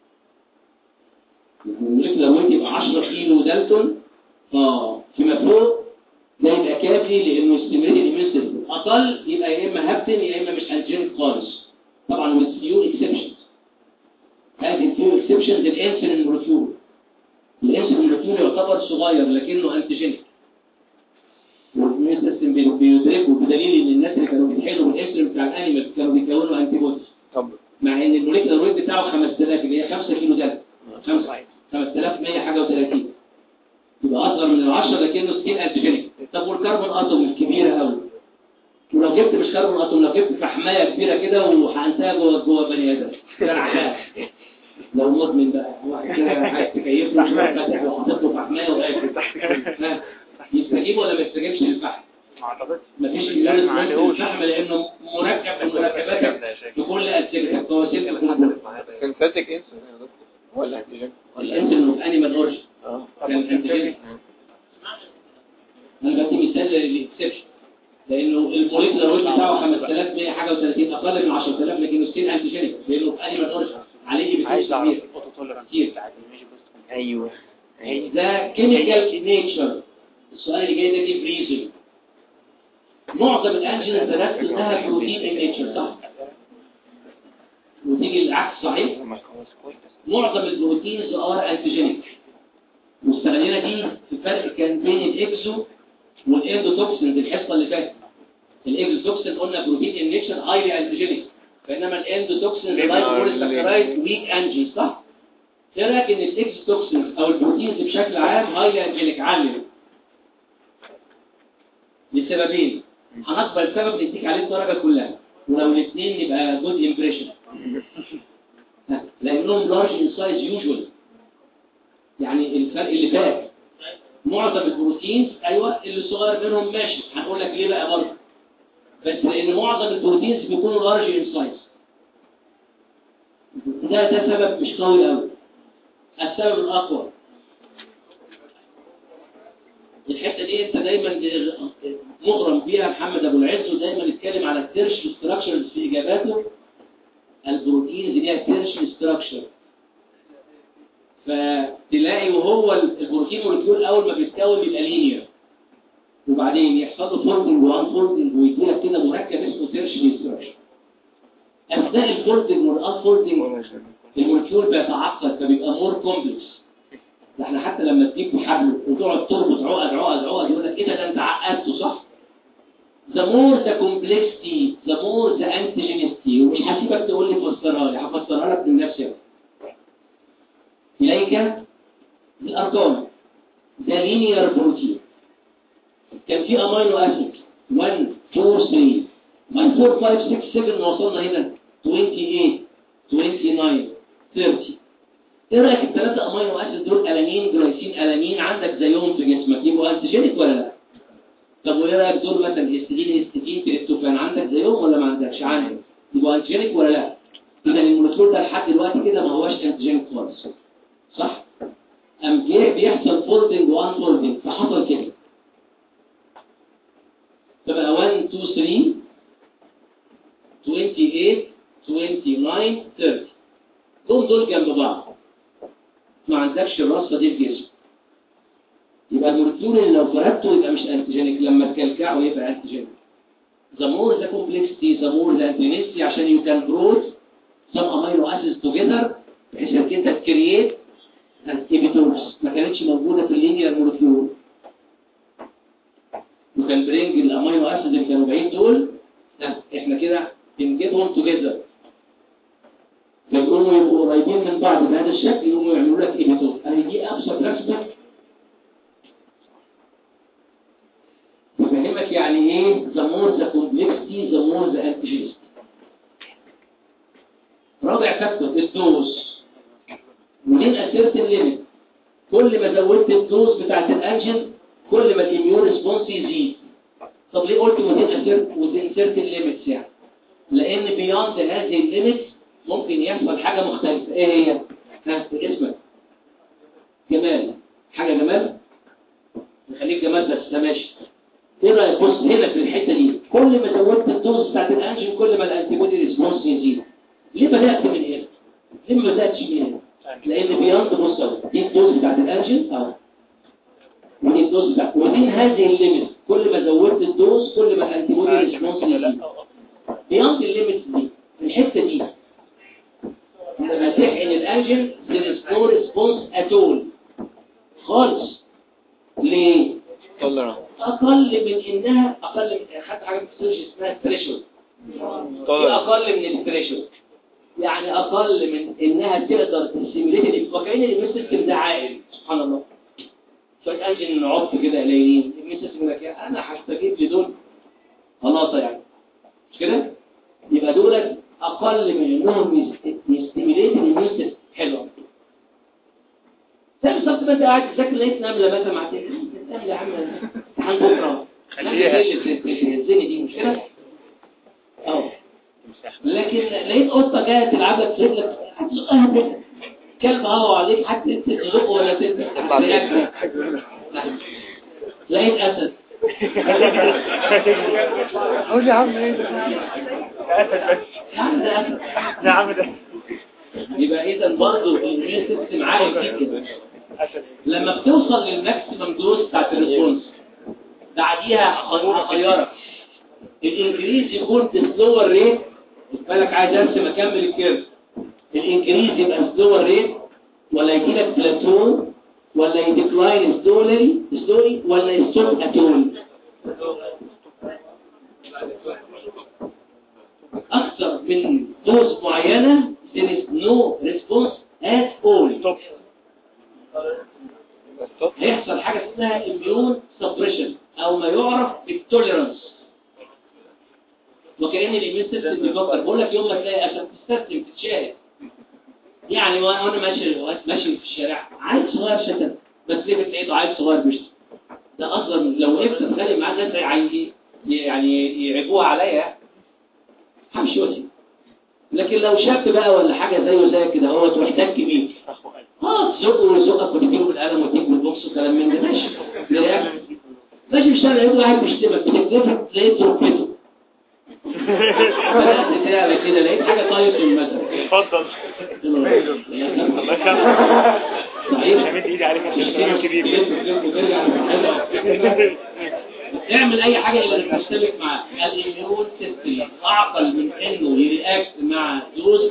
المولكيولر ويت يبقى 10 كيلو دالتون اه فيما فوق ده يبقى كافي لانه يستمر الاميون سيستم اقل يبقى يا اما هابتن يا اما مش انتيجينيك خالص طبعا with few exceptions هذه few exceptions الانسولين مولكيول الانسولين مولكيول يعتبر صغير لكنه انتيجينيك والاميون سيستم بي- بيدركه بدليل ان الناس اللي كانوا بيتحلوا بالانسولين بتاع الانيمال كانوا بيكونوا انتي بوديز طب مع ان الموليكيولر ويت بتاعه 5000 اللي هي 5 كيلو دم 5100 حاجه و30 يبقى اصغر من ال 10 لكنه ستيل انتيجينيك طب والكربون اتوم الكبيره قوي ولو جبت مش كربون اتوم لو جبت فحمايه كبيره كده وحقنتها جوه جوه بني ادم كان عشان لو مدمن بقى واحد كده عايز تكيف له شويه فاتح وحاطط له فحمايه وقافل ها، يستجيب ولا ما يستجيبش للفحم ما اعتقدش مفيش لا، إيمان ما في عليهوش. الفحم لانه مركب من مركبات بكل اسئلتك هو سلك الكلام سنتاتيك انسولين يا دكتور ولا انتيجين الانسولين في انيمال اورجن اه كان انتيجين انا بدي مثال للاكسبشن لانه الموليكولر ويت بتاعه 5100 حاجه و30 اقل من 10000 لكنه ستيل انتيجينيك لانه في انيمال اورجن عليه عايز بيكون اعرف كبير الاوتو توليرانس كتير. بتاعت الميجي بوست ايوه ده كيميكال نيتشر السؤال اللي جاي ده دي بريزن معظم الانجينز درست انها بروتين ان نيتشر صح وتيجي العكس صحيح معظم البروتينز ار انتيجينيك واستغلينا دي في الفرق كان بين الاكزو والاندوتوكسينز الحصه اللي فاتت الاكزوتوكسين قلنا بروتين ان نيتشر هايلي انتيجينيك بينما الاندوتوكسين لايكوبوليساكرايد ويك انجي صح ايه رايك ان الاكزوتوكسين او البروتينز بشكل عام هايلي انتيجينيك عاليه لسببين هنقبل سبب نديك عليه الدرجه كلها ولو الاثنين يبقى جود امبريشن لانهم لارج ان سايز يوجوال يعني الفرق اللي فات معظم البروتينز ايوه اللي صغير منهم ماشي هنقول لك ليه بقى برضه بس لان معظم البروتينز بيكونوا لارج ان سايز ده ده سبب مش قوي قوي السبب الاقوى الحته دي انت دايما مغرم بيها محمد ابو العز ودايما يتكلم على الترش ستراكشرز في اجاباته البروتينز ليها ترش ستراكشر فتلاقي وهو البروتين مولكيول اول ما بيتكون بيبقى لينير وبعدين يحصل له فولدنج وان فولدنج ويجي لك كده مركب اسمه ترش ستراكشر اثناء الفولدنج والان فولدنج المولكيول بيتعقد فبيبقى مور كومبلكس ده احنا حتى لما تجيب حبل وتقعد تربط عقد عقد عقد يقول لك ايه ده ده انت عقدته صح the more the complexity the more the antigenicity ومش هسيبك تقول لي فسرها لي هفسرها لك من نفسي إليك الأرقام ده linear بروتين كان في امينو اسيد 1 2 3 1 4 5 6 7 وصلنا هنا 28 29 30 ايه رايك الثلاثه امينو اسيد دول الانين جلايسين الانين عندك زيهم في جسمك يبقوا انتيجينيك ولا لا طب وايه رايك دول مثلا هيستidine هيستidine تريبتوفان عندك زيهم ولا ما عندكش عندك يبقوا انتيجينيك ولا لا اذا المولكيول ده لحد دلوقتي كده ما هوش انتيجينيك خالص صح ام جه بيحصل فولدنج وان فولدنج فحصل كده تبقى 1 2 3 28 29 30 دول دول جنب بعض ما عندكش الرصه دي في جسمك يبقى المولكيول اللي لو فردته يبقى مش انتيجينيك لما تكلكعه يبقى انتيجينيك the more the complexity the more the antigenicity عشان you can group some amino acids together بحيث انك انت تكريت inhibitors ما كانتش موجوده في اللينير مولكيول you can bring الامينو اسيد اللي كانوا بعيد دول لا، احنا كده بنجيبهم together يقوموا يبقوا قريبين من بعض بهذا الشكل يقوموا يعملوا لك ايبيتوب اهي دي ابسط رسمه بفهمك يعني ايه the more the complexity the more the antigens رابع فاكتور الدوز ودين اسيرت الليميت كل ما زودت الدوز بتاعت الانجن كل ما الاميون ريسبونس يزيد طب ليه قلت ودين اسيرت ودين سيرت الليميتس يعني لان بياند هذه الليميتس ممكن يحصل حاجه مختلفه ايه هي ها اسمك جمال حاجه جمال نخليك جمال بس ده ماشي ايه رايك بص هنا في الحته دي كل ما زودت الدوز بتاعت الانجين كل ما الانتي بودي ريسبونس يزيد ليه بدات من هنا ليه ما بداتش من هنا لان بياند بص اهو دي الدوز بتاعت الانجين اهو ودي الدوز بتاعت ودي هذه الليميت كل ما زودت الدوز كل ما الانتي بودي ريسبونس يزيد بياند الليميت دي الحته دي لما تحقن الانجين there is no response at all خالص ليه؟ اقل من انها اقل من حتى حاجه بتسوي اسمها ثريشولد ايه اقل من الثريشولد يعني اقل من انها تقدر تسيميليت وكأن الاميون سيستم ده عاقل سبحان الله شويه انجن عبط كده قليلين الاميون سيستم يقول لك يا انا هستجيب لدول خلاص يعني مش كده يبقى دول اقل من انهم يستيميليت الاميون سيستم حلو زي بالظبط ما انت قاعد تذاكر لقيت نمله مثلا مع نمله يا عم عن بكره خليها. الزني دي مش كده اه لكن لقيت قطه جايه تلعب لك في رجلك هتزقها كده كلب هوا عليك حتى تزقه ولا تزقه لقيت اسد قول يا عم ايه ده اسد بس يا عم ده اسد يا عم ده يبقى اذا برضه الاميون سيستم عالي جدا اسد لما بتوصل للماكسيمم دوز بتاعت الريسبونس بعديها هغيرك الانكريز يكون في سلور ريت خد بالك عايز ارسم اكمل الكيرف الانكريز يبقى سلور ريت ولا يجي لك بلاتو ولا يديكلاين سلولي سلولي ولا يستوب اتول اكثر من دوز معينه there is no response at all ستوب هيحصل حاجة اسمها immune suppression او ما يعرف بالتوليرانس وكأن الاميون سيستم بيفكر بقول لك يوم ما تلاقي اسد تستسلم تتشاهد يعني وانا وأنا ماشي ماشي في الشارع عيل صغير شتم بس ليه بتلاقيه عيل صغير بيشتم ده اصلا لو وقفت اتخانق معاه ناس يعني يعني يعيبوها عليا همشي وجهي لكن لو شاب بقى ولا حاجه زيه زي كده هو محتاج كبير اخو قلب اه تزقه ويزقك وتديله بالقلم وتديك بالبوكس وكلام من ده ماشي لا، ماشي في الشارع يقول واحد بيشتمك بتكلفك تلاقيه تربته بدأت تعمل كده لقيت حاجه طايف في المثل اتفضل الله يكرمك صحيح همد ايدي عليك عشان الكلام كبير اعمل اي حاجه يبقى تشتبك معاه الاميون سيستم اعقل من انه يرياكت مع دوز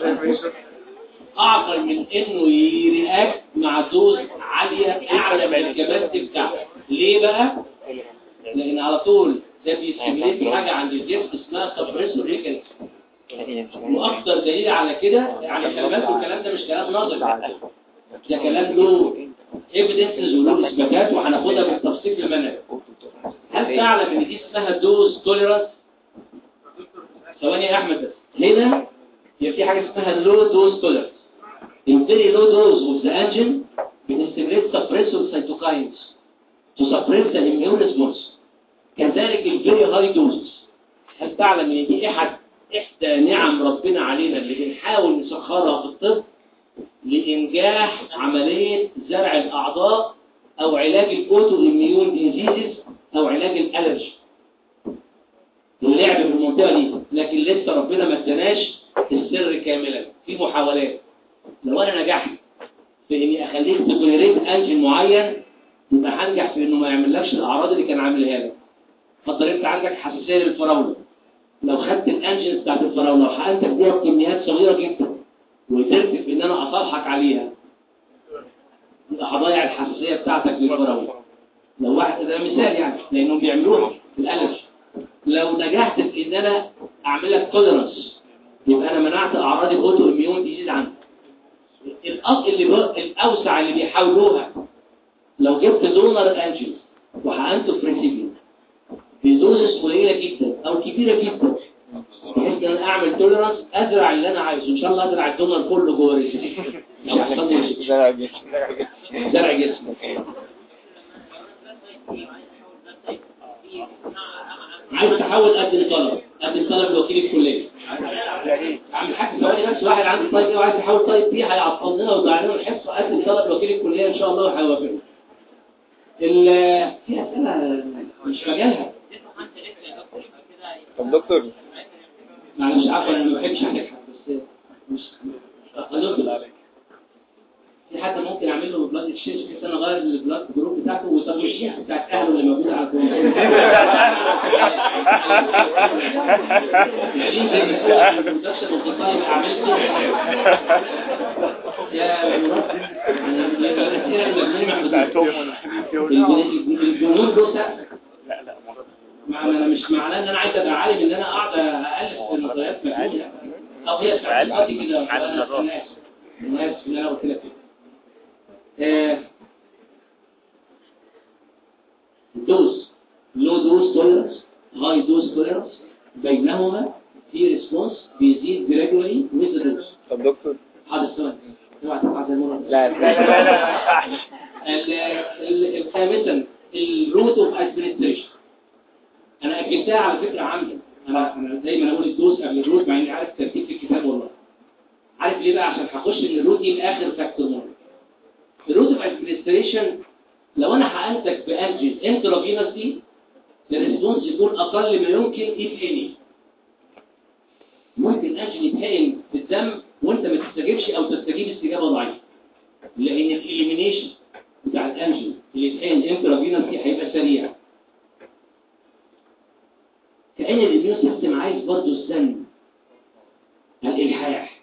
اعقل من انه يرياكت مع دوز عاليه اعلى من الكباستي بتاعته ليه بقى لان على طول ده بيستميليت حاجه عند الجسم اسمها سبريسور ريكنس واكثر دليل على كده يعني خلي بالكم الكلام ده مش كلام نظري ده كلام له ايفيدنسز وله اثباتات وهناخدها بالتفصيل في المنهج هل تعلم ان دي اسمها دوز توليرانس ثواني يا احمد بس هنا هي في حاجه اسمها لو دوز توليرانس الفيري لو دوز اوف ذا انجين بتستمريت سبريسور سيتوكاينز تو سبريس ذا immune response كذلك الفيري هاي دوز هل تعلم ان دي احد احدى نعم ربنا علينا اللي بنحاول نسخرها في الطب لانجاح عمليه زرع الاعضاء او علاج الاوتو اميون ديزيزز او علاج الالرجي اللعب في المنطقه دي لكن لسه ربنا ما اداناش السر كاملا في محاولات لو انا نجحت في اني اخليك تجنريت انجن معين يبقى هنجح في انه ما يعملكش الاعراض اللي كان عاملها لك فترة انت عندك حساسيه للفراوله لو خدت الانجنز بتاعت الفراوله وحقنتك بيها بكميات صغيره جدا وقدرت في ان انا اصالحك عليها يبقى هضيع الحساسيه بتاعتك للفراوله لو واحد ده مثال يعني لانهم بيعملوها في الالرجي لو نجحت في ان انا اعمل لك توليرانس يبقى انا منعت اعراض الاوتو اميون ديزيز عنك الأصل اللي بق... الاوسع اللي بيحاولوها لو جبت دونر انجل وحقنته في ريسيبيون بدوزس قليله جدا او كبيره جدا بحيث ان انا اعمل توليرانس ازرع اللي انا عايزه ان شاء الله ازرع الدونر كله جوه الريسيبيون مش هيحصل لي مشكلة. زرع جسم زرع جسم عايز تحول قد طلب قد طلب لوكيل الكليه عم الحاج ثواني بس واحد عنده طيب ايه وعايز يحول طيب فيه هيعطل لنا ويضيع لنا الحصه قد طلب وكيل الكليه ان شاء الله وهيوافقنا ال في اسئله مش مجالها طب دكتور معلش عفوا انا ما بحبش احكي بس مش هنطلع في حد ممكن اعمل له بلاد اكسشينج بحيث انا اغير البلاد جروب بتاعته وطب الشيخ بتاعت اهله اللي موجوده على الجمهور دول لا لا مرة معنى انا مش معناه ان انا عايز ابقى عالم ان انا اقعد الف في النظريات مجهوله او هي استعداداتي كده عالم النظر. الناس الناس اللي انا قلت لك كده آه، دوز لو دوز توليرنس هاي دوز توليرنس بينهما في ريسبونس بيزيد جرادولي ويز دوز طب دكتور هذا السؤال اوعى تفعل زي المره اللي لا لا لا لا لا ما ينفعش ال- ال- الخامسا الروت اوف ادمنستريشن انا اجلتها على فكره عمدا انا انا دايما اقول الدوز قبل الروت مع اني عارف الترتيب في الكتاب والله عارف ليه بقى عشان هخش من الروت دي لاخر فاكتور مهم الروت اوف ادمنستريشن لو انا حقنتك بانجل انترافينوسلي الريسبونس يكون اقل ما يمكن اف اني ممكن انجل يتحقن في الدم وانت ما تستجيبش او تستجيب استجابه ضعيفه لان الاليمينيشن بتاع الانجل اللي يتحقن انترافينوسلي هيبقى سريع كأن الاميون سيستم عايز برضه الزن الإلحاح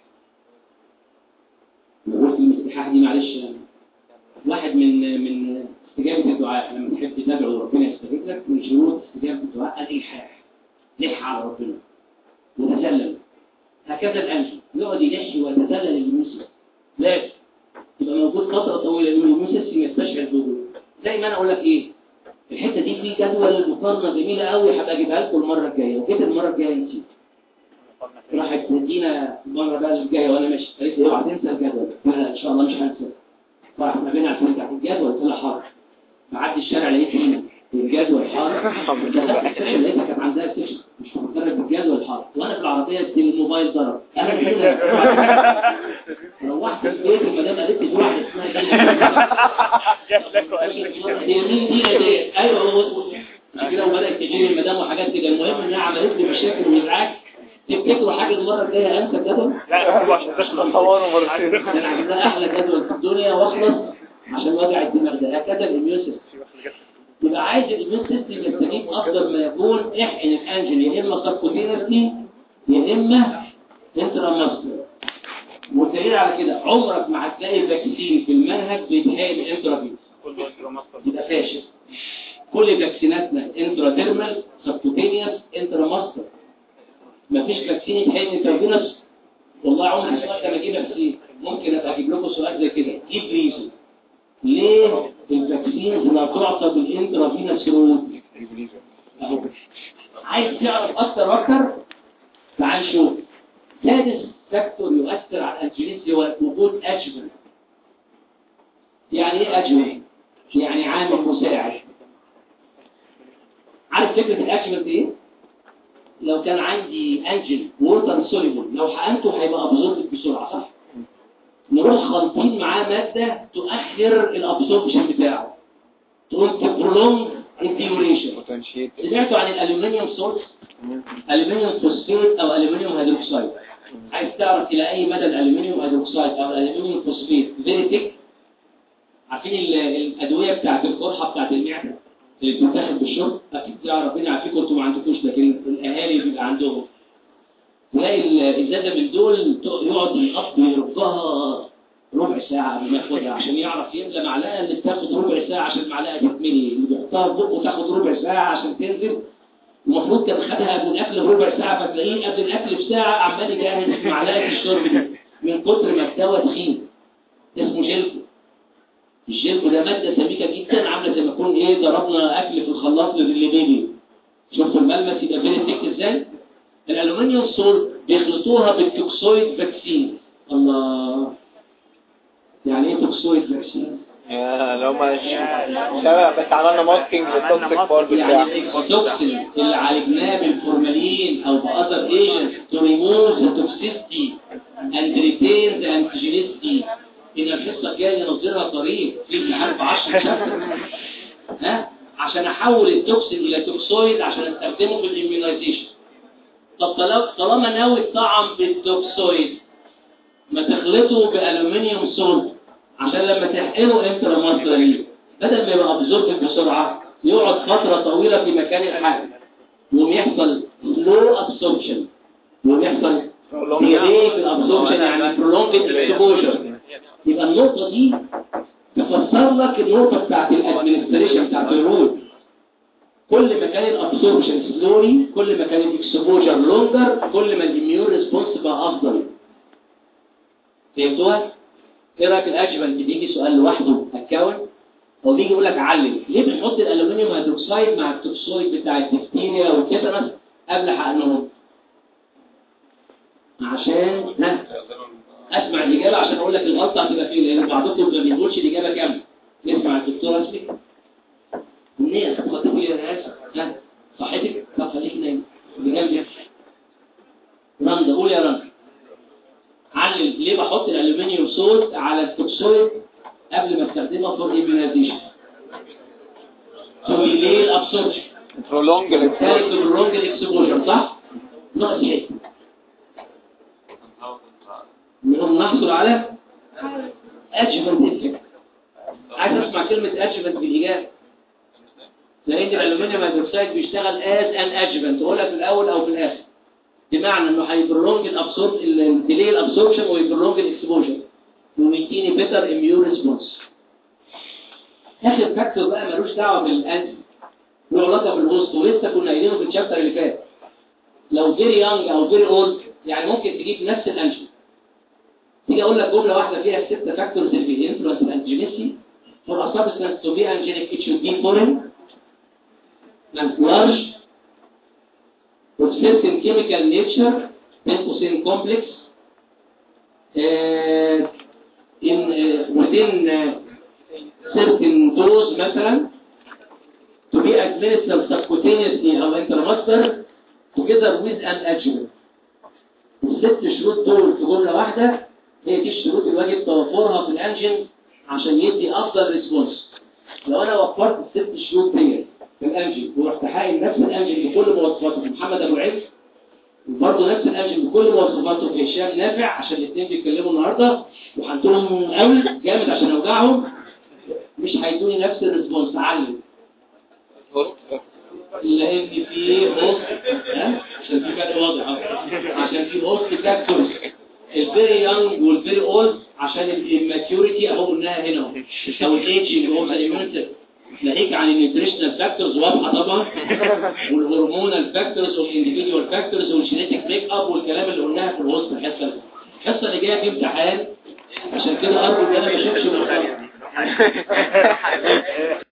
قلت الإلحاح دي معلش واحد من من استجابة الدعاء لما تحب تدعو ربنا يستجيب لك من شروط استجابة الدعاء الإلحاح لح على ربنا وتسلل هكذا الأنجل يقعد يلح ويتسلل الاميون سيستم لازم يبقى موجود فترة طويلة لأن الاميون سيستم يستشعر بوجوده زي ما أنا أقول لك إيه الحته دي في جدول مقارنه جميله قوي هبقى اجيبها لكم المره الجايه وجيت المره الجايه نسيت راحت تدينا المره بقى الجايه وانا ماشي قالت لي اوعى تنسى الجدول لا ان شاء الله مش هنسى فراح ما بينها عشان تحت الجدول طلع حر معدي الشارع لقيت هنا الجدول حار دخلت السكشن لقيتها كانت عندها سكشن مش مفكرة بالجدول حار وانا في العربيه دي الموبايل ضرب انا كده روحت البيت المدام قالت لي واحده اسمها دينا جات لك وقال لك هي مين دي دي ايوه هو مش كده وبدات تجيلي المدام وحاجات كده المهم انها عملت لي مشاكل وازعاج تفتكروا حاجه المره الجايه انسى الجدول لا هو عشان تشرح تصوروا مرتين ده انا عايزاه احلى جدول في الدنيا واخلص عشان وجع الدماغ ده هكذا الاميون سيستم يبقى عايز الاميون سيستم يستجيب افضل ما يكون احقن الانجل يا اما سبكوتينسلي يا اما انتراماسكولار والدليل على كده عمرك ما هتلاقي فاكسين في المنهج بيتحقن انترافيوس يبقى فاشل كل فاكسيناتنا انتراديرمال سبكوتينيوس انتراماسكولار مفيش فاكسين يتحقن انترافيوس والله عمري السؤال ده ما اجيب فاكسين ممكن ابقى اجيب لكم سؤال زي كده جيب ريزن ليه الفاكسين لا تعطى بالانترافينوس روت اهو عايز تعرف اكتر واكتر تعال شوف سادس فاكتور يؤثر على الانجينيسي هو وجود ادجمنت يعني ايه ادجمنت يعني عامل مساعد عارف فكره الادجمنت ايه لو كان عندي انجل ووتر سوليبل لو حقنته هيبقى ابزورب بسرعه صح نروح خالطين معاه ماده تؤخر الابسوربشن بتاعه تقول تبرولونج الديوريشن بوتنشيت سمعتوا عن الالومنيوم سولت الالومنيوم فوسفيت او الالومنيوم هيدروكسيد عايز تعرف الى اي مدى الالومنيوم هيدروكسيد او الالومنيوم فوسفيت فيريتك عارفين ال- الادويه بتاعت القرحه بتاعت المعده اللي بتتاخد بالشرب اكيد تعرف ربنا عارفين انتوا ما عندكوش لكن الاهالي بيبقى عندهم تلاقي الازازه من دول ت- يقعد الاب يرجها ربع ساعه قبل ما ياخدها عشان يعرف يملى معلقه اللي بتاخد ربع ساعه عشان المعلقه تتملي اللي بيحطها في بقه تاخد ربع ساعه عشان تنزل المفروض كان خدها قبل الاكل بربع ساعه فتلاقيه قبل الاكل بساعه عمال يجهز معلقه الشرب دي من كتر ما الدواء تخين اسمه جلكو الجلكو ده ماده سميكه جدا عامله زي ما يكون ايه ضربنا اكل في الخلاط للبيبي شفتوا الملمس يبقى فين التك ازاي الالومنيوم سول بيخلطوها بالتوكسويد فاكسين الله يعني ايه توكسويد فاكسين يا لو ما شبه بس عملنا ماسكينج للتوكسيك بول يعني بتاعه التوكسين اللي عالجناه بالفورمالين او باذر ايجنت to remove the toxicity and retain the antigenicity ان الحصه الجايه نظيرها قريب في امتحان في 10 شهر ها عشان احول التوكسين الى توكسويد عشان استخدمه في الاميونايزيشن طب طالما طالما ناوي الطعم بالتوكسويد ما تخلطه بالومنيوم سولت عشان لما تحقنه انت مصدري بدل ما يبقى ابزورب بسرعه يقعد فتره طويله في مكان الحقن يقوم يحصل سلو ابسوربشن يقوم يحصل ديلي في الابسوربشن يعني prolonged اكسبوجر يبقى النقطه دي تفسر لك النقطه بتاعت الادمنستريشن بتاعت الرول كل ما كان الابسوربشن سلوري كل ما كان الاكسبوجر لونجر كل ما الاميون ريسبونس بقى افضل فهمتوها؟ ايه رايك الادجمنت بيجي سؤال لوحده هتكون هو بيجي يقول لك علم ليه بنحط الالومنيوم هيدروكسيد مع التوكسويد بتاع الدفتيريا والتيتانس قبل حقنهم عشان ها اسمع الاجابه عشان اقول لك الغلطه هتبقى فين لان بعضكم ما بيقولش الاجابه كامله نسمع الدكتور اسمي منين خدت فيها يا ناس ها صحتك طب خليك نايم اللي جنبي رندا قول يا رندا علم ليه بحط الالومنيوم سولت على التوكسويد قبل ما استخدمها فور ايميونايزيشن تو ليه الابسوربشن prolong ذلك بالرونج الاكسبوجر صح ناقص حته نقوم نحصل على ادجمنت افكت عايز اسمع كلمه ادجمنت بالاجابه لان الالومنيوم هيدروكسيد بيشتغل از ان ادجمنت اقولها في الاول او في الاخر بمعنى انه هيبرولونج الابسورب الديلي الابسوربشن ويبرولونج الاكسبوجر ويديني بيتر اميون ريسبونس اخر فاكتور بقى ملوش دعوه بالانتي له علاقه بالوسط ولسه كنا قايلينه في الشابتر اللي فات لو فيري يونج او فيري اولد يعني ممكن تجيب نفس الانجل تيجي اقول لك جمله واحده فيها ست فاكتورز اللي بينفلونس الانجينيسي for a substance to be angelic it should be foreign and large with certain chemical nature بين قوسين complex uh, in uh, within uh, certain dose مثلا to be administered subcutaneously او intramuscular together with an adjuvant الست شروط دول في جملة واحدة هي دي الشروط اللي واجب توفرها في الانجن عشان يدي افضل ريسبونس لو انا وفرت الست شروط دي في الانجن ورحت حاقن نفس الانجن بكل مواصفاته في محمد ابو عز وبرضه نفس الانجن بكل مواصفاته في هشام نافع عشان الاثنين بيتكلموا النهارده وهنتهم قوي جامد عشان اوجعهم مش هيدوني نفس الريسبونس علم لان في هوست ها عشان في فرق واضح أهو. عشان في هوست فاكتورز الفيري يونج والفيري اولد عشان الماتيوريتي اهو قلناها هنا اهو او الايجنج اوف ذا immunity ناهيك عن النيوتريشنال فاكتورز واضحه طبعا والهرمونال فاكتورز والانديفيدوال فاكتورز والجينيتك ميك اب والكلام اللي قلناها في الهوست الحصه اللي- الحصه اللي جايه في امتحان عشان كده ارجو ان انا ما اشوفش المحاضره